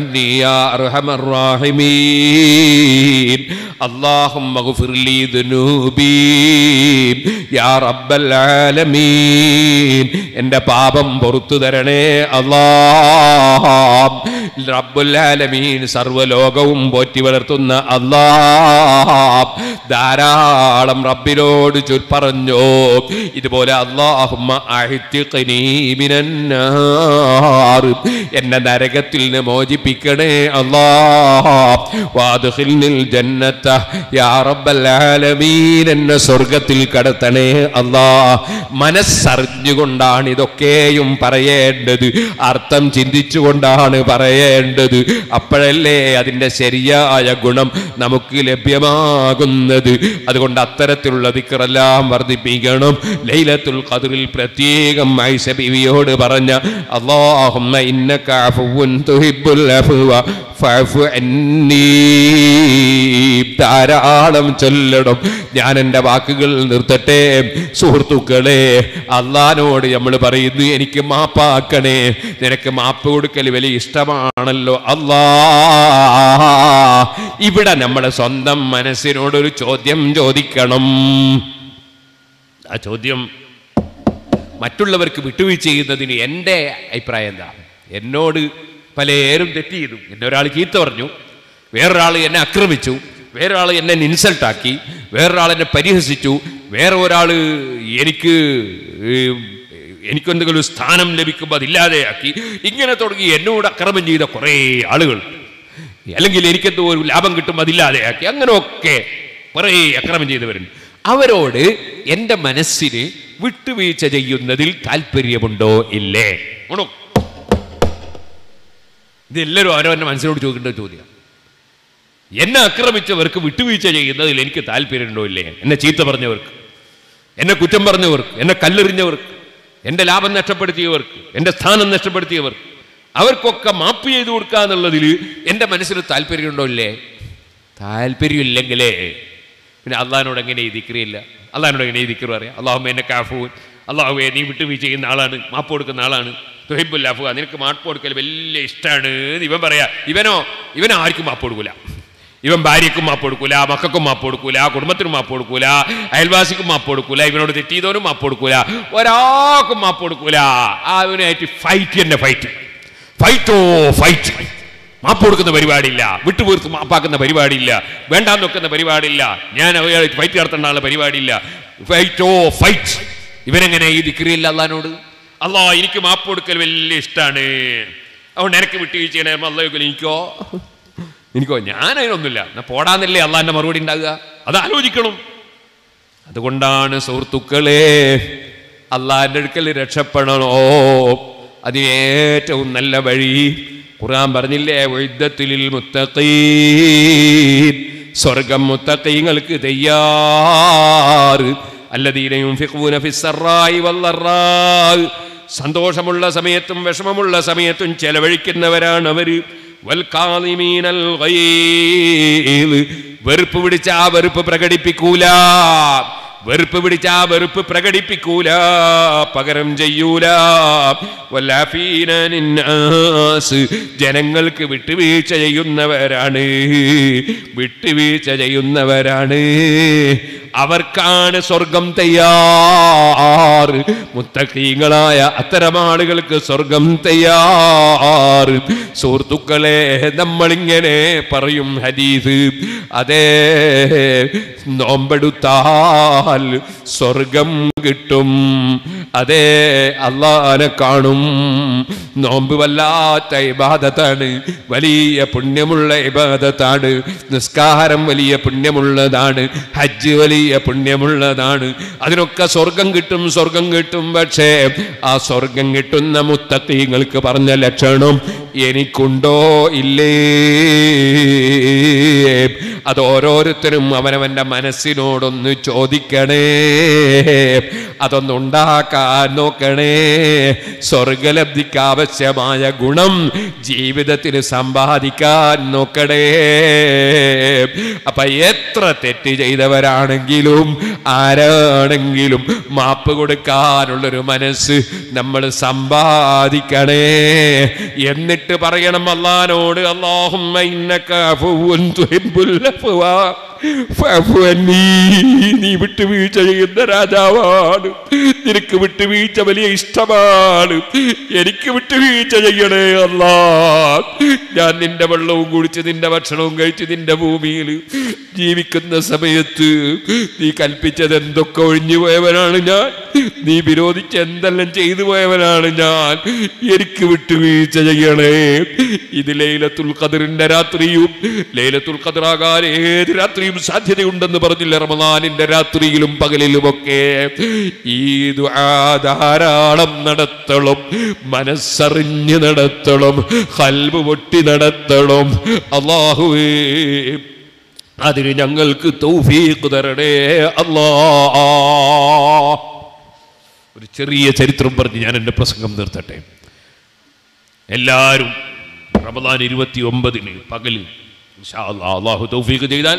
അള്ളാഹും യാ റബ്ബൽ ആലമീൻ എൻ്റെ പാപം പൊറത്തു തരണേ അല്ലാ റബ്ബുൽ ആലമീൻ സർവ്വലോകവും പോറ്റി വളർത്തുന്ന അല്ലാ ധാരാളം റബ്ബിനോട് ചൊൽ പറഞ്ഞോ ഇതുപോലെ അള്ളാഹുമ്മ എന്നെ നരകത്തിൽ നിന്ന് മോചിപ്പിക്കണേ അല്ലാ വാദുഹിൽ ജന്നത്ത യാ റബ്ബൽ ആലമീൻ എന്നെ സ്വർഗത്തിൽ കടത്തണേ അല്ലാ മനസ്സറിഞ്ഞുകൊണ്ടാണ് ഇതൊക്കെയും പറയേണ്ടത് അർത്ഥം ചിന്തിച്ചുകൊണ്ടാണ് പറയേണ്ടത് അപ്പോഴല്ലേ അതിൻ്റെ ശരിയായ ഗുണം നമുക്ക് ലഭ്യമാകുന്നത് അതുകൊണ്ട് അത്തരത്തിലുള്ള ദിക്കറെല്ലാം വർദ്ധിപ്പിക്കണം ലൈലത്തുൽ ഖദറിൽ പ്രത്യേകം ഐഷ ബിവിയോട് പറഞ്ഞ അല്ലാഹുമ്മ ഇന്നക അഫുവുൻ തുഹിബ്ബുൽ അഫ്വ ഫഅഫു അന്നീ ധാരാളം ചൊല്ലണം ഞാൻ എൻ്റെ വാക്കുകൾ നിർത്തട്ടെ സുഹൃത്തുക്കളെ അള്ളഹാനോട് നമ്മൾ പറയുന്നു എനിക്ക് മാപ്പാക്കണേ നിനക്ക് മാപ്പ് കൊടുക്കൽ വലിയ ഇഷ്ടമാണല്ലോ അല്ലാ ഇവിടെ നമ്മുടെ സ്വന്തം മനസ്സിനോടൊരു ചോദ്യം ചോദിക്കണം ആ ചോദ്യം മറ്റുള്ളവർക്ക് വിട്ടുവീഴ്ച ചെയ്യുന്നതിന് എൻ്റെ അഭിപ്രായം എന്താ എന്നോട് പലരും തെറ്റ് ചെയ്തു എന്നെ ഒരാൾ ചീത്ത പറഞ്ഞു വേറൊരാൾ എന്നെ ആക്രമിച്ചു വേറൊരാൾ എന്നെ ഇൻസൾട്ടാക്കി വേറൊരാൾ എന്നെ പരിഹസിച്ചു വേറെ ഒരാൾ എനിക്ക് ഏർ, എനിക്കെന്തെങ്കിലും ഒരു സ്ഥാനം ലഭിക്കുമ്പോൾ അതില്ലാതെയാക്കി ഇങ്ങനെ തുടങ്ങി എന്നോട് അക്രമം ചെയ്ത കുറേ ആളുകൾ അല്ലെങ്കിൽ എനിക്കെന്തോ ഒരു ലാഭം കിട്ടും അതില്ലാതെയാക്കി അങ്ങനെയൊക്കെ കുറേ അക്രമം ചെയ്തവരുണ്ട് അവരോട് എൻ്റെ മനസ്സിന് വിട്ടുവീഴ്ച ചെയ്യുന്നതിൽ താല്പര്യമുണ്ടോ ഇല്ലേ ഉണ്ടോ ഇതെല്ലാവരും അവരവൻ്റെ മനസ്സിനോട് ചോദിക്കേണ്ട ചോദ്യം എന്നെ ആക്രമിച്ചവർക്ക് വിട്ടുവീഴ്ച ചെയ്യുന്നതിൽ എനിക്ക് താല്പര്യമുണ്ടോ ഇല്ലേ എന്നെ ചീത്ത പറഞ്ഞവർക്ക് എന്നെ കുറ്റം പറഞ്ഞവർക്ക് എന്നെ കല്ലെറിഞ്ഞവർക്ക് എൻ്റെ ലാഭം നഷ്ടപ്പെടുത്തിയവർക്ക് എൻ്റെ സ്ഥാനം നഷ്ടപ്പെടുത്തിയവർക്ക് അവർക്കൊക്കെ മാപ്പ് ചെയ്തു കൊടുക്കുക എന്നുള്ളതിൽ എൻ്റെ മനസ്സിന് താല്പര്യമുണ്ടോ ഇല്ലേ താല്പര്യമില്ലെങ്കിലേ പിന്നെ അള്ളഹാനോട് എങ്ങനെ ഈ ദിക്രിയില്ല അള്ളഹാനോട് എങ്ങനെ ഈ ദിക്ർ പറയാം അള്ളാഹു എന്നെ കാഫൂൻ അള്ളാഹുവെ നീ വിട്ടുവീഴ്ച ചെയ്യുന്ന ആളാണ് മാപ്പ് കൊടുക്കുന്ന ആളാണ് തുഹിബുൽ അഫുക നിനക്ക് മാപ്പ് കൊടുക്കൽ വലിയ ഇഷ്ടമാണ് ഇവൻ പറയാ ഇവനോ ഇവൻ ആർക്കും മാപ്പ് കൊടുക്കൂല ഇവൻ ഭാര്യക്കും മാപ്പ് കൊടുക്കൂല മക്കൾക്കും മാപ്പ് കൊടുക്കൂല കുടുംബത്തിനും മാപ്പ് കൊടുക്കൂല അയൽവാസിക്കും മാപ്പ് കൊടുക്കൂല ഇവനോട് തെറ്റിയതോനും മാപ്പ് കൊടുക്കൂല ഒരാൾക്കും മാപ്പ് കൊടുക്കൂല അവനായിട്ട് ഫൈറ്റ് തന്നെ ഫൈറ്റ് ഫൈറ്റോ ഫൈറ്റ് മാപ്പ് കൊടുക്കുന്ന പരിപാടിയില്ല വിട്ടുപീർത്ത് മാപ്പാക്കുന്ന പരിപാടിയില്ല വേണ്ടാന്ന് വെക്കുന്ന പരിപാടിയില്ല ഞാൻ അവയാൾ ഫൈറ്റ് നടത്തേണ്ട പരിപാടിയില്ല ഫൈറ്റോ ഫൈറ്റ് ഇവനെങ്ങനെ ഈ ദിക്രിയില്ല അള്ളഹാനോട് അള്ളാ എനിക്ക് മാപ്പ് കൊടുക്കൽ വലിയ ഇഷ്ടമാണ് അതുകൊണ്ട് എനിക്ക് വിട്ടുവീഴ്ച ചെയ്യണേ അള്ളാഹ് എനിക്കോ എനിക്കോ ഞാൻ അതിനൊന്നുമില്ല എന്നാ പോടാന്നല്ലേ അള്ളാന്റെ മറുപടി ഉണ്ടാകുക അത് ആലോചിക്കണം അതുകൊണ്ടാണ് സുഹൃത്തുക്കളെ അള്ളാന്റെ അടുക്കൽ രക്ഷപ്പെടണോ അതിന് ഏറ്റവും നല്ല വഴി ഖുർആൻ പറഞ്ഞില്ലേ വൈദ്യത്തിൽ മുത്തഖീൻ സ്വർഗം മുത്തഖീങ്ങൾക്ക് തയ്യാറ് അല്ലദീനയും ഫിഖൂന ഫിസ്സറായി വല്ലറായി സന്തോഷമുള്ള സമയത്തും വിഷമമുള്ള സമയത്തും ചെലവഴിക്കുന്നവരാണ് അവര് വൽകാളിമീനൽ ഗൈദ്. വെറുപ്പ് പിടിച്ച ആ വെറുപ്പ് പ്രകടിപ്പിക്കൂല വെറുപ്പ് പിടിച്ച ആ വെറുപ്പ് പ്രകടിപ്പിക്കൂല പകരം ചെയ്യൂല വല്ലാഫീന നിന്നാസ്. ജനങ്ങൾക്ക് വിട്ടുവീഴ്ച ചെയ്യുന്നവരാണ് വിട്ടുവീഴ്ച ചെയ്യുന്നവരാണ് അവർക്കാണ് സ്വർഗം തയ്യാറ് മുത്തക്കീങ്ങളായ അത്തരം ആളുകൾക്ക് സ്വർഗം തയ്യാറ് സുഹൃത്തുക്കളെ നമ്മളിങ്ങനെ പറയും ഹദീസ് അതേ നോമ്പെടുത്താൽ സ്വർഗം കിട്ടും അതേ അള്ളാനെ കാണും നോമ്പ് വല്ലാത്ത ഇബാദത്താണ് വലിയ പുണ്യമുള്ള ഇബാദത്താണ് നിസ്കാരം വലിയ പുണ്യമുള്ളതാണ് ഹജ്ജ് വലിയ പുണ്യമുള്ളതാണ് അതിനൊക്കെ സ്വർഗം കിട്ടും സ്വർഗം കിട്ടും പക്ഷേ ആ സ്വർഗം കിട്ടുന്ന മുത്തക്കീങ്ങൾക്ക് പറഞ്ഞ ലക്ഷണം എനിക്കുണ്ടോ ഇല്ലേ അത് ഓരോരുത്തരും അവനവന്റെ മനസ്സിനോടൊന്ന് ചോദിക്കണേ അതൊന്നുണ്ടാക്കാൻ നോക്കണേ സ്വർഗലബ്ധിക്ക് ആവശ്യമായ ഗുണം ജീവിതത്തിന് സമ്പാദിക്കാൻ നോക്കണേ അപ്പൊ എത്ര തെറ്റ് ചെയ്തവരാണെങ്കിലും ആരാണെങ്കിലും മാപ്പ് കൊടുക്കാനുള്ളൊരു മനസ്സ് നമ്മൾ സമ്പാദിക്കണേ എന്നിട്ട് പറയണം അള്ളഹാനോട് അള്ളാഹും നീ വിട്ടുവീഴ്ച ചെയ്യുന്ന രാജാവാണ് നിനക്ക് വിട്ടുവീഴ്ച വലിയ ഇഷ്ടമാണ് എനിക്ക് വിട്ടുവീഴ്ച ചെയ്യണേ അല്ലാ ഞാൻ നിന്റെ വെള്ളവും കുടിച്ച് നിന്റെ ഭക്ഷണവും കഴിച്ച് നിന്റെ ഭൂമിയിൽ ജീവിക്കുന്ന സമയത്ത് നീ കൽപ്പിച്ചത് എന്തൊക്കെ ഒഴിഞ്ഞു പോയവനാണ് ഞാൻ നീ വിരോധിച്ച് എന്തെല്ലാം ചെയ്തു പോയവനാണ് ഞാൻ എനിക്ക് വിട്ടുവീഴ്ച ചെയ്യണേ ഇത് ലൈലത്തുൽ ഖദറിന്റെ രാത്രിയും ലൈലത്തുൽ ഖദറാകാൻ ഏത് രാത്രിയും സാധ്യതയുണ്ടെന്ന് പറഞ്ഞില്ല റമദാനിന്റെ രാത്രിയിലും പകലിലുമൊക്കെ ഈ ദുആ ധാരാളം നടത്തണം മനസ്സറിഞ്ഞ് നടത്തണം കൽബ് പൊട്ടി നടത്തണം അള്ളാഹുവേ അതിന് ഞങ്ങൾക്ക് തൗഫീഖ് തരണേ അല്ലാ ഒരു ചെറിയ ചരിത്രം പറഞ്ഞ് ഞാൻ എൻ്റെ പ്രസംഗം നിർത്തട്ടെ എല്ലാവരും റമദാൻ ഇരുപത്തി ഒമ്പതിന് പകല് ഇൻഷാ അല്ലാ, അള്ളാഹു തൗഫീഖ് ചെയ്താൽ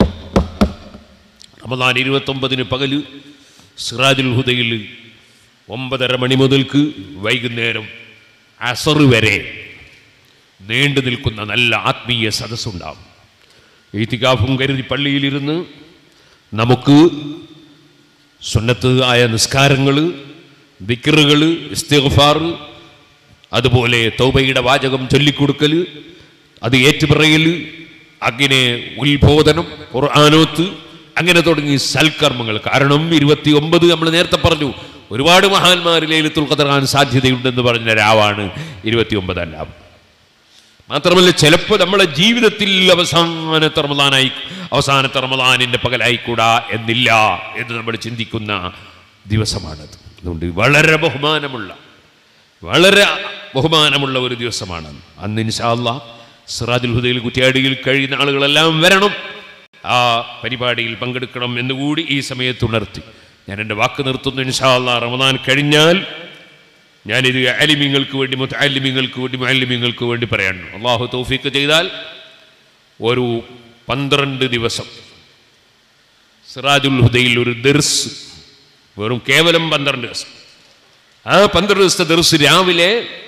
റമദാൻ ഇരുപത്തൊമ്പതിന് പകല് സിറാജുൽ ഹുദയിൽ ഒമ്പതര മണി മുതൽക്ക് വൈകുന്നേരം അസർ വരെ നീണ്ടു നിൽക്കുന്ന നല്ല ആത്മീയ സദസ്സുണ്ടാവും ഈത്തികാഫും കരുതി പള്ളിയിലിരുന്ന് നമുക്ക് സുന്നത്ത് ആയ നിസ്കാരങ്ങൾ ദിക്കറുകൾ ഇസ്തിഗ്ഫാർ അതുപോലെ തൗബയുടെ വാചകം ചൊല്ലിക്കൊടുക്കൽ അത് ഏറ്റുപറയൽ അങ്ങനെ ഉത്ബോധനം ഖുർആാനോത്ത് അങ്ങനെ തുടങ്ങി സൽക്കർമ്മങ്ങൾ കാരണം ഇരുപത്തി ഒമ്പത് നമ്മൾ നേരത്തെ പറഞ്ഞു ഒരുപാട് മഹാന്മാർ ലൈലത്തുൽ ഖദറാൻ സാധ്യതയുണ്ടെന്ന് പറഞ്ഞ രാവാണ് ഇരുപത്തി ഒമ്പതാം രാവ് മാത്രമല്ല ചിലപ്പോൾ നമ്മളെ ജീവിതത്തിൽ അവസാനത്തെ റമദാനായി അവസാനത്തെ റമദാനിന്റെ പകലായിക്കൂടാ എന്നില്ല എന്ന് നമ്മൾ ചിന്തിക്കുന്ന ദിവസമാണത് അതുകൊണ്ട് വളരെ ബഹുമാനമുള്ള വളരെ ബഹുമാനമുള്ള ഒരു ദിവസമാണ് അന്ന് ഇൻഷാല്ല സിറാജുൽ ഹുദയിൽ കുറ്റിയാടിയിൽ കഴിയുന്ന ആളുകളെല്ലാം വരണം ആ പരിപാടിയിൽ പങ്കെടുക്കണം എന്നുകൂടി ഈ സമയത്ത് ഉണർത്തി ഞാൻ എൻ്റെ വാക്ക് നിർത്തുന്നു ഇൻഷാല്ല റമദാൻ കഴിഞ്ഞാൽ ഞാനിത് അലിമിങ്ങൾക്ക് വേണ്ടി മുത്തലിമിങ്ങൾക്ക് വേണ്ടി മുഅല്ലിമീങ്ങൾക്ക് വേണ്ടി പറയണം അള്ളാഹു തൗഫീക്ക് ചെയ്താൽ ഒരു പന്ത്രണ്ട് ദിവസം സിറാജുൽ ഹുദയിൽ ഒരു ദർസ് വെറും കേവലം പന്ത്രണ്ട് ദിവസം ആ പന്ത്രണ്ട് ദിവസത്തെ ദർസ് രാവിലെ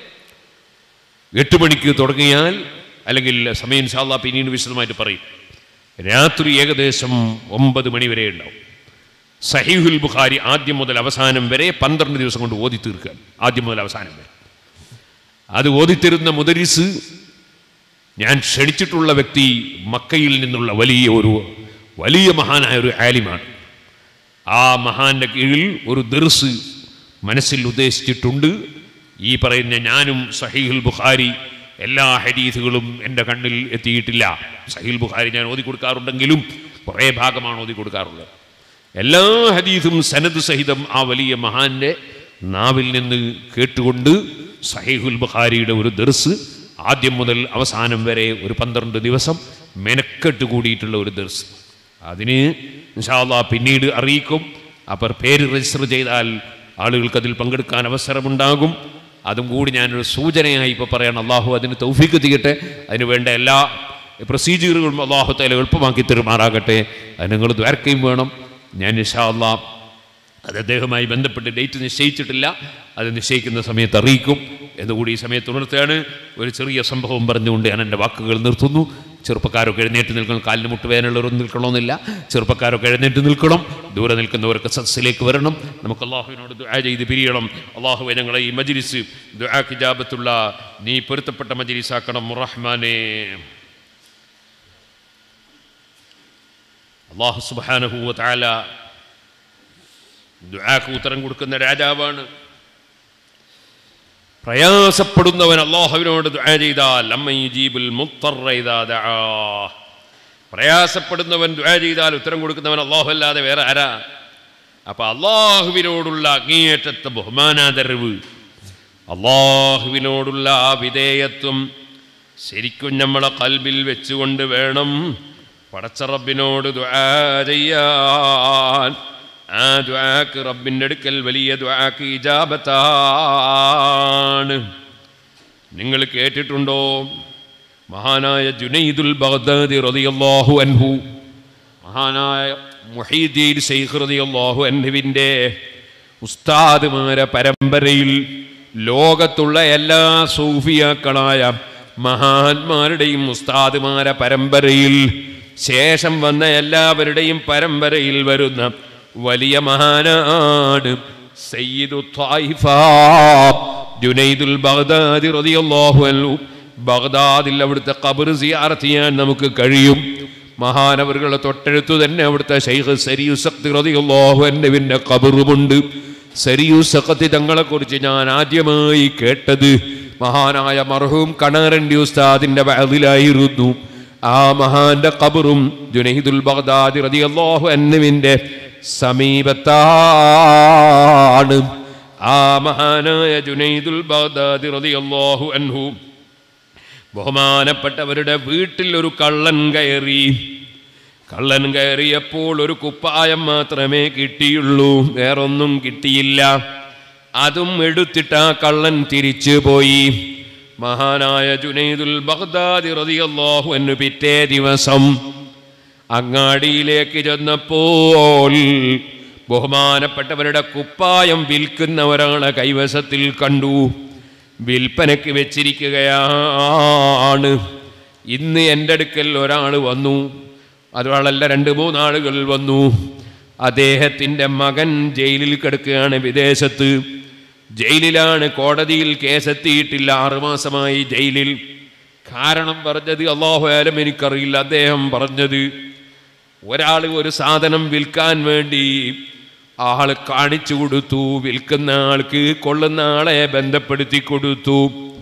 എട്ട് മണിക്ക് തുടങ്ങിയാൽ അല്ലെങ്കിൽ സമയം ഇൻഷാല്ലാ പിന്നീട് വിശദമായിട്ട് പറയും രാത്രി ഏകദേശം ഒമ്പത് മണി വരെ ഉണ്ടാവും സഹീഹുൽ ബുഖാരി ആദ്യം മുതൽ അവസാനം വരെ പന്ത്രണ്ട് ദിവസം കൊണ്ട് ഓതി തീർക്കാൻ ആദ്യം മുതൽ അവസാനം വരെ അത് ഓതിത്തരുന്ന മുദരിസ് ഞാൻ ക്ഷണിച്ചിട്ടുള്ള വ്യക്തി മക്കയിൽ നിന്നുള്ള വലിയ ഒരു വലിയ മഹാനായ ഒരു ആലിമാണ് ആ മഹാന്റെ കീഴിൽ ഒരു ദർസ് മനസ്സിൽ ഉദ്ദേശിച്ചിട്ടുണ്ട് ഈ പറയുന്ന ഞാനും സഹീഹുൽ ബുഖാരി എല്ലാ ഹദീസുകളും എൻ്റെ കണ്ണിൽ എത്തിയിട്ടില്ല സഹീൽ ബുഖാരി ഞാൻ ഓതി കൊടുക്കാറുണ്ടെങ്കിലും കുറേ ഭാഗമാണ് ഓതി കൊടുക്കാറുള്ളത് എല്ലാ ഹദീസും സനദ് സഹിതം ആ വലിയ മഹാന്റെ നാവിൽ നിന്ന് കേട്ടുകൊണ്ട് സഹീഹുൽ ബുഖാരിയുടെ ഒരു ദർസ് ആദ്യം മുതൽ അവസാനം വരെ ഒരു പന്ത്രണ്ട് ദിവസം മെനക്കെട്ട് കൂടിയിട്ടുള്ള ഒരു ദർസ് അതിന് ഇൻഷാല്ലാ പിന്നീട് അറിയിക്കും അപ്പോൾ പേര് രജിസ്റ്റർ ചെയ്താൽ ആളുകൾക്ക് അതിൽ പങ്കെടുക്കാൻ അവസരമുണ്ടാകും അതും കൂടി ഞാനൊരു സൂചനയായി ഇപ്പോൾ പറയണം അള്ളാഹു അതിന് തൗഫീക്ക് ചെയ്യട്ടെ അതിന് വേണ്ട എല്ലാ പ്രൊസീജിയറുകളും അള്ളാഹു തല എളുപ്പമാക്കി തരുമാറാകട്ടെ അത് നിങ്ങൾ ദ്വാരക്കയും വേണം ഞാൻ ഇൻഷാ അള്ളാ അത് അദ്ദേഹവുമായി ബന്ധപ്പെട്ട് ഡേറ്റ് നിശ്ചയിച്ചിട്ടില്ല അത് നിശ്ചയിക്കുന്ന സമയത്ത് അറിയിക്കും എന്നുകൂടി ഈ സമയത്ത് ഉണർത്തുകയാണ് ഒരു ചെറിയ സംഭവം പറഞ്ഞുകൊണ്ട് ഞാൻ എൻ്റെ വാക്കുകൾ നിർത്തുന്നു ചെറുപ്പക്കാരൊക്കെ എഴുന്നേറ്റ് നിൽക്കണം കാലിന് മുട്ടുവേനുള്ളവരൊന്നും നിൽക്കണമെന്നില്ല ചെറുപ്പക്കാരൊക്കെ എഴുന്നേറ്റ് നിൽക്കണം ദൂരെ നിൽക്കുന്നവർക്ക് സദസ്സിലേക്ക് വരണം നമുക്ക് അള്ളാഹുവിനോട് ദുആ ചെയ്ത് പിരിയണം അള്ളാഹുവെ ഞങ്ങളെ ഈ മജിലിസ് ദുആ കിജാബത്തുള്ള നീ പൊരുത്തപ്പെട്ട മജിലിസാക്കണം റഹ്മാനെ അള്ളാഹു സുബാനഹുവ താല ദുആക്ക് ഉത്തരം കൊടുക്കുന്ന രാജാവാണ് പ്രയാസപ്പെടുന്നവൻ അള്ളാഹുവിനോട് ദുആ ചെയ്താൽ അമ്മ യുജീബുൽ മുത്തറ ഇദാ ദആ പ്രയാസപ്പെടുന്നവൻ ദുആ ചെയ്താൽ ഉത്തരം കൊടുക്കുന്നവൻ അള്ളാഹു അല്ലാതെ വേറെ ആരാ അപ്പൊ അള്ളാഹുവിനോടുള്ള അങ്ങേയറ്റത്തെ ബഹുമാനാദരവ് അള്ളാഹുവിനോടുള്ള ആ വിധേയത്വം ശരിക്കും നമ്മളെ കൽബിൽ വെച്ചുകൊണ്ട് വേണം പടച്ചറബിനോട് ദുആ ചെയ്യാൻ ആ ദ്വാക്ക് റബ്ബിൻ്റെ അടുക്കൽ വലിയ ദ്വാക്ക് ഇജാബത്താണ് നിങ്ങൾ കേട്ടിട്ടുണ്ടോ മഹാനായ ജുനൈദുൽ ബഗ്ദാദി റളിയല്ലാഹു അൻഹു മഹാനായ മുഹീദ്ദീൻ ശൈഖ് റളിയല്ലാഹു അൻഹുവിൻ്റെ ഉസ്താദുമാരെ പരമ്പരയിൽ ലോകത്തുള്ള എല്ലാ സൂഫിയാക്കളായ മഹാന്മാരുടെയും ഉസ്താദുമാരെ പരമ്പരയിൽ ശേഷം വന്ന എല്ലാവരുടെയും പരമ്പരയിൽ വരുന്ന വലിയ മഹാനാണ് സയ്യിദു ത്വായിഫ ജുനൈദുൽ ബഗ്ദാദി റളിയല്ലാഹു അൻഹു ബഗ്ദാദിൽ അവിടുത്തെ ഖബർ സിയാറത്ത് ചെയ്യാൻ നമുക്ക് കഴിയും മഹാനവറുകളെ തൊട്ടടുത്ത് തന്നെ അവിടുത്തെ ഷെയ്ഖ് സരിയു സഖ്തി റളിയല്ലാഹു അൻഹുവിൻ്റെ ഖബറുമുണ്ട് സരിയു സഖത്തി തങ്ങളെക്കുറിച്ച് ഞാൻ ആദ്യമായി കേട്ടത് മഹാനായ മർഹൂം കണാരണ്ടി ഉസ്താദിന്റെ വഅദിലായിരുന്നു ആ മഹാന്റെ ഖബറും ജുനൈദുൽ ബഗ്ദാദി റളിയല്ലാഹു അൻഹുവിൻ്റെ സമീപത്താണ് ആ മഹാനായ ജുനൈദുൽ ബഗ്ദാദി റളിയല്ലാഹു അൻഹു ബഹുമാനപ്പെട്ടവരുടെ വീട്ടിൽ ഒരു കള്ളൻ കയറി കള്ളൻ കയറിയപ്പോൾ ഒരു കുപ്പായം മാത്രമേ കിട്ടിയുള്ളൂ വേറൊന്നും കിട്ടിയില്ല അതും എടുത്തിട്ട് ആ കള്ളൻ തിരിച്ചു പോയി മഹാനായ ജുനൈദുൽ ബഗ്ദാദി റളിയല്ലാഹു അൻഹു പിറ്റേ ദിവസം അങ്ങാടിയിലേക്ക് ചെന്നപ്പോൾ ബഹുമാനപ്പെട്ടവരുടെ കുപ്പായം വിൽക്കുന്ന ഒരാളെ കൈവശത്തിൽ കണ്ടു വിൽപ്പനയ്ക്ക് വെച്ചിരിക്കുകയാണ് ഇന്ന് എൻ്റെ അടുക്കൽ ഒരാൾ വന്നു അതൊരാളല്ല രണ്ട് മൂന്നാളുകൾ വന്നു അദ്ദേഹത്തിൻ്റെ മകൻ ജയിലിൽ കിടക്കുകയാണ് വിദേശത്ത് ജയിലിലാണ് കോടതിയിൽ കേസെത്തിയിട്ടില്ല ആറുമാസമായി ജയിലിൽ കാരണം പറഞ്ഞത് അള്ളാഹു ആലം എനിക്കറിയില്ല അദ്ദേഹം പറഞ്ഞത് ഒരാൾ ഒരു സാധനം വിൽക്കാൻ വേണ്ടി ആൾ കാണിച്ചു കൊടുത്തു വിൽക്കുന്ന ആൾക്ക് കൊള്ളുന്ന ആളെ ബന്ധപ്പെടുത്തി കൊടുത്തു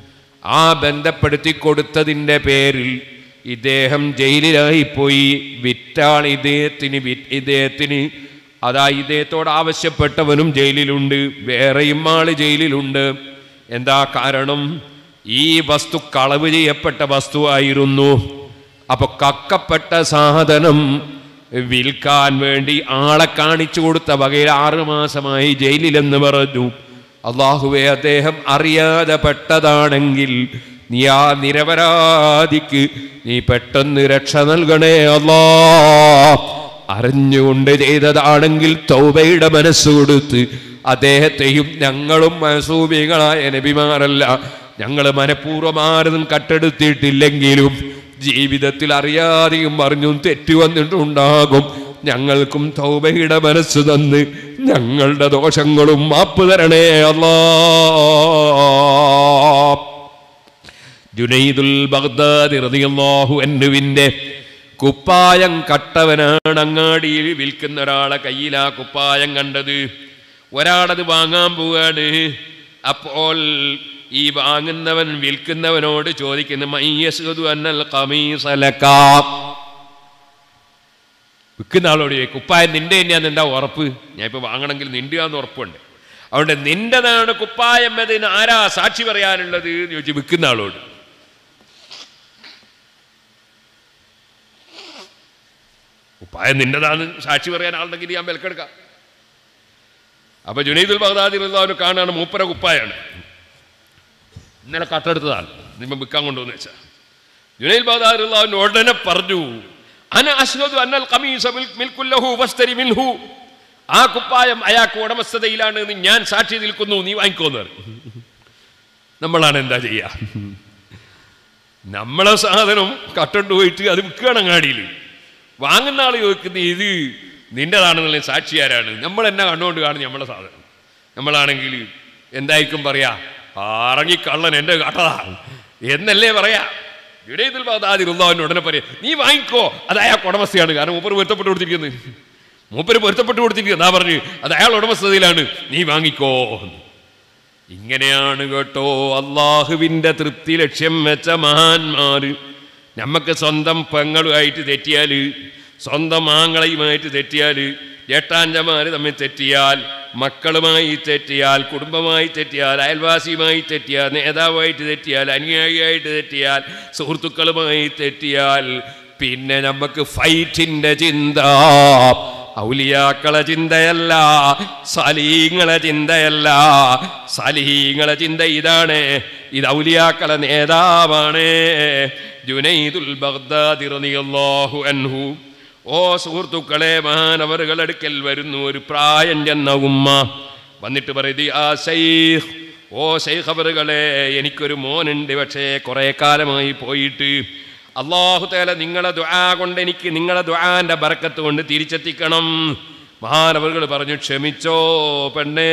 ആ ബന്ധപ്പെടുത്തി കൊടുത്തതിൻ്റെ പേരിൽ ഇദ്ദേഹം ജയിലിലായിപ്പോയി വിറ്റാൾ ഇദ്ദേഹത്തിന് വി- ഇദ്ദേഹത്തിന് അതാ ഇദ്ദേഹത്തോട് ആവശ്യപ്പെട്ടവനും ജയിലിലുണ്ട് വേറെയും ആള് ജയിലിലുണ്ട് എന്താ കാരണം ഈ വസ്തു കളവ് ചെയ്യപ്പെട്ട വസ്തുവായിരുന്നു അപ്പൊ കക്കപ്പെട്ട സാധനം വിൽക്കാൻ വേണ്ടി ആളെ കാണിച്ചു കൊടുത്ത വകയിൽ ആറുമാസമായി ജയിലിലെന്ന് പറഞ്ഞു അള്ളാഹുവെ അദ്ദേഹം അറിയാതെ പെട്ടതാണെങ്കിൽ നീ ആ നിരപരാധിക്ക് നീ പെട്ടെന്ന് രക്ഷ നൽകണേ അല്ലാ അറിഞ്ഞുകൊണ്ട് ചെയ്തതാണെങ്കിൽ തൗബയുടെ മനസ്സ് കൊടുത്ത് അദ്ദേഹത്തെയും ഞങ്ങളും മസൂമികളായ നബിമാരല്ല ഞങ്ങൾ മനഃപൂർവ്വമാരതും കട്ടെടുത്തിട്ടില്ലെങ്കിലും ജീവിതത്തിൽ അറിയാതെയും അറിഞ്ഞും തെറ്റു വന്നിട്ടുണ്ടാകും ഞങ്ങൾക്കും തൗബയുടെ മനസ്സ് തന്ന് ഞങ്ങളുടെ ദോഷങ്ങളും മാപ്പ് തരണേ അല്ലാ ജുനൈദുൽ ബഗ്ദാദി റളിയല്ലാഹു അൻഹുവിന്റെ കുപ്പായം കട്ടവനാണ് അങ്ങാടിയിൽ വിൽക്കുന്ന ഒരാളെ കയ്യിൽ ആ കുപ്പായം കണ്ടത് ഒരാളത് വാങ്ങാൻ പോവാണ് അപ്പോൾ ഈ വാങ്ങുന്നവൻ വിൽക്കുന്നവനോട് ചോദിക്കുന്നു മയ്യസ്ഹദു അന്നൽ ഖമീസലക വിൽക്കുന്ന ആളോട് ചോദിക്കും കുപ്പായം നിന്റെ തന്നെയാന്ന് എന്താ ഉറപ്പ് ഞാൻ ഇപ്പൊ വാങ്ങണമെങ്കിൽ നിന്റെയാന്ന് ഉറപ്പുണ്ട് അതുകൊണ്ട് നിന്റെതാണ് കുപ്പായം എന്നതിന് ആരാ സാക്ഷി പറയാനുള്ളത് എന്ന് ചോദിച്ചു വിൽക്കുന്ന ആളോട് കുപ്പായം നിന്റെതാണ് സാക്ഷി പറയാൻ ആളുണ്ടെങ്കിൽ ഞാൻ വിലക്കെടുക്കാം അപ്പൊ ജുനൈദുൽ ബഗ്ദാദി റളിയല്ലാഹു കാണാണ് മൂപ്പര കുപ്പായാണ് ഇന്നലെ കട്ടെടുത്തതാണ് നിമ്മ വിൽക്കാൻ കൊണ്ടുവന്ന് വെച്ചാ ജുനൈൽ ബഗ്ദാദി റളിയല്ലാഹു ഉടനെ പറഞ്ഞു അന അശ്ഹദു അന്നൽ ഖമീസ മിൽ- മിൽക്കുല്ലഹു ഫസ്തരി മിൻഹു ആ കുപ്പായം അയാൾക്ക് ഉടമസ്ഥതയിലാണ് എന്ന് ഞാൻ സാക്ഷി നിൽക്കുന്നു നീ വാങ്ങിക്കോന്ന് പറഞ്ഞു. നമ്മളാണ് എന്താ ചെയ്യാ നമ്മളെ സാധനം കട്ടണ്ട് പോയിട്ട് അത് വിൽക്കുകയാണ് അങ്ങാടിയിൽ വാങ്ങുന്ന ആൾ ചോദിക്കുന്ന ഇത് നിന്റേതാണെന്നുള്ള സാക്ഷി ആരാണ് നമ്മൾ എന്നെ കണ്ടുകൊണ്ട് കാണും നമ്മളെ സാധനം നമ്മളാണെങ്കിൽ എന്തായിരിക്കും പറയാ അറങ്ങി കള്ളൻ എൻ്റെ കട്ടതാ എന്നല്ലേ പറയാ ജുനൈദുൽ ബഗ്ദാദി റളിയല്ലാഹു ഉടനെ പറയാ നീ വാങ്ങിക്കോ അത് അയാൾക്ക് ഉടമസ്ഥയാണ് കാരണം മൂപ്പർ പൊരുത്തപ്പെട്ട് കൊടുത്തിരിക്കുന്നത് മൂപ്പര് പൊരുത്തപ്പെട്ട് കൊടുത്തിരിക്കുന്നത് എന്നാ പറഞ്ഞു അത് അയാൾ ഉടമസ്ഥതയിലാണ് നീ വാങ്ങിക്കോ ഇങ്ങനെയാണ് കേട്ടോ അള്ളാഹുവിൻ്റെ തൃപ്തി ലക്ഷ്യം വെച്ച മഹാന്മാര് നമുക്ക് സ്വന്തം പെങ്ങളുമായിട്ട് തെറ്റിയാൽ സ്വന്തം ആങ്ങളയുമായിട്ട് തെറ്റിയാൽ ജേട്ടാഞ്ചമാര് തമ്മിൽ തെറ്റിയാൽ മക്കളുമായി തെറ്റിയാൽ കുടുംബമായി തെറ്റിയാൽ അയൽവാസിയുമായി തെറ്റിയാൽ നേതാവായിട്ട് തെറ്റിയാൽ അനുയായിയായിട്ട് തെറ്റിയാൽ സുഹൃത്തുക്കളുമായി തെറ്റിയാൽ പിന്നെ നമുക്ക് ഫൈറ്റിന്റെ ചിന്ത ഔലിയാക്കളെ ചിന്തയല്ല സലീങ്ങളെ ചിന്തയല്ല സലീങ്ങളെ ചിന്ത ഇതാണ് ഇത് ഔലിയാക്കളെ നേതാവാണ് ജുനൈദുൽ ബഗ്ദാദി റളിയല്ലാഹു അൻഹു ഓ സുഹൃത്തുക്കളെ മഹാനവറുകൾ അടുക്കൽ വരുന്നു ഒരു പ്രായം ചെന്ന ഉമ്മ വന്നിട്ട് പറയുന്നത് ആ ശൈഖ് ഓ ശൈഖ് അവറുകളെ എനിക്കൊരു മോനുണ്ട് പക്ഷേ കുറേ കാലമായി പോയിട്ട് അള്ളാഹു തേല നിങ്ങളെ ദുആ കൊണ്ട് എനിക്ക് നിങ്ങളെ ദുആന്റെ ബർക്കത്ത് കൊണ്ട് തിരിച്ചെത്തിക്കണം മഹാനവറുകൾ പറഞ്ഞു ക്ഷമിച്ചോ പെണ്ണേ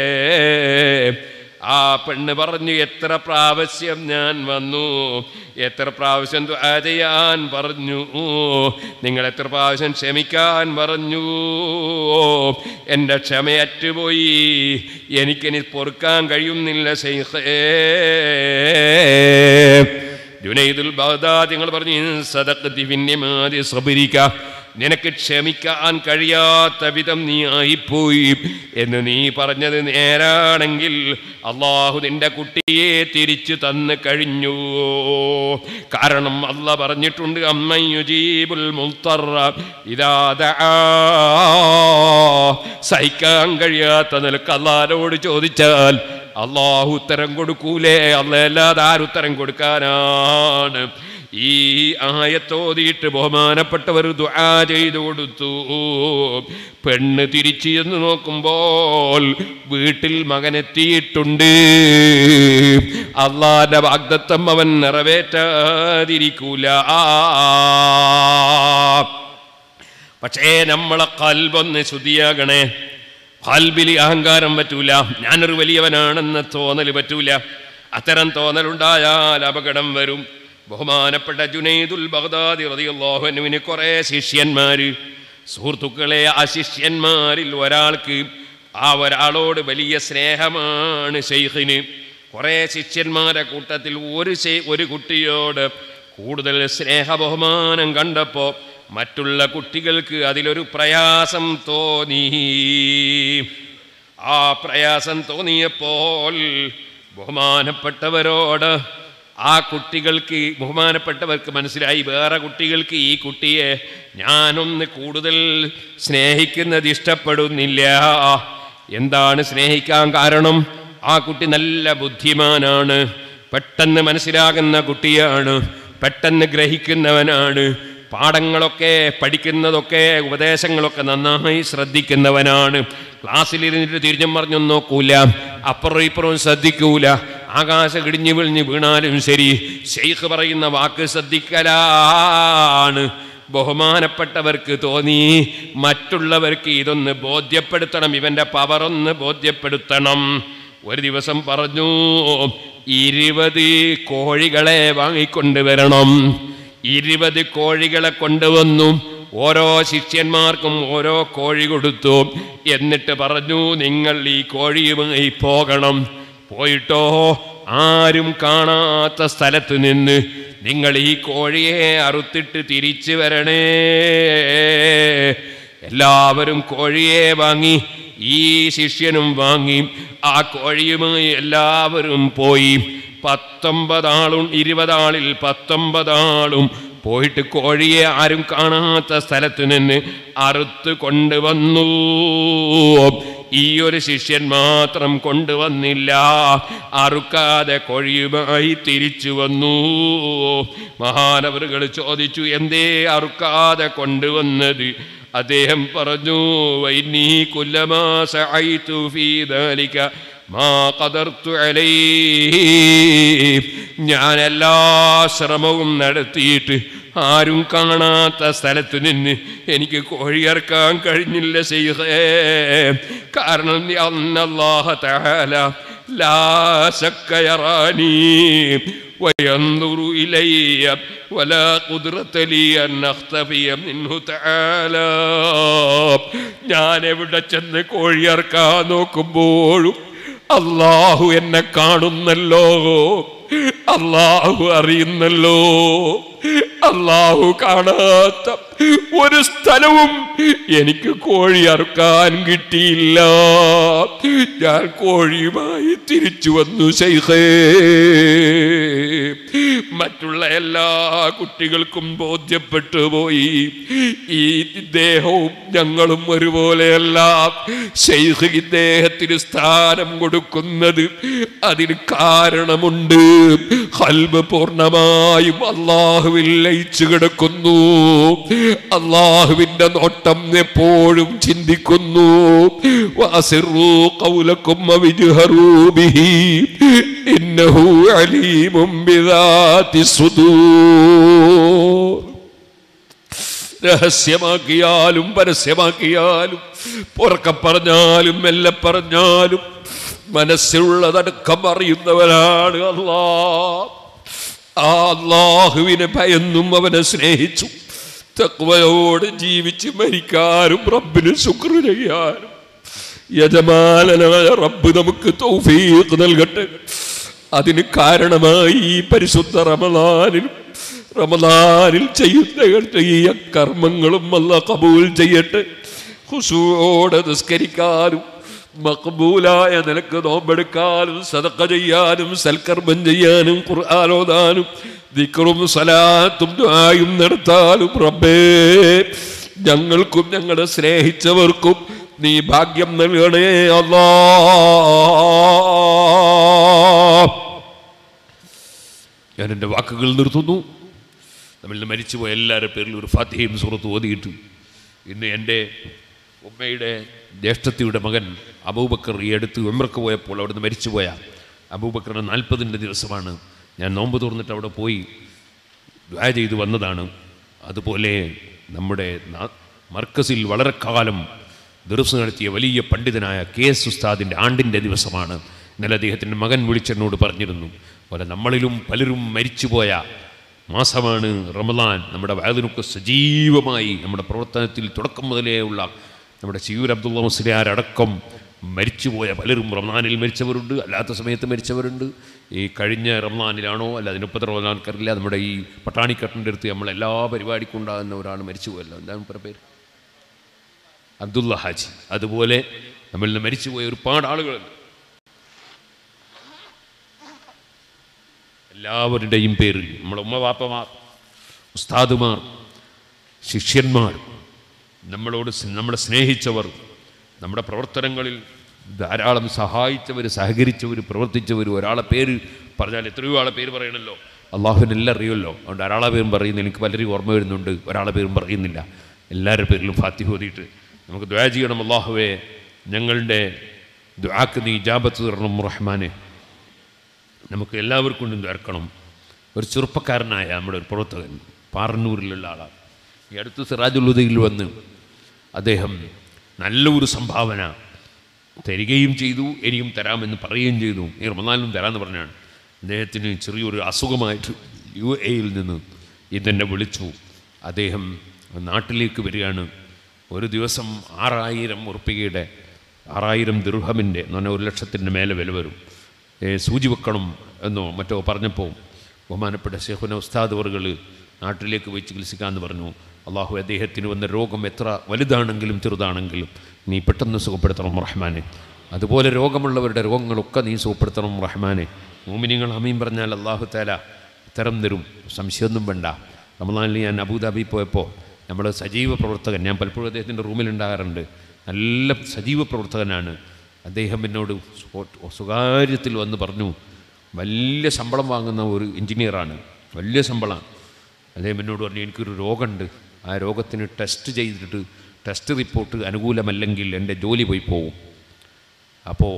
ആ പെണ്ണ് പറഞ്ഞു എത്ര പ്രാവശ്യം ഞാൻ വന്നു എത്ര പ്രാവശ്യം ദുആ ചെയ്യാൻ പറഞ്ഞു നിങ്ങൾ എത്ര പ്രാവശ്യം ക്ഷമിക്കാൻ പറഞ്ഞു എൻ്റെ ക്ഷമയറ്റുപോയി എനിക്കിനി പൊറുക്കാൻ കഴിയുന്നില്ല ശൈഖേ ജുനൈദുൽ ബഗ്ദാദി നിങ്ങൾ പറഞ്ഞു "ഇൻ സദഖ്തി ഫിന്നിമാതി സബരിക നിനക്ക് ക്ഷമിക്കാൻ കഴിയാത്ത വിധം നീ ആയിപ്പോയി എന്ന് നീ പറഞ്ഞത് നേരാണെങ്കിൽ അള്ളാഹു നിന്റെ കുട്ടിയെ തിരിച്ചു തന്നു കഴിഞ്ഞു കാരണം അല്ല പറഞ്ഞിട്ടുണ്ട് അമ്മയുജീബുൽ മുൽത്തറ ഇതാ ദആ. സഹിക്കാൻ കഴിയാത്ത നിലക്ക് അള്ളാരോട് ചോദിച്ചാൽ അള്ളാഹു ഉത്തരം കൊടുക്കൂലേ അല്ലല്ലാതെ ആരുത്തരം കൊടുക്കാനാണ് ഈ ആയത്തോതിയിട്ട് ബഹുമാനപ്പെട്ടവർ ദുആ ചെയ്തു കൊടുത്തു പെണ്ണ് തിരിച്ചു എന്ന് നോക്കുമ്പോൾ വീട്ടിൽ മകനെത്തിയിട്ടുണ്ട് അള്ളാന്റെ വാഗ്ദത്തം അവൻ നിറവേറ്റാതിരിക്കൂല പക്ഷേ നമ്മളെ കൽബൊന്ന് ശുദ്ധിയാകണേ കൽബിൽ അഹങ്കാരം പറ്റൂല ഞാനൊരു വലിയവനാണെന്ന തോന്നൽ പറ്റൂല അത്തരം തോന്നലുണ്ടായാൽ അപകടം വരും ബഹുമാനപ്പെട്ട ജുനൈദുൽ ബഗ്ദാദി റളിയല്ലാഹു അൻഹുവിന് കുറേ ശിഷ്യന്മാര് സുഹൃത്തുക്കളെ ആ ശിഷ്യന്മാരിൽ ഒരാൾക്ക് ആ ഒരാളോട് വലിയ സ്നേഹമാണ് ഷെയ്ഖിന് കുറേ ശിഷ്യന്മാരെ കൂട്ടത്തിൽ ഒരു ശി- ഒരു കുട്ടിയോട് കൂടുതൽ സ്നേഹബഹുമാനം കണ്ടപ്പോൾ മറ്റുള്ള കുട്ടികൾക്ക് അതിലൊരു പ്രയാസം തോന്നി ആ പ്രയാസം തോന്നിയപ്പോൾ ബഹുമാനപ്പെട്ടവരോട് ആ കുട്ടികൾക്ക് ബഹുമാനപ്പെട്ടവർക്ക് മനസ്സിലായി വേറെ കുട്ടികൾക്ക് ഈ കുട്ടിയെ ഞാനൊന്ന് കൂടുതൽ സ്നേഹിക്കുന്നത് ഇഷ്ടപ്പെടുന്നില്ല എന്താണ് സ്നേഹിക്കാൻ കാരണം ആ കുട്ടി നല്ല ബുദ്ധിമാനാണ് പെട്ടെന്ന് മനസ്സിലാകുന്ന കുട്ടിയാണ് പെട്ടെന്ന് ഗ്രഹിക്കുന്നവനാണ് പാഠങ്ങളൊക്കെ പഠിക്കുന്നതൊക്കെ ഉപദേശങ്ങളൊക്കെ നന്നായി ശ്രദ്ധിക്കുന്നവനാണ് ക്ലാസ്സിലിരുന്നിട്ട് തിരിഞ്ഞും പറഞ്ഞൊന്നും നോക്കൂല അപ്പുറം ഇപ്പുറവും ശ്രദ്ധിക്കൂല ആകാശം ഇടിഞ്ഞു വിളിഞ്ഞ് വീണാലും ശരി ഷെയ്ഖ് പറയുന്ന വാക്ക് ശ്രദ്ധിക്കലാണ് ബഹുമാനപ്പെട്ടവർക്ക് തോന്നി മറ്റുള്ളവർക്ക് ഇതൊന്ന് ബോധ്യപ്പെടുത്തണം ഇവന്റെ പവർ ഒന്ന് ബോധ്യപ്പെടുത്തണം ഒരു ദിവസം പറഞ്ഞു ഇരുപത് കോഴികളെ വാങ്ങിക്കൊണ്ടുവരണം ഇരുപത് കോഴികളെ കൊണ്ടുവന്നു ഓരോ ശിഷ്യന്മാർക്കും ഓരോ കോഴി കൊടുത്തു എന്നിട്ട് പറഞ്ഞു നിങ്ങൾ ഈ കോഴിയുമായി പോകണം പോയിട്ടോ ആരും കാണാത്ത സ്ഥലത്ത് നിന്ന് നിങ്ങൾ ഈ കോഴിയെ അറുത്തിട്ട് തിരിച്ചു വരണേ എല്ലാവരും കോഴിയെ വാങ്ങി ഈ ശിഷ്യനും വാങ്ങി ആ കോഴിയുമായി എല്ലാവരും പോയി പത്തൊമ്പതാളും ഇരുപതാളിൽ പത്തൊമ്പതാളും പോയിട്ട് കോഴിയെ ആരും കാണാത്ത സ്ഥലത്ത് നിന്ന് അറുത്ത് കൊണ്ടുവന്നു ഈ ഒരു ശിഷ്യൻ മാത്രം കൊണ്ടുവന്നില്ല അറുക്കാതെ കോഴിയുമായി തിരിച്ചു വന്നു മഹാനവറുകൾ ചോദിച്ചു എന്തേ അറുക്കാതെ കൊണ്ടുവന്നത് അദ്ദേഹം പറഞ്ഞു വൈനീ കുല്ലമാസ മാ ഖദർതു അലൈഹി ഞാൻ എല്ലാ ശ്രമവും നടത്തിയിട്ട് ആരും കാണാത്ത സ്ഥലത്ത് നിന്ന് എനിക്ക് കോഴിയറക്കാൻ കഴിഞ്ഞില്ല ചെയ്യേ കാരണം അന്നല്ലാഹ തആല ലാ ശക്ക യറാനീ وينظر إلي ولا قدرة لي أن أختفي منه تعالى ഞാൻ എവിടെ ചെന്ന് കോഴിയറക്കാൻ നോക്കുമ്പോഴും അള്ളാഹു എന്നെ കാണുന്നല്ലോ അള്ളാഹു അറിയുന്നല്ലോ അള്ളാഹു കാണാത്ത ഒരു സ്ഥലവും എനിക്ക് കോഴി അറുക്കാൻ കിട്ടിയില്ല ഞാൻ കോഴിയുമായി തിരിച്ചു വന്നു ശൈഖേ മറ്റുള്ള എല്ലാ കുട്ടികൾക്കും ബോധ്യപ്പെട്ടു പോയി ഈ ഇദ്ദേഹവും ഞങ്ങളും ഒരുപോലെയല്ല ശൈഖ് ഇദ്ദേഹത്തിന് സ്ഥാനം കൊടുക്കുന്നത് അതിന് കാരണമുണ്ട് ഹൽബ് പൂർണ്ണമായും അള്ളാഹുവിൽ ലയിച്ചു കിടക്കുന്നു അള്ളാഹുവിന്റെ നോട്ടം എപ്പോഴും ചിന്തിക്കുന്നു വാസിറൂ ഖൗലക്കും അവിജ്ഹറൂ ബിഹി ഇന്നഹു അലീമും ബിദാതി സുദൂർ രഹസ്യമാക്കിയാലും പരസ്യമാക്കിയാലും പുറക്കം പറഞ്ഞാലും മെല്ലെ പറഞ്ഞാലും മനസ്സിലുള്ളതടക്കം അറിയുന്നവനാണ് അല്ലാ ആ അള്ളാഹുവിനെ ഭയന്നും അവനെ സ്നേഹിച്ചു തക്വയോട് ജീവിച്ച് മരിക്കാനും റബ്ബിന് ശുക്ർ ചെയ്യാനും യജമാനനായ റബ്ബ് നമുക്ക് തൗഫീഖ് നൽകട്ടെ അതിന് കാരണമായി ഈ പരിശുദ്ധ റമദാനിലും റമദാനിൽ ചെയ്യുന്ന ഈ കർമ്മങ്ങളും അല്ല കബൂൽ ചെയ്യട്ടെ ഹുസൂടെ നിസ്കരിക്കാനും മക്ബൂലായ നിലക്ക് നോമ്പെടുക്കാനും സദക്ക ചെയ്യാനും സൽക്കർമ്മം ചെയ്യാനും ഖുർആാനോദാനും ദിക്റും സലാത്തും ദുആയും നടത്താനും റബ്ബേ ഞങ്ങൾക്കും ഞങ്ങളെ സ്നേഹിച്ചവർക്കും നീ ഭാഗ്യം നൽകണേ അല്ലാ ഞാൻ എൻ്റെ വാക്കുകൾ നിർത്തുന്നു നമ്മിൽ നിന്ന് മരിച്ചുപോയ എല്ലാവരുടെ പേരിൽ ഒരു ഫാത്തിഹയും സുഹൃത്ത് ഓതിയിട്ട് ഇന്ന് എൻ്റെ ഉമ്മയുടെ ജ്യേഷ്ഠത്തിയുടെ മകൻ അബൂബക്കർ ഈ അടുത്ത് ഉമ്രക്ക് പോയപ്പോൾ അവിടുന്ന് മരിച്ചുപോയ അബൂബക്കറിന് നാൽപ്പതിൻ്റെ ദിവസമാണ് ഞാൻ നോമ്പ് തുറന്നിട്ട് അവിടെ പോയി ദ്വാ ചെയ്തു വന്നതാണ് അതുപോലെ നമ്മുടെ നാ- മർക്കസിൽ വളരെ കാലം ദർസ് നടത്തിയ വലിയ പണ്ഡിതനായ കെ എസ് ഉസ്താദിൻ്റെ ആണ്ടിൻ്റെ ദിവസമാണ് ഇന്നലെ അദ്ദേഹത്തിൻ്റെ മകൻ വിളിച്ചെന്നോട് പറഞ്ഞിരുന്നു പോലെ നമ്മളിലും പലരും മരിച്ചുപോയ മാസമാണ് റമദാൻ നമ്മുടെ വയതിനൊക്കെ സജീവമായി നമ്മുടെ പ്രവർത്തനത്തിൽ തുടക്കം മുതലേ ഉള്ള നമ്മുടെ ചിയൂർ അബ്ദുള്ള മുസ്ലിയാരടക്കം മരിച്ചുപോയ പലരും റംസാനിൽ മരിച്ചവരുണ്ട് അല്ലാത്ത സമയത്ത് മരിച്ചവരുണ്ട് ഈ കഴിഞ്ഞ റംസാനിലാണോ അല്ല അതിനൊപ്പത്തെ റംസാൻക്കറിയില്ല നമ്മുടെ ഈ പട്ടാണിക്കട്ടിൻ്റെ അടുത്ത് നമ്മൾ എല്ലാ പരിപാടിക്കും ഉണ്ടാകുന്ന ഒരാൾ മരിച്ചുപോയല്ലോ എന്താണ് ഇപ്പറ പേര് അബ്ദുള്ള ഹാജി അതുപോലെ നമ്മളിൽ നിന്ന് മരിച്ചുപോയ ഒരുപാട് ആളുകളുണ്ട് എല്ലാവരുടെയും പേരിൽ നമ്മുടെ ഉമ്മ വാപ്പമാർ ഉസ്താദുമാർ ശിഷ്യന്മാർ നമ്മളോട് സ് നമ്മളെ സ്നേഹിച്ചവർ നമ്മുടെ പ്രവർത്തനങ്ങളിൽ ധാരാളം സഹായിച്ചവർ സഹകരിച്ചവർ പ്രവർത്തിച്ചവർ ഒരാളെ പേര് പറഞ്ഞാൽ എത്രയോ ആളെ പേര് പറയണമല്ലോ അള്ളാഹുവിനെല്ലാം അറിയുമല്ലോ അതുകൊണ്ട് ഒരാളെ പേരും പറയുന്നു എനിക്ക് പലരും ഓർമ്മ വരുന്നുണ്ട് ഒരാളെ പേരും പറയുന്നില്ല എല്ലാവരുടെ പേരിലും ഫാത്തി ഓതിയിട്ട് നമുക്ക് ദ്വാ ചെയ്യണം അള്ളാഹുവെ ഞങ്ങളുടെ ദ്വാക്ക് നീ ഇജാബത്ത് തരണം റഹ്മാനെ നമുക്ക് എല്ലാവർക്കും കൊണ്ടും ചേർക്കണം ഒരു ചെറുപ്പക്കാരനായ നമ്മുടെ ഒരു പ്രവർത്തകൻ പാറന്നൂരിലുള്ള ആളാണ് ഈ അടുത്ത് സിറാജുലുദയിൽ വന്ന് അദ്ദേഹം നല്ല ഒരു സംഭാവന തരികയും ചെയ്തു ഇനിയും തരാമെന്ന് പറയുകയും ചെയ്തു ഈ റമദാനിലും തരാമെന്ന് പറഞ്ഞാണ് അദ്ദേഹത്തിന് ചെറിയൊരു അസുഖമായിട്ട് യു എയിൽ നിന്ന് ഇതെന്നെ വിളിച്ചു അദ്ദേഹം നാട്ടിലേക്ക് വരികയാണ് ഒരു ദിവസം ആറായിരം ഉറുപ്പികയുടെ ആറായിരം ദുർഹമിൻ്റെ എന്ന് പറഞ്ഞാൽ ഒരു ലക്ഷത്തിൻ്റെ മേലെ വില വരും ഏ, സൂചി വെക്കണം എന്നോ മറ്റോ പറഞ്ഞപ്പോൾ ബഹുമാനപ്പെട്ട ഷെഹുന ഉസ്താദ് അവറുകൾ നാട്ടിലേക്ക് പോയി ചികിത്സിക്കാമെന്ന് പറഞ്ഞു അള്ളാഹു അദ്ദേഹത്തിന് വന്ന രോഗം എത്ര വലുതാണെങ്കിലും ചെറുതാണെങ്കിലും നീ പെട്ടെന്ന് സുഖപ്പെടുത്തണം റഹ്മാനെ അതുപോലെ രോഗമുള്ളവരുടെ രോഗങ്ങളൊക്കെ നീ സുഖപ്പെടുത്തണം റഹ്മാനെ മോമിനിങ്ങൾ അമീൻ പറഞ്ഞാൽ അള്ളാഹു താല ഉത്തരം തരും സംശയമൊന്നും വേണ്ട റമദാനിൽ ഞാൻ അബുദാബി പോയപ്പോൾ നമ്മൾ സജീവ പ്രവർത്തകൻ ഞാൻ പലപ്പോഴും അദ്ദേഹത്തിൻ്റെ റൂമിലുണ്ടാകാറുണ്ട് നല്ല സജീവ പ്രവർത്തകനാണ് അദ്ദേഹം എന്നോട് സ്വ- സ്വകാര്യത്തിൽ വന്ന് പറഞ്ഞു വലിയ ശമ്പളം വാങ്ങുന്ന ഒരു എഞ്ചിനീയറാണ് വലിയ ശമ്പളമാണ് അദ്ദേഹം എന്നോട് പറഞ്ഞു എനിക്കൊരു രോഗമുണ്ട് ആ രോഗത്തിന് ടെസ്റ്റ് ചെയ്തിട്ട് ടെസ്റ്റ് റിപ്പോർട്ട് അനുകൂലമല്ലെങ്കിൽ എൻ്റെ ജോലി പോയി പോകും അപ്പോൾ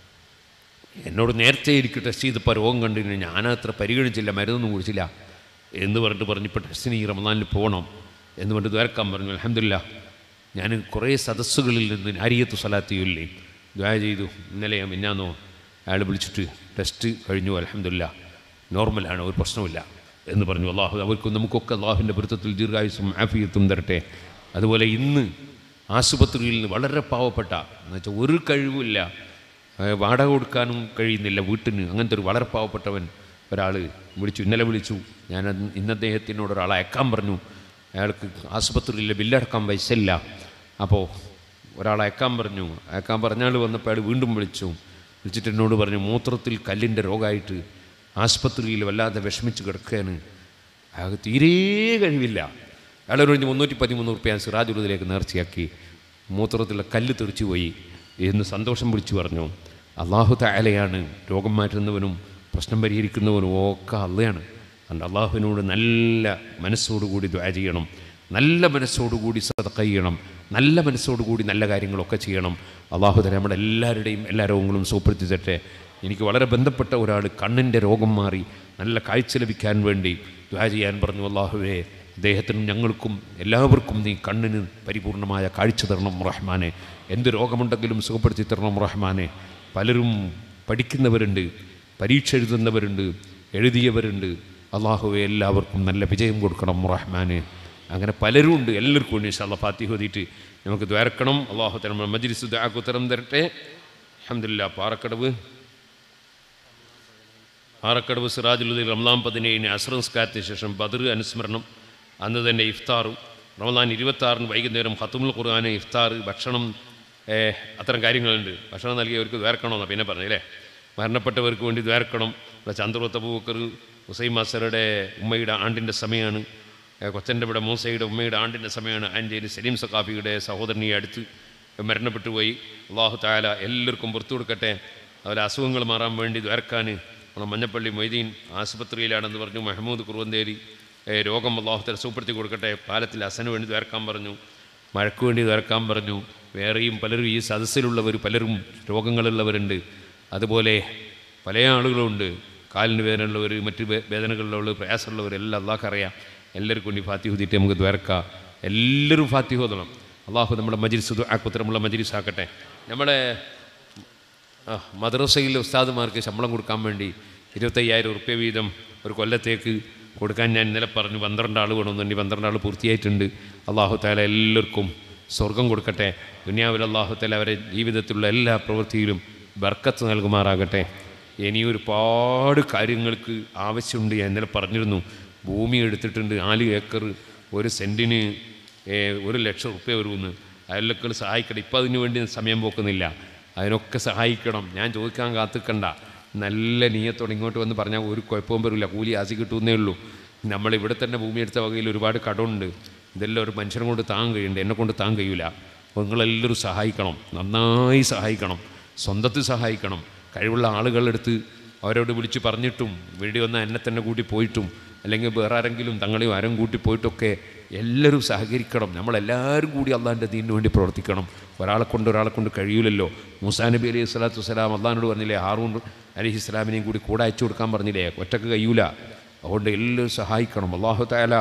എന്നോട് നേരത്തെ എനിക്ക് ടെസ്റ്റ് ചെയ്തപ്പോൾ രോഗം കണ്ടിരുന്നു ഞാനത്ര പരിഗണിച്ചില്ല മരുന്നൊന്നും കുടിച്ചില്ല എന്ന് പറഞ്ഞിട്ട് പറഞ്ഞപ്പോൾ ടെസ്റ്റിന് ഈ റമദാനിൽ പോകണം എന്ന് പറഞ്ഞിട്ട് ദ്വാരക്കാൻ പറഞ്ഞു അലഹമില്ല ഞാൻ കുറേ സദസ്സുകളിൽ നിന്ന് നാരിയത്ത് സലാത്തിയില്ലേ ദ്വാര ചെയ്തു ഇന്നലെ മിന്നാന്നോ അയാൾ വിളിച്ചിട്ട് ടെസ്റ്റ് കഴിഞ്ഞു അലഹമില്ല നോർമലാണ് ഒരു പ്രശ്നമില്ല എന്ന് പറഞ്ഞു അള്ളാഹു അവർക്കും നമുക്കൊക്കെ അള്ളാഹുവിൻ്റെ പൊരുത്തത്തിൽ ദീർഘായുസും ആഫിയത്തും തരട്ടെ അതുപോലെ ഇന്ന് ആശുപത്രിയിൽ നിന്ന് വളരെ പാവപ്പെട്ട എന്ന് വെച്ചാൽ ഒരു കഴിവുമില്ല ഏഹ് വാടക കൊടുക്കാനും കഴിയുന്നില്ല വീട്ടിന് അങ്ങനത്തെ ഒരു വളരെ പാവപ്പെട്ടവൻ ഒരാൾ വിളിച്ചു ഇന്നലെ വിളിച്ചു ഞാൻ അന്ന് ഇന്ന് അദ്ദേഹത്തിനോട് ഒരാളെ അയക്കാൻ പറഞ്ഞു അയാൾക്ക് ആശുപത്രിയിലെ ബില്ലടക്കാൻ പൈസ ഇല്ല അപ്പോൾ ഒരാളെ അയക്കാൻ പറഞ്ഞു അയക്കാൻ പറഞ്ഞാൽ വന്നപ്പോൾ അയാൾ വീണ്ടും വിളിച്ചു വിളിച്ചിട്ട് എന്നോട് പറഞ്ഞു മൂത്രത്തിൽ കല്ലിൻ്റെ രോഗമായിട്ട് ആശുപത്രിയിൽ വല്ലാതെ വിഷമിച്ച് കിടക്കുകയാണ് അയാൾക്ക് തീരെ കഴിവില്ല അയാളൊരു കഴിഞ്ഞ് മുന്നൂറ്റി പതിമൂന്ന് റുപ്യ സിറാജുലതിലേക്ക് നേർച്ചയാക്കി മൂത്രത്തിലെ കല്ല് തെറിച്ചു പോയി എന്ന് സന്തോഷം വിളിച്ചു പറഞ്ഞു അള്ളാഹു തായാലയാണ് രോഗം മാറ്റുന്നവനും പ്രശ്നം പരിഹരിക്കുന്നവനും ഒക്കെ അള്ളയാണ് അതുകൊണ്ട് അള്ളാഹുവിനോട് നല്ല മനസ്സോടുകൂടി ദ്വാ ചെയ്യണം നല്ല മനസ്സോടുകൂടി സദക്ക ചെയ്യണം നല്ല മനസ്സോടുകൂടി നല്ല കാര്യങ്ങളൊക്കെ ചെയ്യണം അള്ളാഹു തല നമ്മുടെ എല്ലാവരുടെയും എല്ലാ രോഗങ്ങളും സുഖപ്പെടുത്തി തരട്ടെ എനിക്ക് വളരെ ബന്ധപ്പെട്ട ഒരാൾ കണ്ണിൻ്റെ രോഗം മാറി നല്ല കാഴ്ച ലഭിക്കാൻ വേണ്ടി ദ്വാ ചെയ്യാൻ പറഞ്ഞു അള്ളാഹുവേ അദ്ദേഹത്തിനും ഞങ്ങൾക്കും എല്ലാവർക്കും നീ കണ്ണിന് പരിപൂർണമായ കാഴ്ച തരണം റഹ്മാനെ എന്ത് രോഗമുണ്ടെങ്കിലും സുഖപ്പെടുത്തി തരണം റഹ്മാനെ പലരും പഠിക്കുന്നവരുണ്ട് പരീക്ഷ എഴുതുന്നവരുണ്ട് എഴുതിയവരുണ്ട് അള്ളാഹുവെ എല്ലാവർക്കും നല്ല വിജയം കൊടുക്കണം റഹ്മാനെ അങ്ങനെ പലരും ഉണ്ട് എല്ലാവർക്കും ഉണ്ട് ഇൻഷാ അല്ലാ ഫാത്തിഹ ഓതിയിട്ട് നമുക്ക് ദ്വാരക്കണം അള്ളാഹു തല മജ്ലിസ് ദുആക്ക് ഉത്തരം തരട്ടെ അൽഹംദുലില്ലാ പാറക്കടവ് ആറക്കടവ് സിറാജുലുദ്ദീൻ റംലാം പതിനേഴിന് അസ്രംസ്കാരത്തിന് ശേഷം ബദർ അനുസ്മരണം അന്ന് തന്നെ ഇഫ്താറും റമദാൻ ഇരുപത്താറിന് വൈകുന്നേരം ഹത്തുമുൽ ഖുർആാന് ഇഫ്താർ ഭക്ഷണം ഏ, അത്തരം കാര്യങ്ങളുണ്ട് ഭക്ഷണം നൽകിയവർക്ക് ദ്വാരക്കണമെന്നാണ് പിന്നെ പറഞ്ഞില്ലേ മരണപ്പെട്ടവർക്ക് വേണ്ടി ദ്വാരക്കണം ഇവിടെ ചന്ദ്രവത്ത പൂക്കർ ഹുസൈൻ മാസ്റ്ററുടെ ഉമ്മയുടെ ആണ്ടിൻ്റെ സമയമാണ് ഏ, കൊച്ചൻ്റെ ഇവിടെ മൂസയുടെ ഉമ്മയുടെ ആണ്ടിൻ്റെ സമയമാണ് ആൻറ്റേരി സലീം സഖാഫിയുടെ സഹോദരനെ അടുത്ത് മരണപ്പെട്ടു പോയി അള്ളാഹു താല എല്ലാവർക്കും പുറത്തു കൊടുക്കട്ടെ അതുപോലെ അസുഖങ്ങൾ മാറാൻ വേണ്ടി ദ്വാരക്കാൻ നമ്മുടെ മഞ്ഞപ്പള്ളി മൊയ്തീൻ ആശുപത്രിയിലാണെന്ന് പറഞ്ഞു മെഹമ്മൂദ് കുറുവന്തേരി ഏ, രോഗം അള്ളാഹുത്തല സുഖപ്പെടുത്തി കൊടുക്കട്ടെ പാലത്തിൽ അസന് വേണ്ടി ദ്വാരക്കാൻ പറഞ്ഞു മഴയ്ക്ക് വേണ്ടി ദ്വാരക്കാൻ പറഞ്ഞു വേറെയും പലരും ഈ സദസ്സിലുള്ളവർ പലരും രോഗങ്ങളുള്ളവരുണ്ട് അതുപോലെ പല ആളുകളുണ്ട് കാലിന് വേദനയുള്ളവർ മറ്റ് വേ- വേദനകളുള്ളവർ പ്രയാസമുള്ളവർ എല്ലാം അള്ളാഹ് അറിയാം എല്ലാവർക്കും വേണ്ടി ഫാത്തിഹ ഊതിയിട്ട് നമുക്ക് ദ്വാരക്കാം എല്ലാവരും ഫാത്തിഹ ഓതണം അള്ളാഹു നമ്മുടെ മജിരിസ് ആക്കുത്തരമുള്ള മജിരിസ് ആക്കട്ടെ നമ്മുടെ ആ, മദ്രസയിലെ ഉസ്താദുമാർക്ക് ശമ്പളം കൊടുക്കാൻ വേണ്ടി ഇരുപത്തയ്യായിരം ഉറുപ്പ്യ വീതം ഒരു കൊല്ലത്തേക്ക് കൊടുക്കാൻ ഞാൻ ഇന്നലെ പറഞ്ഞു പന്ത്രണ്ട് ആൾ വേണമെന്നുണ്ടെങ്കിൽ പന്ത്രണ്ട് ആൾ പൂർത്തിയായിട്ടുണ്ട് അള്ളാഹു താല എല്ലാവർക്കും സ്വർഗം കൊടുക്കട്ടെ ദുനിയാവിൽ അള്ളാഹുത്തല അവരെ ജീവിതത്തിലുള്ള എല്ലാ പ്രവൃത്തിയിലും ബർക്കത്ത് നൽകുമാറാകട്ടെ ഇനി ഒരുപാട് കാര്യങ്ങൾക്ക് ആവശ്യമുണ്ട് ഞാൻ ഇന്നലെ പറഞ്ഞിരുന്നു ഭൂമി എടുത്തിട്ടുണ്ട് നാല് ഏക്കർ ഒരു സെൻറ്റിന് ഏ, ഒരു ലക്ഷം റുപ്യ വരുമെന്ന് അയലക്കൾ സഹായിക്കണം ഇപ്പം അതിനു വേണ്ടി സമയം പോക്കുന്നില്ല അതിനൊക്കെ സഹായിക്കണം ഞാൻ ചോദിക്കാൻ കാത്തിക്കണ്ട നല്ല നീയത്തോടെ ഇങ്ങോട്ട് വന്ന് പറഞ്ഞാൽ ഒരു കുഴപ്പവും വരില്ല കൂലി ആസി കിട്ടുന്നേ ഉള്ളൂ നമ്മളിവിടെ തന്നെ ഭൂമി എടുത്ത വകയിൽ ഒരുപാട് കടമുണ്ട് ഇതെല്ലാം ഒരു മനുഷ്യനെ കൊണ്ട് താൻ കഴിയുന്നുണ്ട് എന്നെ കൊണ്ട് താൻ കഴിയില്ല അപ്പോൾ നിങ്ങളെല്ലാവരും സഹായിക്കണം നന്നായി സഹായിക്കണം സ്വന്തത്തിൽ സഹായിക്കണം കഴിവുള്ള ആളുകളെടുത്ത് അവരോട് വിളിച്ച് പറഞ്ഞിട്ടും വേണ്ടി വന്ന എന്നെ തന്നെ കൂട്ടി പോയിട്ടും അല്ലെങ്കിൽ വേറെ ആരെങ്കിലും തങ്ങളെയും ആരും കൂട്ടി പോയിട്ടൊക്കെ എല്ലാവരും സഹകരിക്കണം നമ്മളെല്ലാവരും കൂടി അള്ളാഹിൻ്റെ ദീനിന് വേണ്ടി പ്രവർത്തിക്കണം ഒരാളെ കൊണ്ട് ഒരാളെ കൊണ്ട് കഴിയില്ലല്ലോ മൂസാ നബി അലൈഹി സ്വലാത്തു വസ്സലാം അള്ളഹാനോട് പറഞ്ഞില്ലേ ഹാറൂൺ അലഹി ഇസ്ലാമിനെയും കൂടി കൂടെ അയച്ചു കൊടുക്കാൻ പറഞ്ഞില്ലേ ഒറ്റക്ക് കഴിയൂല അതുകൊണ്ട് എല്ലാവരും സഹായിക്കണം അള്ളാഹു താല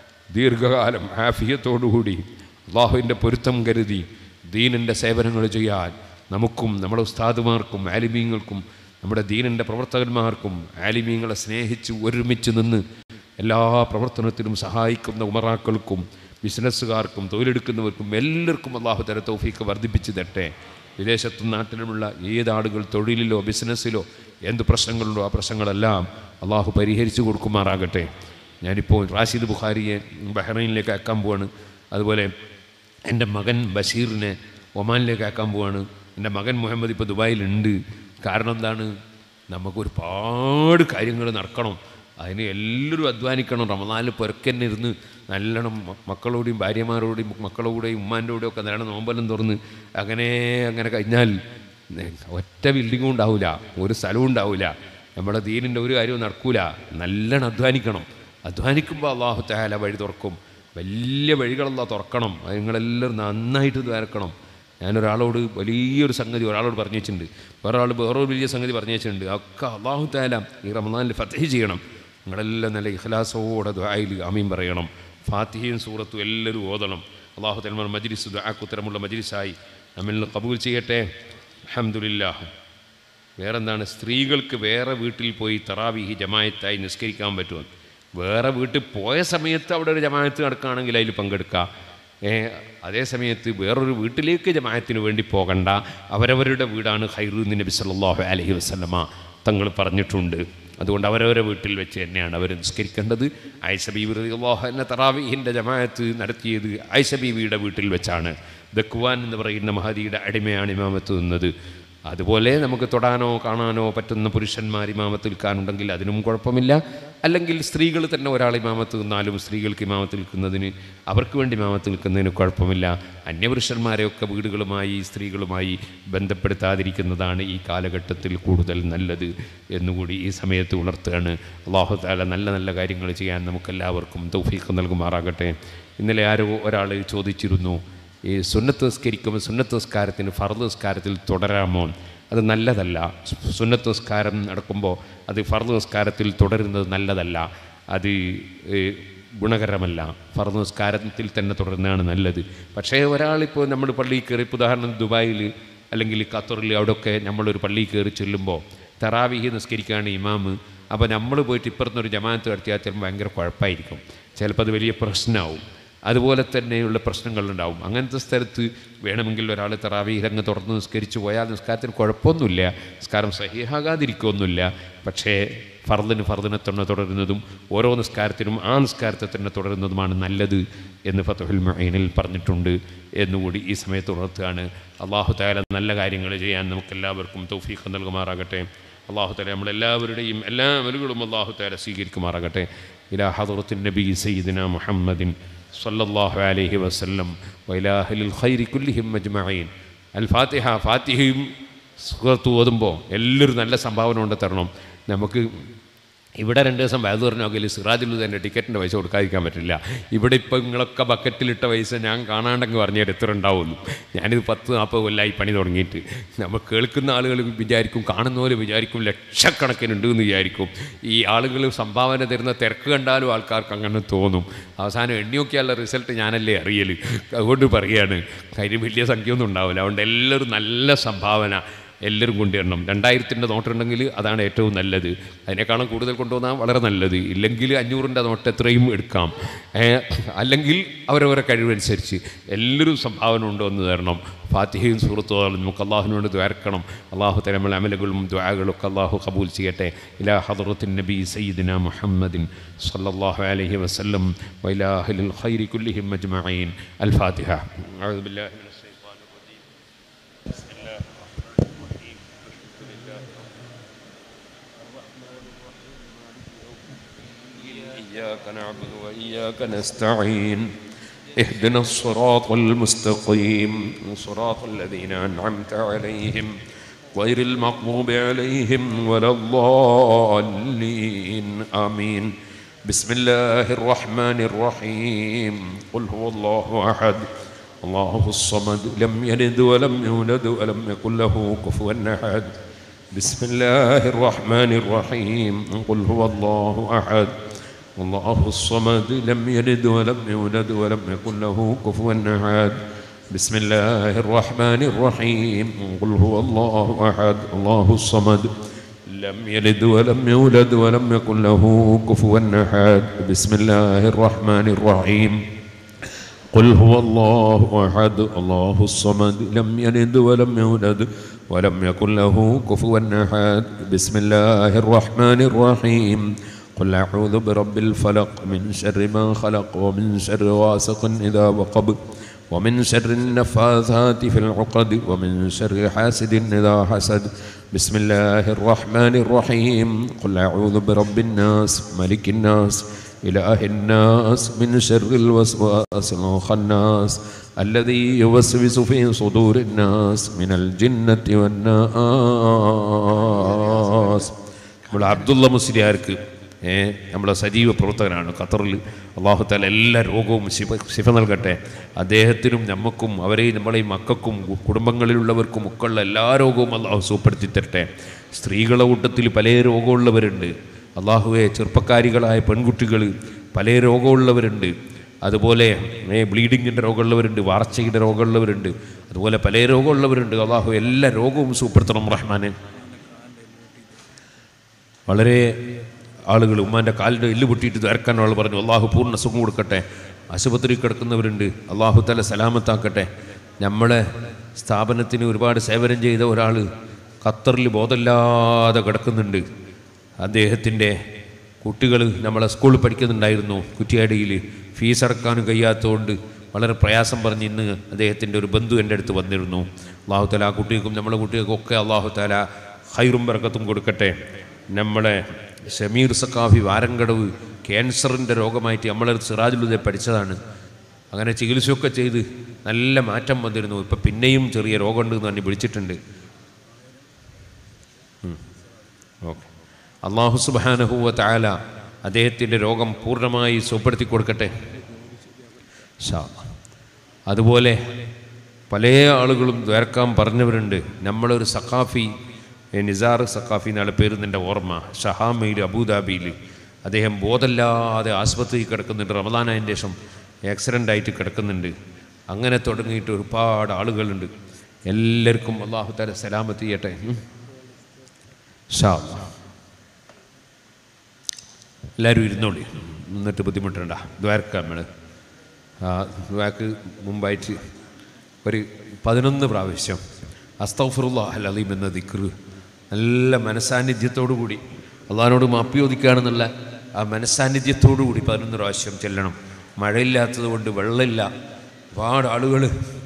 ദീർഘകാലം ആഫിയത്തോടുകൂടി അള്ളാഹുവിൻ്റെ പൊരുത്തം കരുതി ദീനിൻ്റെ സേവനങ്ങൾ ചെയ്യാൻ നമുക്കും നമ്മുടെ ഉസ്താദുമാർക്കും ആലിമീങ്ങൾക്കും നമ്മുടെ ദീനിൻ്റെ പ്രവർത്തകന്മാർക്കും ആലിമീങ്ങളെ സ്നേഹിച്ച് ഒരുമിച്ച് നിന്ന് എല്ലാ പ്രവർത്തനത്തിലും സഹായിക്കുന്ന ഉമറാക്കൾക്കും ബിസിനസ്സുകാർക്കും തൊഴിലെടുക്കുന്നവർക്കും എല്ലാവർക്കും അള്ളാഹു തല തൗഫീക്ക് വർദ്ധിപ്പിച്ച് തട്ടെ വിദേശത്തും നാട്ടിലുമുള്ള ഏതാളുകൾ തൊഴിലിലോ ബിസിനസ്സിലോ എന്ത് പ്രശ്നങ്ങളുണ്ടോ ആ പ്രശ്നങ്ങളെല്ലാം അള്ളാഹു പരിഹരിച്ചു കൊടുക്കുമാറാകട്ടെ ഞാനിപ്പോൾ റാഷിദ് ബുഖാരിയെ ബഹ്റൈനിലേക്ക് അയക്കാൻ പോവാണ് അതുപോലെ എൻ്റെ മകൻ ബഷീറിനെ ഒമാനിലേക്ക് അയക്കാൻ പോവാണ് എൻ്റെ മകൻ മുഹമ്മദ് ഇപ്പോൾ ദുബായിലുണ്ട് കാരണം എന്താണ് നമുക്ക് ഒരുപാട് കാര്യങ്ങൾ നടക്കണം അതിന് എല്ലാവരും അധ്വാനിക്കണം റമദാനിൽ പുരക്കന്നെ ഇരുന്ന് നല്ലോണം മ- മക്കളോടെയും ഭാര്യമാരോടെയും മക്കളോടെയും ഉമ്മാൻ്റെ കൂടെയും ഒക്കെ നല്ലോണം നോമ്പെല്ലാം തുറന്ന് അങ്ങനെ അങ്ങനെ കഴിഞ്ഞാൽ നെ- ഒറ്റ ബിൽഡിങ്ങും ഉണ്ടാവില്ല ഒരു സ്ഥലവും ഉണ്ടാവില്ല നമ്മുടെ ദീനിൻ്റെ ഒരു കാര്യവും നടക്കൂല നല്ലോണം അധ്വാനിക്കണം അധ്വാനിക്കുമ്പോൾ അള്ളാഹു താല വഴി തുറക്കും വലിയ വഴികളെല്ലാം തുറക്കണം അത് നിങ്ങളെല്ലാവരും നന്നായിട്ട് ദ്വാരക്കണം ഞാനൊരാളോട് വലിയൊരു സംഗതി ഒരാളോട് പറഞ്ഞു വെച്ചിട്ടുണ്ട് വേറൊരാൾ വേറൊരു വലിയ സംഗതി പറഞ്ഞു വെച്ചിട്ടുണ്ട് ഒക്കെ അള്ളാഹു താല ഈ റമദാനിൽ ഫത്തഹി ചെയ്യണം നിങ്ങളെല്ലാം നല്ല ഇഖ്ലാസോടെ ദ്വായിൽ ആമീൻ പറയണം ഫാത്തിഹയും സൂറത്തും എല്ലാവരും ഓതണം അള്ളാഹു തലമർ മജ്ലിസ് ദ്വാക്കുത്തരമുള്ള മജ്ലിസായി നമ്മിൽ നിന്ന് കബൂൽ ചെയ്യട്ടെ അഹമ്മദില്ലാഹ് വേറെന്താണ് സ്ത്രീകൾക്ക് വേറെ വീട്ടിൽ പോയി തറാവിഹി ജമായത്തായി നിസ്കരിക്കാൻ പറ്റുമോ വേറെ വീട്ടിൽ പോയ സമയത്ത് അവിടെ ഒരു ജമായത്ത് നടക്കുകയാണെങ്കിൽ അതിൽ പങ്കെടുക്കാം ഏ, അതേ സമയത്ത് വേറൊരു വീട്ടിലേക്ക് ജമായത്തിന് വേണ്ടി പോകണ്ട അവരവരുടെ വീടാണ് ഹൈറൂന്ന് നബി സല്ലല്ലാഹു അലൈഹി വസല്ലമ തങ്ങൾ പറഞ്ഞിട്ടുണ്ട് അതുകൊണ്ട് അവരവരെ വീട്ടിൽ വെച്ച് തന്നെയാണ് അവർ നിസ്കരിക്കേണ്ടത് ആയിഷ ബീവി റളിയല്ലാഹു അൻഹ തറാവീഹിൻ്റെ ജമാഅത്ത് നടത്തിയത് ആയിഷ ബീവിയുടെ വീട്ടിൽ വെച്ചാണ് ദക്കുവാൻ എന്ന് പറയുന്ന മഹദിയുടെ അടിമയാണ് ഇമാമത്ത് നിന്നത് അതുപോലെ നമുക്ക് തൊടാനോ കാണാനോ പറ്റുന്ന പുരുഷന്മാർ ഇമാമത്ത് നിൽക്കാനുണ്ടെങ്കിൽ അതിനും കുഴപ്പമില്ല അല്ലെങ്കിൽ സ്ത്രീകൾ തന്നെ ഒരാൾ ഇമാമത്ത് നിന്നാലും സ്ത്രീകൾക്ക് ഇമാമത്ത് നിൽക്കുന്നതിന് അവർക്ക് വേണ്ടി ഇമാമത്ത് നിൽക്കുന്നതിന് കുഴപ്പമില്ല അന്യപുരുഷന്മാരെയൊക്കെ വീടുകളുമായി സ്ത്രീകളുമായി ബന്ധപ്പെടുത്താതിരിക്കുന്നതാണ് ഈ കാലഘട്ടത്തിൽ കൂടുതൽ നല്ലത് എന്നുകൂടി ഈ സമയത്ത് ഉണർത്തുകയാണ് അള്ളാഹു താല നല്ല നല്ല കാര്യങ്ങൾ ചെയ്യാൻ നമുക്കെല്ലാവർക്കും തൗഫീഖ് നൽകുമാറാകട്ടെ ഇന്നലെ ആരോ ഒരാൾ ചോദിച്ചിരുന്നു ഈ സുന്നത്ത് നിസ്കരിക്കുമ്പോൾ സുന്നത്ത് നിസ്കാരത്തിന് ഫർദ് നിസ്കാരത്തിൽ തുടരാമോ അത് നല്ലതല്ല സുന്നത്ത് നിസ്കാരം നടക്കുമ്പോൾ അത് ഫർദ് നിസ്കാരത്തിൽ തുടരുന്നത് നല്ലതല്ല അത് ഏ, ഗുണകരമല്ല ഫർദ് നിസ്കാരത്തിൽ തന്നെ തുടരുന്നതാണ് നല്ലത് പക്ഷേ ഒരാളിപ്പോൾ നമ്മൾ പള്ളിയിൽ കയറി ഇപ്പോൾ ഉദാഹരണം ദുബായിൽ അല്ലെങ്കിൽ ഖത്തറിൽ അവിടെയൊക്കെ നമ്മളൊരു പള്ളിയിൽ കയറി ചെല്ലുമ്പോൾ തറാവിഹി നിസ്കരിക്കുകയാണ് ഇമാമ് അപ്പോൾ നമ്മൾ പോയിട്ട് ഇപ്പുറത്തുനിന്നൊരു ജമാഅത്ത് നടത്തിയാൽ ചിലപ്പോൾ ഭയങ്കര കുഴപ്പമായിരിക്കും ചിലപ്പോൾ അത് വലിയ പ്രശ്നമാവും അതുപോലെ തന്നെയുള്ള പ്രശ്നങ്ങളുണ്ടാവും അങ്ങനത്തെ സ്ഥലത്ത് വേണമെങ്കിൽ ഒരാൾ തറാവീഹ് അങ്ങ് തുറന്ന് നിസ്കരിച്ച് പോയാൽ നിസ്കാരത്തിന് കുഴപ്പമൊന്നുമില്ല നിസ്കാരം സഹിഹാകാതിരിക്കുകയൊന്നുമില്ല പക്ഷേ ഫർദിന് ഫർദിനെ തന്നെ തുടരുന്നതും ഓരോ നിസ്കാരത്തിനും ആ നിസ്കാരത്തെ തന്നെ തുടരുന്നതുമാണ് നല്ലത് എന്ന് ഫത്തുഹുൽ മൊയ്നിൽ പറഞ്ഞിട്ടുണ്ട് എന്നുകൂടി ഈ സമയത്ത് ഉണർത്തുകയാണ് അള്ളാഹു താല നല്ല കാര്യങ്ങൾ ചെയ്യാൻ നമുക്കെല്ലാവർക്കും തൗഫീഖ് നൽകുമാറാകട്ടെ അള്ളാഹു താല നമ്മളെല്ലാവരുടെയും എല്ലാ അമലുകളും അള്ളാഹു താല സ്വീകരിക്കുമാറാകട്ടെ ഇലാ ഹദറത്തിൻ നബി സയ്യിദിന മുഹമ്മദിൻ സല്ലല്ലാഹു അലൈഹി വസല്ലം വൈലാഹലിൽ ഖൈരി കുല്ലിഹിം അജ്മഈൻ അൽ ഫാത്തിഹ ഫാത്തിഹയും സുഹൃത്ത് ഓതുമ്പോൾ എല്ലാവരും നല്ല സംഭാവന കൊണ്ട് തരണം നമുക്ക് ഇവിടെ രണ്ട് ദിവസം വയത് പറഞ്ഞെങ്കിൽ സിറാജിൽ തന്നെ ടിക്കറ്റിൻ്റെ പൈസ കൊടുക്കാതിരിക്കാൻ പറ്റില്ല ഇവിടെ ഇപ്പോൾ നിങ്ങളൊക്കെ ബക്കറ്റിലിട്ട പൈസ ഞാൻ കാണാണ്ടെങ്കിൽ പറഞ്ഞാൽ എത്ര ഉണ്ടാവുള്ളൂ ഞാനിത് പത്ത് നാൽപ്പത് കൊല്ലമായി പണി തുടങ്ങിയിട്ട് നമ്മൾ കേൾക്കുന്ന ആളുകൾ വിചാരിക്കും കാണുന്നവർ വിചാരിക്കും ലക്ഷക്കണക്കിനുണ്ട് എന്ന് വിചാരിക്കും ഈ ആളുകൾ സംഭാവന തരുന്ന തിരക്ക് കണ്ടാലും ആൾക്കാർക്ക് അങ്ങനെ തോന്നും അവസാനം എണ്ണി നോക്കിയാലുള്ള റിസൾട്ട് ഞാനല്ലേ അറിയൽ അതുകൊണ്ട് പറയുകയാണ് കാര്യം വലിയ സംഖ്യ ഒന്നും ഉണ്ടാവില്ല അതുകൊണ്ട് എല്ലാവരും നല്ല സംഭാവന എല്ലാവരും കൊണ്ടുവരണം രണ്ടായിരത്തിൻ്റെ നോട്ടുണ്ടെങ്കിൽ അതാണ് ഏറ്റവും നല്ലത് അതിനേക്കാളും കൂടുതൽ കൊണ്ടുവന്നാൽ വളരെ നല്ലത് ഇല്ലെങ്കിൽ അഞ്ഞൂറിൻ്റെ നോട്ട് എത്രയും എടുക്കാം ഏ, അല്ലെങ്കിൽ അവരവരെ കഴിവനുസരിച്ച് എല്ലാവരും സംഭാവന കൊണ്ടുവന്ന് തരണം ഫാത്തിഹയും സുഹൃത്തുക്കളും നമുക്ക് അള്ളാഹുവിനോട് ദ്വാരക്കണം അള്ളാഹു തലമൽ അമലുകളും ദ്വാകളും ഒക്കെ അള്ളാഹു കബൂൽ ചെയ്യട്ടെ ഇലാ ഹദറത്തിൻ നബി സയ്യിദിന മുഹമ്മദിൻ സല്ലല്ലാഹു അലൈഹി വസല്ലം വൈലാഹിൽ ഖൈരി കുല്ലിഹിം അജ്മഈൻ അൽ ഫാത്തിഹ അഊദു ബില്ലാഹി മിനശ് ശൈത്വാനിർ റജീം ബിസ്മില്ലാഹിർ റഹ്മാനിർ റഹീം إياك نعبد وإياك نستعين اهدنا الصراط المستقيم صراط الذين أنعمت عليهم غير المغضوب عليهم ولا الضالين آمين بسم الله الرحمن الرحيم قل هو الله أحد الله الصمد لم يلد ولم يولد ولم يكن له كفوا أحد بسم الله الرحمن الرحيم قل هو الله أحد الله الصمد لم يلد ولم يولد ولم يكن له كفوا أحد بسم الله الرحمن الرحيم قل هو الله أحد الله الصمد لم يلد ولم يولد ولم يكن له كفوا أحد بسم الله الرحمن الرحيم قل هو الله أحد الله الصمد لم يلد ولم يولد ولم يكن له كفوا أحد بسم الله الرحمن الرحيم قل أعوذ برب الفلق من شر ما خلق ومن شر غاسق إذا وقب ومن شر النفاثات في العقد ومن شر حاسد إذا حسد بسم الله الرحمن الرحيم قل أعوذ برب الناس ملك الناس إله الناس من شر الوسواس الخناس الذي يوسوس في صدور الناس من الجنة والناس നമ്മൾ അബ്ദുള്ള മുസ്ലിയാർക്ക് ഏ നമ്മളെ സജീവ പ്രവർത്തകനാണ് ഖത്തറിൽ അള്ളാഹുത്താല എല്ലാ രോഗവും ശിഫ ശിഫ നൽകട്ടെ അദ്ദേഹത്തിനും നമുക്കും അവരെയും നമ്മളെയും മക്കൾക്കും കുടുംബങ്ങളിലുള്ളവർക്കും ഒക്കെ ഉള്ള എല്ലാ രോഗവും അള്ളാഹു സുഖപ്പെടുത്തി തരട്ടെ സ്ത്രീകളുടെ കൂട്ടത്തിൽ പല രോഗമുള്ളവരുണ്ട് അള്ളാഹുവെ ചെറുപ്പക്കാരികളായ പെൺകുട്ടികൾ പല രോഗമുള്ളവരുണ്ട് അതുപോലെ ഏ ബ്ലീഡിങ്ങിൻ്റെ രോഗമുള്ളവരുണ്ട് വാർച്ചയുടെ രോഗമുള്ളവരുണ്ട് അതുപോലെ പല രോഗമുള്ളവരുണ്ട് അള്ളാഹു എല്ലാ രോഗവും സുഖപ്പെടുത്തണം റഹ്മാനെ വളരെ ആളുകൾ ഉമ്മാൻ്റെ കാലിൻ്റെ എല്ല് പൊട്ടിയിട്ട് ദ്വാരക്കാൻ ആൾ പറഞ്ഞു അള്ളാഹു പൂർണ്ണ സുഖം കൊടുക്കട്ടെ ആശുപത്രി കിടക്കുന്നവരുണ്ട് അള്ളാഹു തല സലാമത്താക്കട്ടെ നമ്മളെ സ്ഥാപനത്തിന് ഒരുപാട് സേവനം ചെയ്ത ഒരാൾ ഖത്തറിൽ ബോധമില്ലാതെ കിടക്കുന്നുണ്ട് അദ്ദേഹത്തിൻ്റെ കുട്ടികൾ നമ്മളെ സ്കൂളിൽ പഠിക്കുന്നുണ്ടായിരുന്നു കുറ്റിയാടിയിൽ ഫീസ് അടക്കാനും കഴിയാത്തതുകൊണ്ട് വളരെ പ്രയാസം പറഞ്ഞ് ഇന്ന് അദ്ദേഹത്തിൻ്റെ ഒരു ബന്ധു എൻ്റെ അടുത്ത് വന്നിരുന്നു അള്ളാഹു തല ആ കുട്ടികൾക്കും നമ്മളെ കുട്ടികൾക്കും ഒക്കെ അള്ളാഹു തല ഹൈറും ബർക്കത്തും കൊടുക്കട്ടെ നമ്മളെ ഷമീർ സക്കാഫി വാരങ്കടവ് ക്യാൻസറിൻ്റെ രോഗമായിട്ട് നമ്മളെ സിറാജുലുദെ പഠിച്ചതാണ് അങ്ങനെ ചികിത്സയൊക്കെ ചെയ്ത് നല്ല മാറ്റം വന്നിരുന്നു ഇപ്പം പിന്നെയും ചെറിയ രോഗമുണ്ട് എന്ന് പറഞ്ഞ് വിളിച്ചിട്ടുണ്ട് ഓക്കെ അള്ളാഹു സുബാനഹുവ താല അദ്ദേഹത്തിൻ്റെ രോഗം പൂർണ്ണമായി സുഖപ്പെടുത്തി കൊടുക്കട്ടെ ഷാ അതുപോലെ പല ആളുകളും ദ്വാരക്കാൻ പറഞ്ഞവരുണ്ട് നമ്മളൊരു സഖാഫി ഏ, നിസാർ സഖാഫി എന്നാണ് പേര് എൻ്റെ ഓർമ്മ ഷഹാമയിൽ അബുദാബിയിൽ അദ്ദേഹം ബോധമില്ലാതെ ആസ്പത്രിയിൽ കിടക്കുന്നുണ്ട് റമദാനതിന് ശേഷം ആക്സിഡൻ്റ് ആയിട്ട് കിടക്കുന്നുണ്ട് അങ്ങനെ തുടങ്ങിയിട്ട് ഒരുപാട് ആളുകളുണ്ട് എല്ലാവർക്കും അള്ളാഹു താല സലാമത്ത് ചെയ്യട്ടെ ഉം. ഷാ എല്ലാവരും ഇരുന്നോളി എന്നിട്ട് ബുദ്ധിമുട്ടണ്ട ദ്വാരക്ക നമ്മൾ ആ ദ്വാക്ക് മുമ്പായിട്ട് ഒരു പതിനൊന്ന് പ്രാവശ്യം അസ്തഫുറുല്ലാ അൽ അലീം എന്ന ദിക്റ് നല്ല മനസാന്നിധ്യത്തോടു കൂടി അള്ളഹാനോട് മാപ്പി ചോദിക്കുകയാണെന്നുള്ള ആ മനസാന്നിധ്യത്തോടു കൂടി പതിനൊന്ന് പ്രാവശ്യം ചെല്ലണം മഴയില്ലാത്തത് കൊണ്ട് വെള്ളമില്ല ഒരുപാട് ആളുകൾ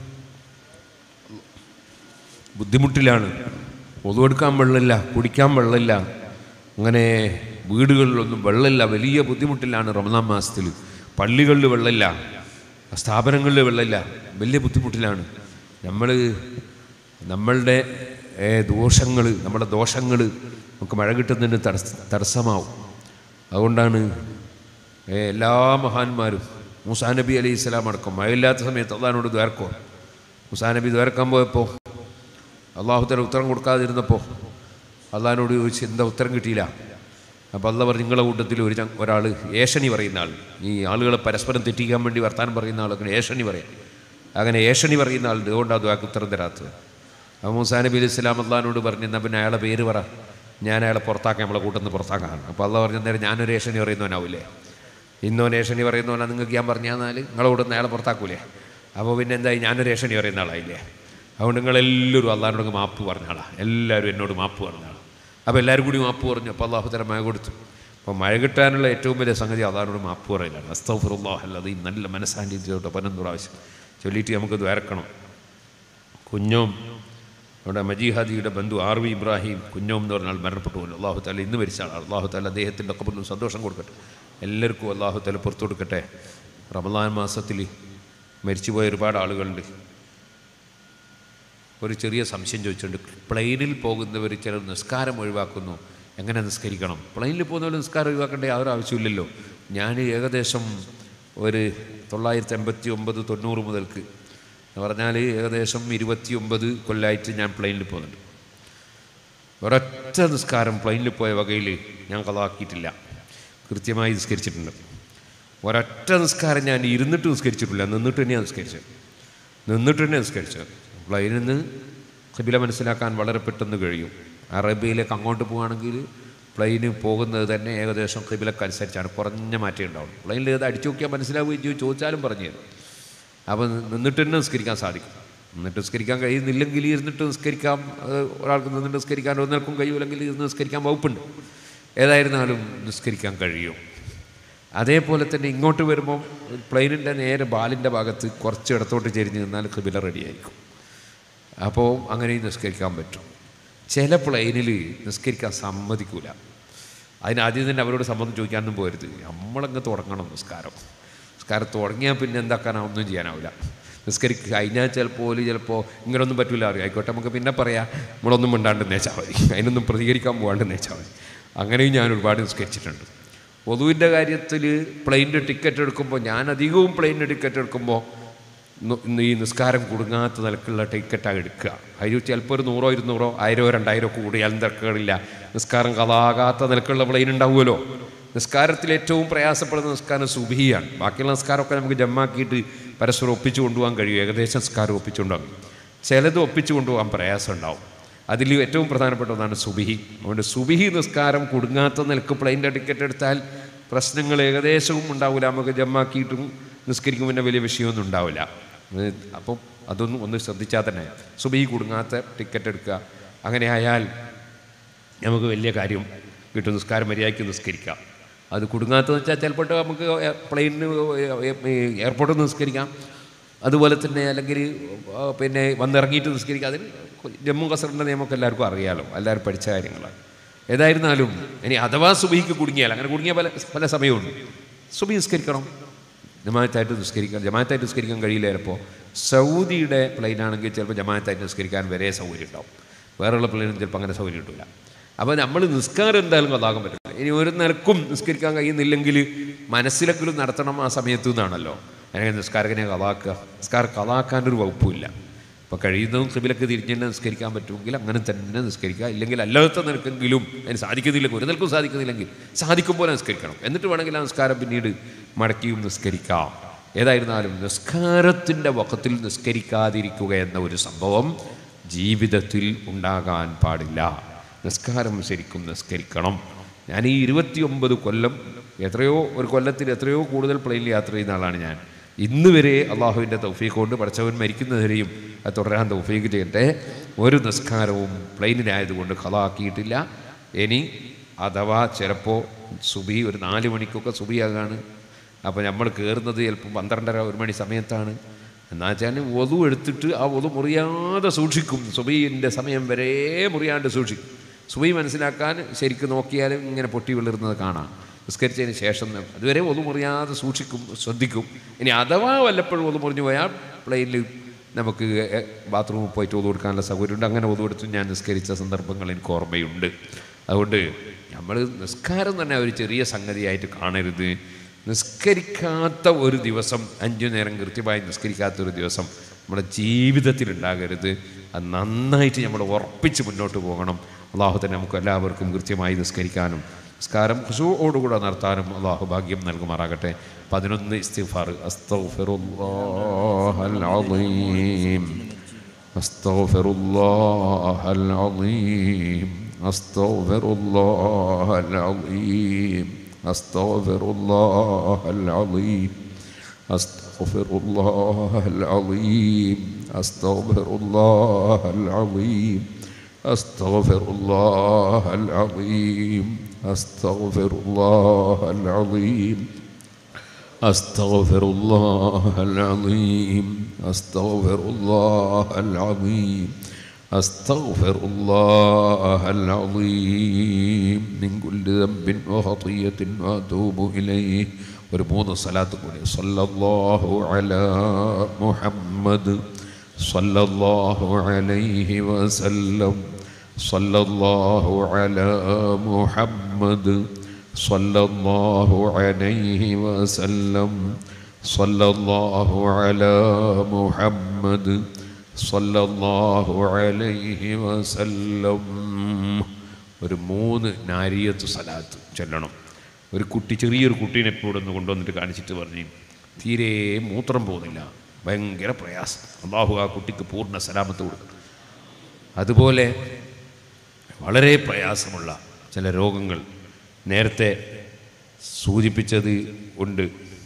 ബുദ്ധിമുട്ടിലാണ് ഒതുവെടുക്കാൻ വെള്ളമില്ല കുടിക്കാൻ വെള്ളമില്ല അങ്ങനെ വീടുകളിലൊന്നും വെള്ളമില്ല വലിയ ബുദ്ധിമുട്ടിലാണ് റമദാൻ മാസത്തിൽ പള്ളികളിൽ വെള്ളമില്ല സ്ഥാപനങ്ങളിൽ വെള്ളമില്ല വലിയ ബുദ്ധിമുട്ടിലാണ് നമ്മൾ നമ്മളുടെ ദോഷങ്ങൾ നമ്മുടെ ദോഷങ്ങൾ നമുക്ക് മഴ കിട്ടുന്നതിന് തടസ്സ തടസ്സമാവും അതുകൊണ്ടാണ് ഏ, എല്ലാ മഹാന്മാരും മൂസാ നബി അലൈഹി ഇസ്ലാം അടക്കം മഴയില്ലാത്ത സമയത്ത് അള്ളഹാനോട് ദ്വാരക്കോ മൂസാ നബി ദ്വാരക്കാൻ പോയപ്പോൾ അള്ളാഹുത്തല ഉത്തരം കൊടുക്കാതിരുന്നപ്പോൾ അള്ളഹാനോട് ചോദിച്ച് എന്താ ഉത്തരം കിട്ടിയില്ല അപ്പോൾ അല്ല പറഞ്ഞു നിങ്ങളെ കൂട്ടത്തിൽ ഒരു ചങ്- ഒരാൾ ഏഷണി പറയുന്ന ആൾ ഈ ആളുകളെ പരസ്പരം തെറ്റിക്കാൻ വേണ്ടി വർത്താനം പറയുന്ന ആൾ അങ്ങനെ ഏഷണി പറയാം അങ്ങനെ ഏഷണി പറയുന്ന ആളുണ്ട് അതുകൊണ്ടാണ് ദ്വാക്ക് ഉത്തരം തരാത്തത് അപ്പോൾ മൂസാ നബി അലൈഹി ഇസ്ലാം അള്ളഹാനോട് പറഞ്ഞു എന്നാൽ പിന്നെ അയാളെ പേര് പറ ഞാൻ അയാളെ പുറത്താക്കാൻ നമ്മളെ കൂട്ടത്തിൽ നിന്ന് പുറത്താക്കാണ് അപ്പോൾ അള്ളാഹ് പറഞ്ഞ നേരം ഞാനൊരു ഏഷണി പറയുന്നവനാവില്ലേ ഇന്നോ ഏഷണി പറയുന്നവനാ നിങ്ങൾക്ക് ഞാൻ പറഞ്ഞാൽ നിങ്ങളെ കൂടെ അയാളെ പുറത്താക്കൂലേ അപ്പോൾ പിന്നെ എന്തായി ഞാനൊരു ഏഷണി പറയുന്ന ആളായില്ലേ അതുകൊണ്ട് നിങ്ങളെല്ലാവരും അള്ളഹാനോട് മാപ്പ് പറഞ്ഞ ആളാണ് എല്ലാവരും എന്നോട് മാപ്പ് പറഞ്ഞ ആളാണ് അപ്പോൾ എല്ലാവരും കൂടി മാപ്പ് പറഞ്ഞു അപ്പോൾ അള്ളാഹു തല മഴ കൊടുത്തു അപ്പോൾ മഴ കിട്ടാനുള്ള ഏറ്റവും വലിയ സംഗതി അള്ളഹാനോട് മാപ്പ് പറയലാണ് അസ്തഫുറുല്ലാഹ് അല്ലാതെ ഈ നല്ല മനസ്സാന്നിധ്യത്തോട്ട് പതിനൊന്ന് പ്രാവശ്യം ചൊല്ലിയിട്ട് നമുക്ക് ദ്വാരക്കണം കുഞ്ഞോം അവിടെ മജീഹാദിയുടെ ബന്ധു ആർ വി ഇബ്രാഹിം കുഞ്ഞോം എന്ന് പറഞ്ഞാൽ മരണപ്പെട്ടു പോലും അള്ളാഹു താല ഇന്ന് മരിച്ച ആളാണ് അള്ളാഹു താല അദ്ദേഹത്തിൻ്റെ കബറിനും സന്തോഷം കൊടുക്കട്ടെ എല്ലാവർക്കും അള്ളാഹു താല പുറത്തു കൊടുക്കട്ടെ റമദാൻ മാസത്തിൽ മരിച്ചുപോയ ഒരുപാട് ആളുകളുണ്ട് ഒരു ചെറിയ സംശയം ചോദിച്ചിട്ടുണ്ട് പ്ലെയിനിൽ പോകുന്നവർ ചിലർ നിസ്കാരം ഒഴിവാക്കുന്നു എങ്ങനെ നിസ്കരിക്കണം പ്ലെയിനിൽ പോകുന്നവർ നിസ്കാരം ഒഴിവാക്കേണ്ട യാതൊരു ആവശ്യമില്ലല്ലോ ഞാൻ ഏകദേശം ഒരു തൊള്ളായിരത്തി എൺപത്തി ഒമ്പത് തൊണ്ണൂറ് മുതൽക്ക് എന്ന് പറഞ്ഞാൽ ഏകദേശം ഇരുപത്തി ഒമ്പത് കൊല്ലമായിട്ട് ഞാൻ പ്ലെയിനിൽ പോകുന്നുണ്ട് ഒരൊറ്റ നിസ്കാരം പ്ലെയിനിൽ പോയ വകയിൽ ഞാൻ കഥാക്കിയിട്ടില്ല കൃത്യമായി നിസ്കരിച്ചിട്ടുണ്ട് ഒരൊറ്റ നിസ്കാരം ഞാൻ ഇരുന്നിട്ട് നിസ്കരിച്ചിട്ടില്ല നിന്നിട്ട് തന്നെയാണ് നിസ്കരിച്ചത് നിന്നിട്ട് തന്നെ നിസ്കരിച്ചത് പ്ലെയിനിൽ നിന്ന് ഖബില മനസ്സിലാക്കാൻ വളരെ പെട്ടെന്ന് കഴിയും അറേബ്യയിലേക്ക് അങ്ങോട്ട് പോവുകയാണെങ്കിൽ പ്ലെയിന് പോകുന്നത് തന്നെ ഏകദേശം ഖബിലക്ക് അനുസരിച്ചാണ് കുറഞ്ഞ മാറ്റം ഉണ്ടാവും പ്ലെയിനിൽ ഇത് അടിച്ചു നോക്കിയാൽ മനസ്സിലാവുകയും ചെയ്യും ചോദിച്ചാലും പറഞ്ഞു തരും അപ്പോൾ നിന്നിട്ട് തന്നെ നിസ്കരിക്കാൻ സാധിക്കും നിന്നിട്ട് നിസ്കരിക്കാൻ കഴിയുന്നില്ലെങ്കിൽ ഇരുന്നിട്ട് നിസ്കരിക്കാം അത് ഒരാൾക്ക് നിന്നിട്ട് നിസ്കരിക്കാൻ ഒന്നിൽക്കും കഴിയൂലെങ്കിൽ ഇരുന്ന് നിസ്കരിക്കാൻ വകുപ്പുണ്ട് ഏതായിരുന്നാലും നിസ്കരിക്കാൻ കഴിയും അതേപോലെ തന്നെ ഇങ്ങോട്ട് വരുമ്പോൾ പ്ലെയിനിൻ്റെ നേരെ ബാലിൻ്റെ ഭാഗത്ത് കുറച്ച് ഇടത്തോട്ട് ചെരിഞ്ഞ് നിന്നാൽ കിബില റെഡിയായിരിക്കും അപ്പോൾ അങ്ങനെയും നിസ്കരിക്കാൻ പറ്റും ചില പ്ലെയിനിൽ നിസ്കരിക്കാൻ സമ്മതിക്കൂല അതിന് ആദ്യം തന്നെ അവരോട് സമ്മതം ചോദിക്കാനൊന്നും പോരുത് നമ്മളങ്ങ് തുടങ്ങണം നിസ്കാരം നിസ്കാരം തുടങ്ങിയാൽ പിന്നെ എന്താക്കാനാ ഒന്നും ചെയ്യാനാവില്ല നിസ്കരിക്കുക കഴിഞ്ഞാൽ ചിലപ്പോൾ ചിലപ്പോൾ ഇങ്ങനൊന്നും പറ്റില്ല അറിയാം ആയിക്കോട്ടെ നമുക്ക് പിന്നെ പറയാം നമ്മളൊന്നും മിണ്ടാണ്ട് നേച്ചാൽ മതി അതിനൊന്നും പ്രതികരിക്കാൻ പോകാണ്ട് നേച്ചാൽ മതി അങ്ങനെയും ഞാൻ ഒരുപാട് നിസ്കരിച്ചിട്ടുണ്ട് പൊതുവിൻ്റെ കാര്യത്തിൽ പ്ലെയിനിൻ്റെ ടിക്കറ്റ് എടുക്കുമ്പോൾ ഞാൻ അധികവും പ്ലെയിനിൻ്റെ ടിക്കറ്റ് എടുക്കുമ്പോൾ ന- ഈ നിസ്കാരം കുടുങ്ങാത്ത നിലക്കുള്ള ടിക്കറ്റാണ് എടുക്കുക അതിൽ ചിലപ്പോൾ ഒരു നൂറോ ഇരുന്നൂറോ ആയിരമോ രണ്ടായിരമോ കൂടിയാലും തിരക്കുകളില്ല നിസ്കാരം കഥാകാത്ത നിലക്കുള്ള പ്ലെയിൻ ഉണ്ടാവുമല്ലോ നിസ്കാരത്തിൽ ഏറ്റവും പ്രയാസപ്പെടുന്ന നിസ്കാരം സുബിയാണ് ബാക്കിയുള്ള നിസ്കാരമൊക്കെ നമുക്ക് ജമ്മാക്കിയിട്ട് പരസ്പരം ഒപ്പിച്ചു കൊണ്ടുപോകാൻ കഴിയും ഏകദേശം നിസ്കാരം ഒപ്പിച്ചു കൊണ്ടുപോകാം ചിലത് ഒപ്പിച്ചു കൊണ്ടുപോകാൻ പ്രയാസം ഉണ്ടാവും അതിൽ ഏറ്റവും പ്രധാനപ്പെട്ട ഒന്നാണ് സുബിഹി അതുകൊണ്ട് സുബിഹി നിസ്കാരം കുടുങ്ങാത്ത നിലക്ക് പ്ലെയിൻ്റെ ടിക്കറ്റ് എടുത്താൽ പ്രശ്നങ്ങൾ ഏകദേശവും ഉണ്ടാവില്ല നമുക്ക് ജമ്മാക്കിയിട്ടും നിസ്കരിക്കും പിന്നെ വലിയ വിഷയമൊന്നും ഉണ്ടാവില്ല ഏഹ് അപ്പം അതൊന്നും ഒന്ന് ശ്രദ്ധിച്ചാൽ തന്നെ സുബിഹി കുടുങ്ങാത്ത ടിക്കറ്റ് എടുക്കുക അങ്ങനെ ആയാൽ നമുക്ക് വലിയ കാര്യം കിട്ടും നിസ്കാരം മര്യാദയ്ക്ക് നിസ്കരിക്കാം അത് കുടുങ്ങാത്തതെന്ന് വെച്ചാൽ ചിലപ്പോൾ നമുക്ക് പ്ലെയിനിന് എയർപോർട്ടിൽ നിന്ന് നിസ്കരിക്കാം അതുപോലെ തന്നെ അല്ലെങ്കിൽ ആ, പിന്നെ വന്നിറങ്ങിയിട്ട് നിസ്കരിക്കാം അതിന് ജമ്മു കസറിൻ്റെ നിയമമൊക്കെ എല്ലാവർക്കും അറിയാലോ എല്ലാവരും പഠിച്ച കാര്യങ്ങളാണ് ഏതായിരുന്നാലും ഇനി അഥവാ സുബിക്ക് കുടുങ്ങിയാൽ അങ്ങനെ കുടുങ്ങിയ പല പല സമയമുണ്ട് സുബി നിസ്കരിക്കണം ജമാഅത്തായിട്ട് നിസ്കരിക്കാൻ ജമാഅത്തായിട്ട് നിസ്കരിക്കാൻ കഴിയില്ല ചിലപ്പോൾ സൗദിയുടെ പ്ലെയിനാണെങ്കിൽ ചിലപ്പോൾ ജമാഅത്തായിട്ട് നിസ്കരിക്കാൻ വരെ സൗകര്യം ഉണ്ടാവും വേറെയുള്ള പ്ലെയിനും ചിലപ്പോൾ അങ്ങനെ സൗകര്യം കിട്ടില്ല അപ്പോൾ നമ്മൾ നിസ്കാരം എന്തായാലും കഥാകാൻ പറ്റില്ല ഇനി ഒരു നിലക്കും നിസ്കരിക്കാൻ കഴിയുന്നില്ലെങ്കിൽ മനസ്സിലെങ്കിലും നടത്തണം ആ സമയത്തു നിന്നാണല്ലോ അങ്ങനെ നിസ്കാരത്തിനെ കഥാക്കുക നിസ്കാരം കഥാക്കാനൊരു വകുപ്പുമില്ല അപ്പോൾ കഴിയുന്നതും സിബിലൊക്കെ തിരിഞ്ഞ് തന്നെ നിസ്കരിക്കാൻ പറ്റുമെങ്കിൽ അങ്ങനെ തന്നെ നിസ്കരിക്കുക ഇല്ലെങ്കിൽ അല്ലാത്ത നിനക്കെങ്കിലും അതിന് സാധിക്കുന്നില്ലെങ്കിൽ ഒരു നിലക്കും സാധിക്കുന്നില്ലെങ്കിൽ സാധിക്കും പോലെ നിസ്കരിക്കണം എന്നിട്ട് വേണമെങ്കിൽ ആ നിസ്കാരം പിന്നീട് മടക്കിയും നിസ്കരിക്കാം ഏതായിരുന്നാലും നിസ്കാരത്തിൻ്റെ വക്കത്തിൽ നിസ്കരിക്കാതിരിക്കുക എന്ന ഒരു സംഭവം ജീവിതത്തിൽ ഉണ്ടാകാൻ പാടില്ല നിസ്കാരം ശരിക്കും നിസ്കരിക്കണം ഞാൻ ഈ ഇരുപത്തിയൊമ്പത് കൊല്ലം എത്രയോ ഒരു കൊല്ലത്തിൽ എത്രയോ കൂടുതൽ പ്ലെയിനിൽ യാത്ര ചെയ്യുന്ന ആളാണ് ഞാൻ ഇന്ന് വരെ അള്ളാഹുവിൻ്റെ തൗഫീഖ് കൊണ്ട് പഠിച്ചവൻ മരിക്കുന്നതുവരെയും അത് തുടരാൻ തൗഫീഖ് ചെയ്യട്ടെ ഒരു നിസ്കാരവും പ്ലെയിനിലായതുകൊണ്ട് കളാക്കിയിട്ടില്ല ഇനി അഥവാ ചിലപ്പോൾ സുബി ഒരു നാല് മണിക്കൊക്കെ സുബിയാകാണ് അപ്പോൾ നമ്മൾ കയറുന്നത് ചിലപ്പോൾ പന്ത്രണ്ടര ഒരു മണി സമയത്താണ് എന്നാ വെച്ചാൽ ഒതു എടുത്തിട്ട് ആ ഒതു മുറിയാതെ സൂക്ഷിക്കും സുബീൻ്റെ സമയം വരെ മുറിയാണ്ട് സൂക്ഷിക്കും സുബി മനസ്സിലാക്കാൻ ശരിക്കും നോക്കിയാലും ഇങ്ങനെ പൊട്ടി വിളിർന്നത് കാണാം നിസ്കരിച്ചതിന് ശേഷം അതുവരെ ഒതു മുറിയാതെ സൂക്ഷിക്കും ശ്രദ്ധിക്കും ഇനി അഥവാ വല്ലപ്പോഴും ഒതു മുറിഞ്ഞു പോയാൽ പ്ലെയിനിൽ നമുക്ക് ബാത്റൂമിൽ പോയിട്ട് ഒതു കൊടുക്കാനുള്ള സൗകര്യമുണ്ട് അങ്ങനെ ഒതു കൊടുത്ത് ഞാൻ നിസ്കരിച്ച സന്ദർഭങ്ങൾ എനിക്ക് ഓർമ്മയുണ്ട് അതുകൊണ്ട് നമ്മൾ നിസ്കാരം തന്നെ ഒരു ചെറിയ സംഗതിയായിട്ട് കാണരുത് നിസ്കരിക്കാത്ത ഒരു ദിവസം അഞ്ചു നേരം കൃത്യമായി നിസ്കരിക്കാത്ത ഒരു ദിവസം നമ്മുടെ ജീവിതത്തിൽ ഉണ്ടാകരുത് അത് നന്നായിട്ട് നമ്മൾ ഉറപ്പിച്ച് മുന്നോട്ട് പോകണം അള്ളാഹു തന്നെ നമുക്ക് എല്ലാവർക്കും കൃത്യമായി നിസ്കരിക്കാനും നിസ്കാരം ഖുശൂഓടുകൂടെ നടത്താനും അള്ളാഹു ഭാഗ്യം നൽകുമാറാകട്ടെ പതിനൊന്ന് ഇസ്തിഫാർ അസ്തഗ്ഫിറുല്ലാഹൽ അളീം أستغفر الله العظيم أستغفر الله العظيم أستغفر الله العظيم أستغفر الله العظيم أستغفر الله العظيم أستغفر الله العظيم أستغفر الله العظيم أستغفر الله العظيم أستغفر الله العظيم أستغفر الله العظيم من كل ذنب وخطية وأتوب إليه ഒരു മൂന്ന് സ്ഥലത്ത് കൂടി സല്ലല്ലാഹു അലാ മുഹമ്മദ് സല്ലല്ലാഹു അലൈഹി വസല്ലം സല്ലല്ലാഹു അലാ മുഹമ്മദ് സല്ലല്ലാഹു അലൈഹി വസല്ലം സല്ലല്ലാഹു അലാ മുഹമ്മദ് സല്ലല്ലാഹു അലൈഹി വസല്ലം ഒരു മൂന്ന് നാരിയത്ത് സലാത്ത് ചൊല്ലണം ഒരു കുട്ടി ചെറിയൊരു കുട്ടീനെ എപ്പോഴും ഒന്ന് കൊണ്ടുവന്നിട്ട് കാണിച്ചിട്ട് പറഞ്ഞു തീരെ മൂത്രം പോകുന്നില്ല ഭയങ്കര പ്രയാസം അള്ളാഹു ആ കുട്ടിക്ക് പൂർണ്ണ സലാമത്ത് കൊടുക്കും അതുപോലെ വളരെ പ്രയാസമുള്ള ചില രോഗങ്ങൾ നേരത്തെ സൂചിപ്പിച്ചത് ഉണ്ട്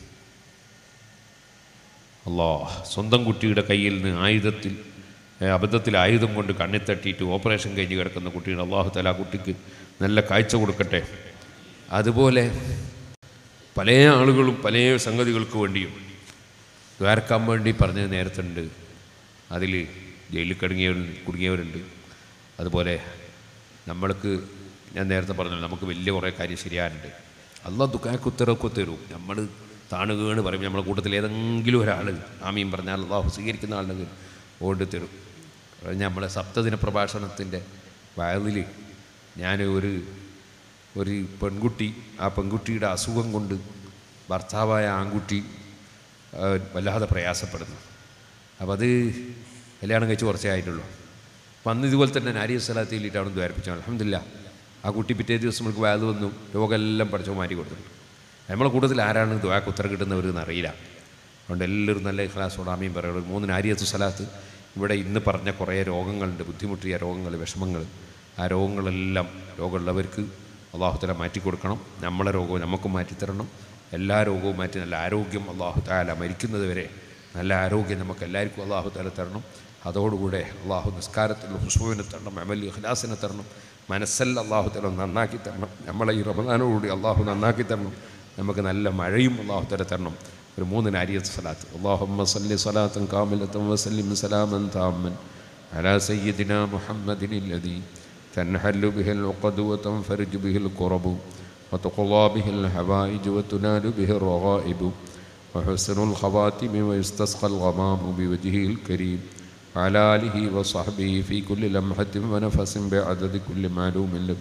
അല്ലാ സ്വന്തം കുട്ടിയുടെ കയ്യിൽ നിന്ന് ആയുധത്തിൽ ഏ, അബദ്ധത്തിൽ ആയുധം കൊണ്ട് കണ്ണിൽ തട്ടിയിട്ട് ഓപ്പറേഷൻ കഴിഞ്ഞ് കിടക്കുന്ന കുട്ടിയുടെ അള്ളാഹു തല ആ കുട്ടിക്ക് നല്ല കാഴ്ച കൊടുക്കട്ടെ അതുപോലെ പല ആളുകളും പല സംഗതികൾക്ക് വേണ്ടിയും ദ്വാരക്കാൻ വേണ്ടി പറഞ്ഞത് നേരത്തെ ഉണ്ട് അതിൽ ജയിലിൽ കിടങ്ങിയവരുണ്ട് കുടുങ്ങിയവരുണ്ട് അതുപോലെ നമ്മൾക്ക് ഞാൻ നേരത്തെ പറഞ്ഞു നമുക്ക് വലിയ കുറേ കാര്യം ശരിയാറുണ്ട് അല്ല ദുഃഖാക്ക് ഉത്തരവൊക്കെ തരും നമ്മൾ താണുകയാണ് പറയും നമ്മുടെ കൂട്ടത്തിൽ ഏതെങ്കിലും ഒരാൾ ആമീൻ പറഞ്ഞാൽ അള്ളാഹു സ്വീകരിക്കുന്ന ആളുണ്ടെങ്കിൽ ഓടി തരും അത് നമ്മളെ സപ്തദിന പ്രഭാഷണത്തിൻ്റെ വയലിൽ ഞാൻ ഒരു ഒരു പെൺകുട്ടി ആ പെൺകുട്ടിയുടെ അസുഖം കൊണ്ട് ഭർത്താവായ ആൺകുട്ടി ആ, വല്ലാതെ പ്രയാസപ്പെടുന്നു അപ്പോൾ അത് കല്യാണം കഴിച്ച് കുറച്ചേ ആയിട്ടുള്ളൂ അപ്പം അന്ന് ഇതുപോലെ തന്നെ നാരിയ സ്ഥലത്ത് ചെല്ലിയിട്ടാണ് ദ്വാരിപ്പിച്ചത് അലഹമില്ല ആ കുട്ടി പിറ്റേ ദിവസം നമുക്ക് വയത് വന്നു രോഗമെല്ലാം പഠിച്ചോ മാറ്റി കൊടുത്തിട്ടുണ്ട് നമ്മളെ കൂട്ടത്തിൽ ആരാണ് ദ്വാക്ക് ഉത്തരം കിട്ടുന്നവരെന്ന് അറിയില്ല അതുകൊണ്ട് എല്ലാവരും നല്ല ക്ലാസ്സോട് ആമയും പറയുന്നത് മൂന്ന് നാരിയത്ത് സ്ഥലത്ത് ഇവിടെ ഇന്ന് പറഞ്ഞ കുറേ രോഗങ്ങളുണ്ട് ബുദ്ധിമുട്ടിയ രോഗങ്ങൾ വിഷമങ്ങൾ ആ രോഗങ്ങളെല്ലാം രോഗമുള്ളവർക്ക് അള്ളാഹുത്തല മാറ്റി കൊടുക്കണം നമ്മളെ രോഗവും നമുക്കും മാറ്റിത്തരണം എല്ലാ രോഗവും മാറ്റി നല്ല ആരോഗ്യം അള്ളാഹു താല മരിക്കുന്നത് വരെ നല്ല ആരോഗ്യം നമുക്ക് എല്ലാവർക്കും അള്ളാഹു താല തരണം അതോടുകൂടെ അള്ളാഹു നിസ്കാരത്തിൽ ഹുസ്ബുവിനെ തരണം അമൽ ഇഖ്ലാസിനെ തരണം മനസ്സല്ല അള്ളാഹു തല നന്നാക്കി തരണം നമ്മളെ ഈ റമദാനോടുകൂടി അള്ളാഹു നന്നാക്കി തരണം നമുക്ക് നല്ല മഴയും അള്ളാഹു തല തരണം ഒരു മൂന്ന് നാരിയത്ത് സലാത്ത് അള്ളാഹുമ്മ സല്ലി സലാത്തൻ കാമിലത്തൻ വസല്ലിം സലാമൻ താമൻ على سيدنا محمد الذي تنحل به العقد وتنفرج به الكرب وتقضى به الحوائج وتنال به الرغائب وحسن الخواتم ويستسقى الغمام بوجهه الكريم وعلى آله وصحبه في كل لمحة ونفس بعدد كل معلوم له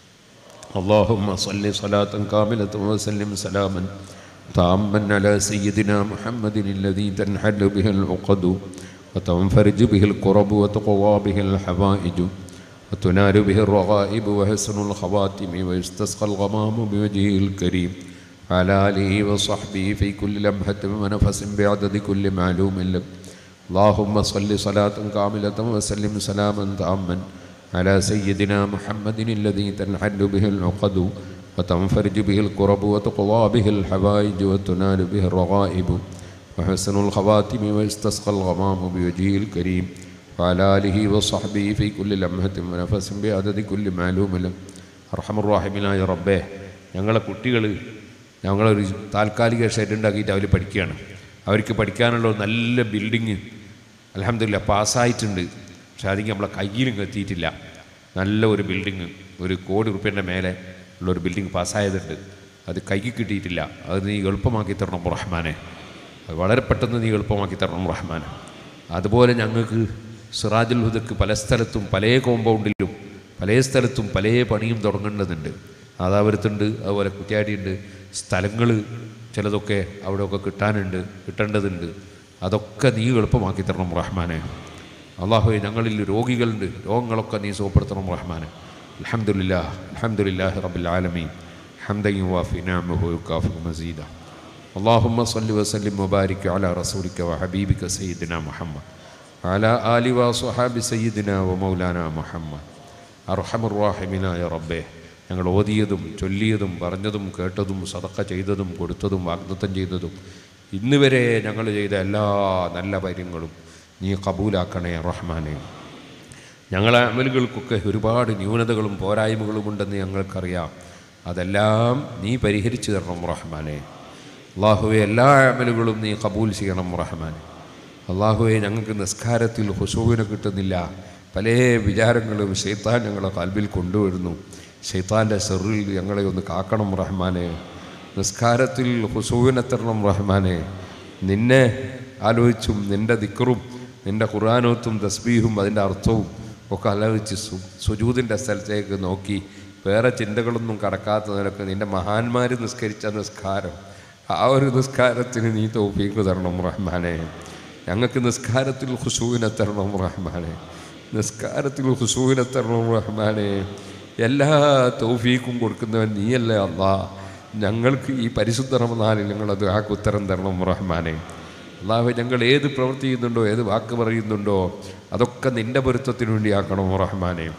اللهم صل صلاة كاملة وسلم سلاما تاما على سيدنا محمد الذي تنحل به العقد وتنفرج به الكرب وتقوى به الحوائج وتنال به الرغائب وحسن الخواتم ويستسقى الغمام بوجهه الكريم وعلى آله وصحبه في كل لمحة ونفس بعدد كل معلوم له اللهم صل صلاة كاملة وسلم سلاما تاما على سيدنا محمد الذي تنحل به العقد وتنفرج به الكرب وتقضى به الحوائج وتنال به الرغائب وحسن الخواتم ويستسقى الغمام بوجهه الكريم وعلى آله وصحبه في كل لمحة ونفس بعدد كل معلوم له അർഹം റാഹിമിനായ റബ്ബേ ഞങ്ങളെ കുട്ടികൾ ഞങ്ങളൊരു താൽക്കാലിക ഷെഡ് ഉണ്ടാക്കിയിട്ട് അവർ പഠിക്കുകയാണ് അവർക്ക് പഠിക്കാനുള്ള ഒരു നല്ല ബിൽഡിങ് അലഹമില്ല പാസ്സായിട്ടുണ്ട് പക്ഷെ അതിന് നമ്മളെ കയ്യിലും എത്തിയിട്ടില്ല നല്ല ഒരു ബിൽഡിങ് ഒരു കോടി റുപ്യൻ്റെ മേലെ ഉള്ള ഒരു ബിൽഡിങ് പാസ്സായതുണ്ട് അത് കൈക്ക് കിട്ടിയിട്ടില്ല അത് നീ എളുപ്പമാക്കി തരണം റഹ്മാനെ അത് വളരെ പെട്ടെന്ന് നീ എളുപ്പമാക്കി തരണം റഹ്മാനെ അതുപോലെ ഞങ്ങൾക്ക് സിറാജുൽ ഹുദക്ക് പല സ്ഥലത്തും പല കോമ്പൗണ്ടിലും പല സ്ഥലത്തും പല പണിയും തുടങ്ങേണ്ടതുണ്ട് നാദാപുരത്തുണ്ട് അതുപോലെ കുറ്റ്യാടിയുണ്ട് സ്ഥലങ്ങൾ ചിലതൊക്കെ അവിടെയൊക്കെ കിട്ടാനുണ്ട് കിട്ടേണ്ടതുണ്ട് അതൊക്കെ നീ എളുപ്പമാക്കി തരണം റഹ്മാനെ അള്ളാഹു ഞങ്ങളിൽ രോഗികളുണ്ട് രോഗങ്ങളൊക്കെ നീ സുഖപ്പെടുത്തണം റഹ്മാനെ അലഹമുല്ലാ അലഹമുല്ലാഹി റബ്ബിൽ ആലമീൻ ഹംദയും വാഫി നാമഹു കാഫി മസീദ اللهم صل وسلم وبارك على رسولك وحبيبك سيدنا محمد على آل وصحاب سيدنا ومولانا محمد അർഹമുറാഹിമിനായ റബ്ബേ ഞങ്ങൾ ഓതിയതും ചൊല്ലിയതും പറഞ്ഞതും കേട്ടതും സതക്ക ചെയ്തതും കൊടുത്തതും വാഗ്ദത്തം ചെയ്തതും ഇന്ന് വരെ ഞങ്ങൾ ചെയ്ത എല്ലാ നല്ല കാര്യങ്ങളും നീ കബൂലാക്കണേ റഹ്മാനെ ഞങ്ങളെ അമലുകൾക്കൊക്കെ ഒരുപാട് ന്യൂനതകളും പോരായ്മകളും ഉണ്ടെന്ന് ഞങ്ങൾക്കറിയാം അതെല്ലാം നീ പരിഹരിച്ചു തരണം റഹ്മാനെ അള്ളാഹുവെ എല്ലാ അമലുകളും നീ കബൂൽ ചെയ്യണം റഹ്മാനെ അള്ളാഹുവെ ഞങ്ങൾക്ക് നിസ്കാരത്തിൽ ഹുസൂവിനെ കിട്ടുന്നില്ല പല വിചാരങ്ങളും ഷെയ്ത്താൻ ഞങ്ങളെ കൽബിൽ കൊണ്ടുവരുന്നു ഷെയ്ത്താൻ്റെ സെറിൽ ഞങ്ങളെ ഒന്ന് കാക്കണം റഹ്മാനെ നിസ്കാരത്തിൽ ഹുസൂവിനെ തരണം റഹ്മാനെ നിന്നെ ആലോചിച്ചും നിൻ്റെ ദിക്കറും നിൻ്റെ ഖുർആാനോത്തും തസ്ബീഹും അതിൻ്റെ അർത്ഥവും ഒക്കെ ആലോചിച്ച് സു സുജൂതിൻ്റെ സ്ഥലത്തേക്ക് നോക്കി വേറെ ചിന്തകളൊന്നും കടക്കാത്ത നിനക്ക് നിൻ്റെ മഹാന്മാർ നിസ്കരിച്ച നിസ്കാരം ആ ഒരു നിസ്കാരത്തിന് നീ തോഫീക്ക് തരണം റഹ്മാനെ ഞങ്ങൾക്ക് നിസ്കാരത്തിൽ ഹുസൂവിനെ തരണം റഹ്മാനെ നിസ്കാരത്തിൽ ഹുസൂവിനെ തരണം റഹ്മാനെ എല്ലാ തൗഫീക്കും കൊടുക്കുന്നവൻ നീയല്ലേ അള്ളാ ഞങ്ങൾക്ക് ഈ പരിശുദ്ധ റമദാനിൽ ഞങ്ങളത് ആക്ക് ഉത്തരം തരണം റഹ്മാനെ അള്ളാഹു ഞങ്ങൾ ഏത് പ്രവൃത്തി ചെയ്യുന്നുണ്ടോ ഏത് വാക്ക് പറയുന്നുണ്ടോ അതൊക്കെ നിൻ്റെ പൊരുത്തത്തിന് വേണ്ടി ആക്കണം റഹ്മാനെ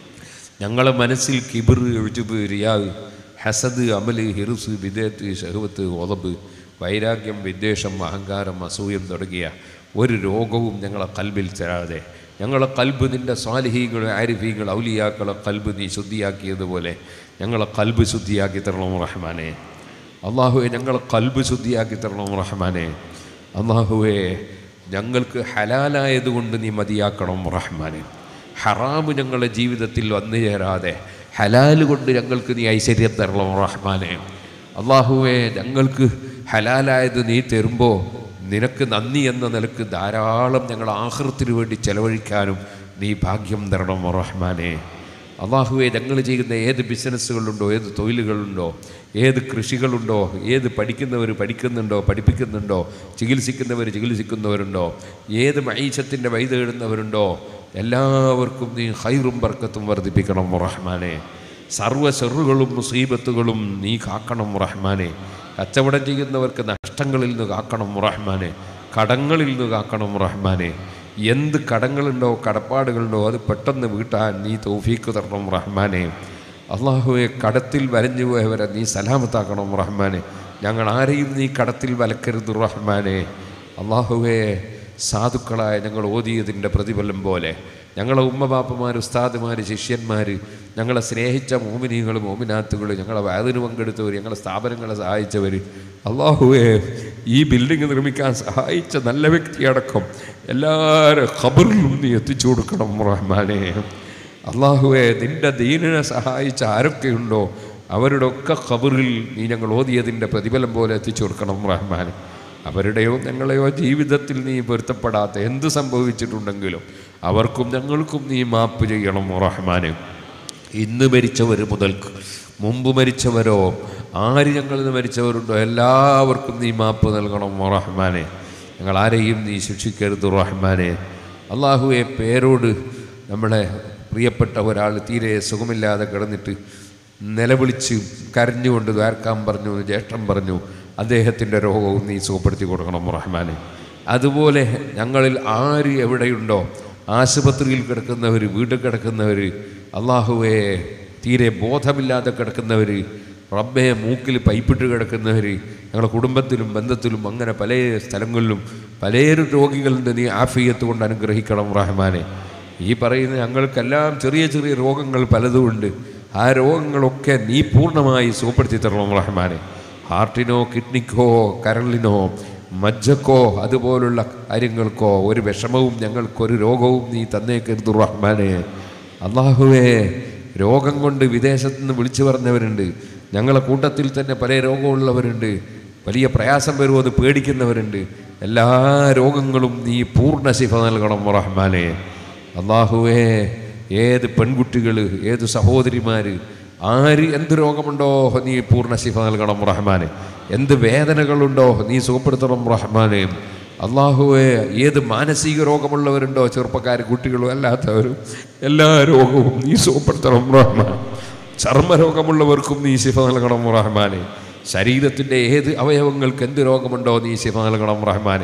ഞങ്ങളെ മനസ്സിൽ കിബിർ എഴുജുബ് റിയാവ് ഹസദ് അമല് ഹിറുസ് വിദേത്ത് ഷഹവത്ത് ഒതബ് വൈരാഗ്യം വിദ്വേഷം അഹങ്കാരം അസൂയം തുടങ്ങിയ ഒരു രോഗവും ഞങ്ങളെ കൽബിൽ തരാതെ ഞങ്ങളെ കൽബ് നിൻ്റെ സ്വാലിഹീകൾ ആരിഫീകൾ ഔലിയാക്കളെ കൽബ് നീ ശുദ്ധിയാക്കിയതുപോലെ ഞങ്ങളെ കൽബ് ശുദ്ധിയാക്കി തരണം റഹ്മാനെ അള്ളാഹുവെ ഞങ്ങളെ കൽബ് ശുദ്ധിയാക്കി തരണം റഹ്മാനെ അള്ളാഹുവെ ഞങ്ങൾക്ക് ഹലാലായതുകൊണ്ട് നീ മതിയാക്കണം റഹ്മാനെ ഹറാമ് ഞങ്ങളുടെ ജീവിതത്തിൽ വന്നു ചേരാതെ ഹലാല് കൊണ്ട് ഞങ്ങൾക്ക് നീ ഐശ്വര്യം തരണം റഹ്മാനെ അള്ളാഹുവെ ഞങ്ങൾക്ക് ഹലാലായത് നീ തരുമ്പോൾ നിനക്ക് നന്ദി എന്ന നിലക്ക് ധാരാളം ഞങ്ങൾ ആഹൃത്തിന് വേണ്ടി ചെലവഴിക്കാനും നീ ഭാഗ്യം തരണം റഹ്മാനെ അള്ളാഹുവെ ഞങ്ങൾ ചെയ്യുന്ന ഏത് ബിസിനസ്സുകളുണ്ടോ ഏത് തൊഴിലുകളുണ്ടോ ഏത് കൃഷികളുണ്ടോ ഏത് പഠിക്കുന്നവർ പഠിക്കുന്നുണ്ടോ പഠിപ്പിക്കുന്നുണ്ടോ ചികിത്സിക്കുന്നവർ ചികിത്സിക്കുന്നവരുണ്ടോ ഏത് മൈശത്തിൻ്റെ വഴി തേടുന്നവരുണ്ടോ എല്ലാവർക്കും നീ ഹൈറും ബർക്കത്തും വർദ്ധിപ്പിക്കണം റഹ്മാനെ സർവ്വ ചെറുകളും മുസീബത്തുകളും നീ കാക്കണം റഹ്മാനെ കച്ചവടം ചെയ്യുന്നവർക്ക് നഷ്ടങ്ങളിൽ നിന്ന് കാക്കണം റഹ്മാനെ കടങ്ങളിൽ നിന്ന് കാക്കണം റഹ്മാനെ എന്ത് കടങ്ങളുണ്ടോ കടപ്പാടുകളുണ്ടോ അത് പെട്ടെന്ന് വീട്ടാൻ നീ തൗഫീക്ക് തരണം റഹ്മാനെ അള്ളാഹുവെ കടത്തിൽ വരഞ്ഞു പോയവരെ നീ സലാമത്താക്കണം റഹ്മാനെ ഞങ്ങൾ ആരെയും നീ കടത്തിൽ വലക്കരുത് റഹ്മാനെ അള്ളാഹുവെ സാധുക്കളായ ഞങ്ങൾ ഓതിയതിൻ്റെ പ്രതിഫലം പോലെ ഞങ്ങളെ ഉമ്മബാപ്പമാർ ഉസ്താദുമാർ ശിഷ്യന്മാർ ഞങ്ങളെ സ്നേഹിച്ച മോമിനികൾ മോമിനാത്തുകൾ ഞങ്ങളെ വേദന പങ്കെടുത്തവർ ഞങ്ങളെ സ്ഥാപനങ്ങളെ സഹായിച്ചവർ അള്ളാഹുവെ ഈ ബിൽഡിംഗ് നിർമ്മിക്കാൻ സഹായിച്ച നല്ല വ്യക്തിയടക്കം എല്ലാവരും ഖബറിലും നീ എത്തിച്ചു കൊടുക്കണം റഹ്മാനെ അള്ളാഹുവെ നിന്റെ ദീനിനെ സഹായിച്ച ആരൊക്കെയുണ്ടോ അവരുടെ ഒക്കെ ഖബറിൽ നീ ഞങ്ങൾ ഓതിയതിൻ്റെ പ്രതിഫലം പോലെ എത്തിച്ചു കൊടുക്കണം റഹ്മാൻ അവരുടെയോ ഞങ്ങളെയോ ജീവിതത്തിൽ നീ പൊരുത്തപ്പെടാത്ത എന്ത് സംഭവിച്ചിട്ടുണ്ടെങ്കിലും അവർക്കും ഞങ്ങൾക്കും നീ മാപ്പ് ചെയ്യണം റഹ്മാന് ഇന്ന് മരിച്ചവർ മുതൽക്ക് മുമ്പ് മരിച്ചവരോ ആര് ഞങ്ങളിൽ നിന്ന് മരിച്ചവരുണ്ടോ എല്ലാവർക്കും നീ മാപ്പ് നൽകണം റഹ്മാനെ ഞങ്ങൾ ആരെയും നീ ശിക്ഷിക്കരുത് റഹ്മാനെ അള്ളാഹുവെ പേരോട് നമ്മളെ പ്രിയപ്പെട്ട ഒരാൾ തീരെ സുഖമില്ലാതെ കിടന്നിട്ട് നിലവിളിച്ച് കരഞ്ഞുകൊണ്ട് ദ്വാരക്കാൻ പറഞ്ഞു ജ്യേഷ്ഠൻ പറഞ്ഞു അദ്ദേഹത്തിൻ്റെ രോഗവും നീ സുഖപ്പെടുത്തി കൊടുക്കണം റഹ്മാനെ അതുപോലെ ഞങ്ങളിൽ ആര് എവിടെയുണ്ടോ ആശുപത്രിയിൽ കിടക്കുന്നവർ വീട്ടിൽ കിടക്കുന്നവർ അള്ളാഹുവെ തീരെ ബോധമില്ലാതെ കിടക്കുന്നവർ റബ്ബെ മൂക്കിൽ പൈപ്പിട്ട് കിടക്കുന്നവർ ഞങ്ങളുടെ കുടുംബത്തിലും ബന്ധത്തിലും അങ്ങനെ പല സ്ഥലങ്ങളിലും പലരും രോഗികളുണ്ട് നീ ആഫിയത്ത് കൊണ്ട് അനുഗ്രഹിക്കണം റഹ്മാനെ ഈ പറയുന്ന ഞങ്ങൾക്കെല്ലാം ചെറിയ ചെറിയ രോഗങ്ങൾ പലതുമുണ്ട് ആ രോഗങ്ങളൊക്കെ നീ പൂർണ്ണമായി സുഖപ്പെടുത്തി തരണം റഹ്മാനെ ഹാർട്ടിനോ കിഡ്നിക്കോ കരളിനോ മജ്ജക്കോ അതുപോലുള്ള കാര്യങ്ങൾക്കോ ഒരു വിഷമവും ഞങ്ങൾക്കൊരു രോഗവും നീ തന്നേക്കരുത് റഹ്മാനെ അള്ളാഹുവേ രോഗം കൊണ്ട് വിദേശത്ത് നിന്ന് വിളിച്ചു പറഞ്ഞവരുണ്ട് ഞങ്ങളെ കൂട്ടത്തിൽ തന്നെ പല രോഗമുള്ളവരുണ്ട് വലിയ പ്രയാസം വരുമോ അത് പേടിക്കുന്നവരുണ്ട് എല്ലാ രോഗങ്ങളും നീ പൂർണ്ണ ശിഫ നൽകണം റഹ്മാനെ അള്ളാഹുവേ ഏത് പെൺകുട്ടികൾ ഏത് സഹോദരിമാർ ആര് എന്ത് രോഗമുണ്ടോ നീ പൂർണ്ണ ശിഫ നൽകണം റഹ്മാനെ എന്ത് വേദനകളുണ്ടോ നീ സുഖപ്പെടുത്തണം റഹ്മാനെ അള്ളാഹുവെ ഏത് മാനസിക രോഗമുള്ളവരുണ്ടോ ചെറുപ്പക്കാർ കുട്ടികളും അല്ലാത്തവരും എല്ലാ രോഗവും നീ സുഖപ്പെടുത്തണം റഹ്മാൻ ചർമ്മരോഗമുള്ളവർക്കും നീ ശിഫ നൽകണം റഹ്മാനെ ശരീരത്തിൻ്റെ ഏത് അവയവങ്ങൾക്ക് എന്ത് രോഗമുണ്ടോ നീ ശിഫ നൽകണം റഹ്മാനെ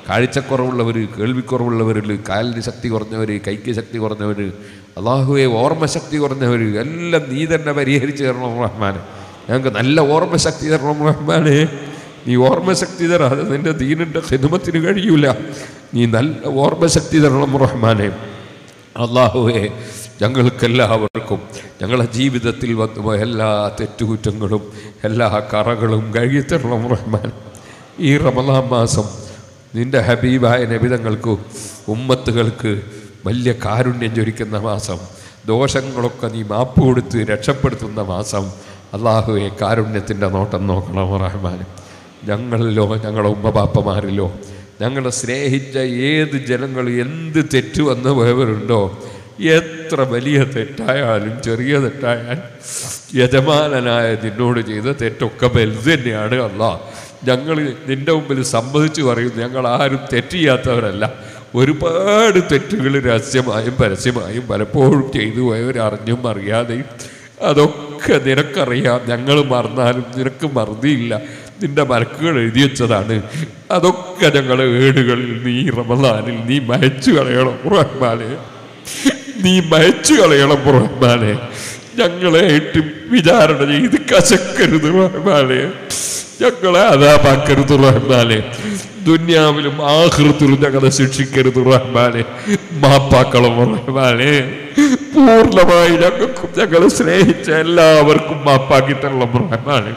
കാഴ്ചക്കുറവുള്ളവർ കേൾവിക്കുറവുള്ളവർ കാലിന് ശക്തി കുറഞ്ഞവർ കൈക്ക് ശക്തി കുറഞ്ഞവർ അള്ളാഹുവെ ഓർമ്മശക്തി കുറഞ്ഞവർ എല്ലാം നീ തന്നെ പരിഹരിച്ച് തരണം റഹ്മാനെ ഞങ്ങൾക്ക് നല്ല ഓർമ്മശക്തി തരണം റഹ്മാനെ നീ ഓർമ്മശക്തി തരാതെ നിന്റെ ദീനിൻ്റെ ഹിദമത്തിന് കഴിയൂല നീ നല്ല ഓർമ്മശക്തി തരണം റഹ്മാനെ അള്ളാഹുവെ ഞങ്ങൾക്കെല്ലാവർക്കും ഞങ്ങളുടെ ജീവിതത്തിൽ വന്നു എല്ലാ തെറ്റുകുറ്റങ്ങളും എല്ലാ കറകളും കഴുകിത്തരണം റഹ്മാൻ ഈ റമദാൻ മാസം നിന്റെ ഹബീബായ നബിതങ്ങൾക്ക് ഉമ്മത്തുകൾക്ക് വലിയ കാരുണ്യം ചൊരിക്കുന്ന മാസം ദോഷങ്ങളൊക്കെ നീ മാപ്പ് കൊടുത്ത് രക്ഷപ്പെടുത്തുന്ന മാസം അള്ളാഹുവെ കാരുണ്യത്തിൻ്റെ നോട്ടം നോക്കണം റഹ്മാൻ ഞങ്ങളിലോ ഞങ്ങളുടെ ഉമ്മപാപ്പമാരിലോ ഞങ്ങളെ സ്നേഹിച്ച ഏത് ജനങ്ങൾ എന്ത് തെറ്റ് വന്ന് പോയവരുണ്ടോ എത്ര വലിയ തെറ്റായാലും ചെറിയ തെറ്റായാലും യജമാനനായ നിന്നോട് ചെയ്ത തെറ്റൊക്കെ വലുത് തന്നെയാണ് അല്ല ഞങ്ങൾ നിന്റെ മുമ്പിൽ സമ്മതിച്ചു പറയും ഞങ്ങൾ ആരും തെറ്റ് ചെയ്യാത്തവരല്ല ഒരുപാട് തെറ്റുകൾ രഹസ്യമായും പരസ്യമായും പലപ്പോഴും ചെയ്തു പോയവർ അറിഞ്ഞും അറിയാതെയും അതൊക്കെ നിനക്കറിയാം ഞങ്ങൾ മറന്നാലും നിനക്ക് മറുതിയില്ല നിന്റെ മലക്കുകൾ എഴുതി വെച്ചതാണ് അതൊക്കെ ഞങ്ങളെ ഏടുകളിൽ നീ റമദാനിൽ നീ മയച്ചു കളയണം റഹ്മാനെ നീ മയച്ചു കളയണം റഹ്മാനെ ഞങ്ങളെ ഇട്ട് വിചാരണ ചെയ്ത് കശക്കരുത് റഹ്മാനെ ഞങ്ങളെ അതാപാക്കരുത് റഹ്മാനെ ദുന്യാവിലും ആഹൃത്തിലും ഞങ്ങളെ ശിക്ഷിക്കരുത് റഹ്മാനെ മാപ്പാക്കളും റഹ്മാനെ പൂർണ്ണമായി ഞങ്ങൾക്കും ഞങ്ങളെ സ്നേഹിച്ച എല്ലാവർക്കും മാപ്പാക്കി തരണം റഹ്മാനെ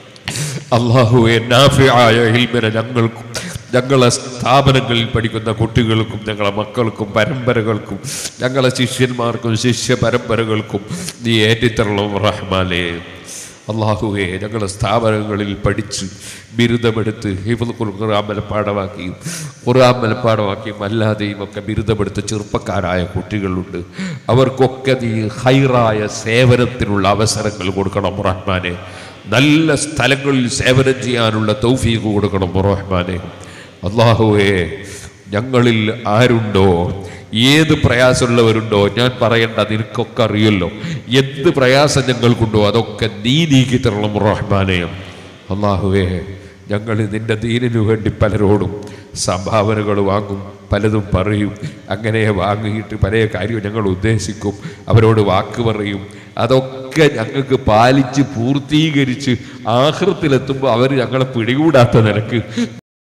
അള്ളാഹുവെ നാഫിയായ ഇൽമിനെ ഞങ്ങൾക്കും ഞങ്ങളെ സ്ഥാപനങ്ങളിൽ പഠിക്കുന്ന കുട്ടികൾക്കും ഞങ്ങളെ മക്കൾക്കും പരമ്പരകൾക്കും ഞങ്ങളെ ശിഷ്യന്മാർക്കും ശിഷ്യ പരമ്പരകൾക്കും നീ ഏറ്റിത്തരണം റഹ്മാനെ അള്ളാഹുവെ ഞങ്ങളുടെ സ്ഥാപനങ്ങളിൽ പഠിച്ച് ബിരുദമെടുത്ത് ഹിഫുൽ ഖുർആൻ മനപ്പാടമാക്കിയും ഖുർആൻ മനപ്പാടമാക്കിയും അല്ലാതെയും ഒക്കെ ബിരുദമെടുത്ത് ചെറുപ്പക്കാരായ കുട്ടികളുണ്ട് അവർക്കൊക്കെ നീ ഹൈറായ സേവനത്തിനുള്ള അവസരങ്ങൾ കൊടുക്കണം റഹ്മാനെ നല്ല സ്ഥലങ്ങളിൽ സേവനം ചെയ്യാനുള്ള തൗഫീഖ് കൊടുക്കണം റഹ്മാനെ അള്ളാഹുവേ ഞങ്ങളിൽ ആരുണ്ടോ ഏത് പ്രയാസമുള്ളവരുണ്ടോ ഞാൻ പറയണ്ട നിനക്കൊക്കെ അറിയല്ലോ എന്ത് പ്രയാസം ഞങ്ങൾക്കുണ്ടോ അതൊക്കെ നീ നീക്കി തരണം റഹ്മാനെ അള്ളാഹുവേ ഞങ്ങൾ നിന്റെ ദീനിനു വേണ്ടി പലരോടും സംഭാവനകൾ വാങ്ങും പലതും പറയും അങ്ങനെ വാങ്ങിയിട്ട് പല കാര്യവും ഞങ്ങൾ ഉദ്ദേശിക്കും അവരോട് വാക്ക് പറയും അതൊക്കെ ഞങ്ങൾക്ക് പാലിച്ച് പൂർത്തീകരിച്ച് ആഹൃത്തിലെത്തുമ്പോൾ അവർ ഞങ്ങളെ പിടികൂടാത്ത നിനക്ക്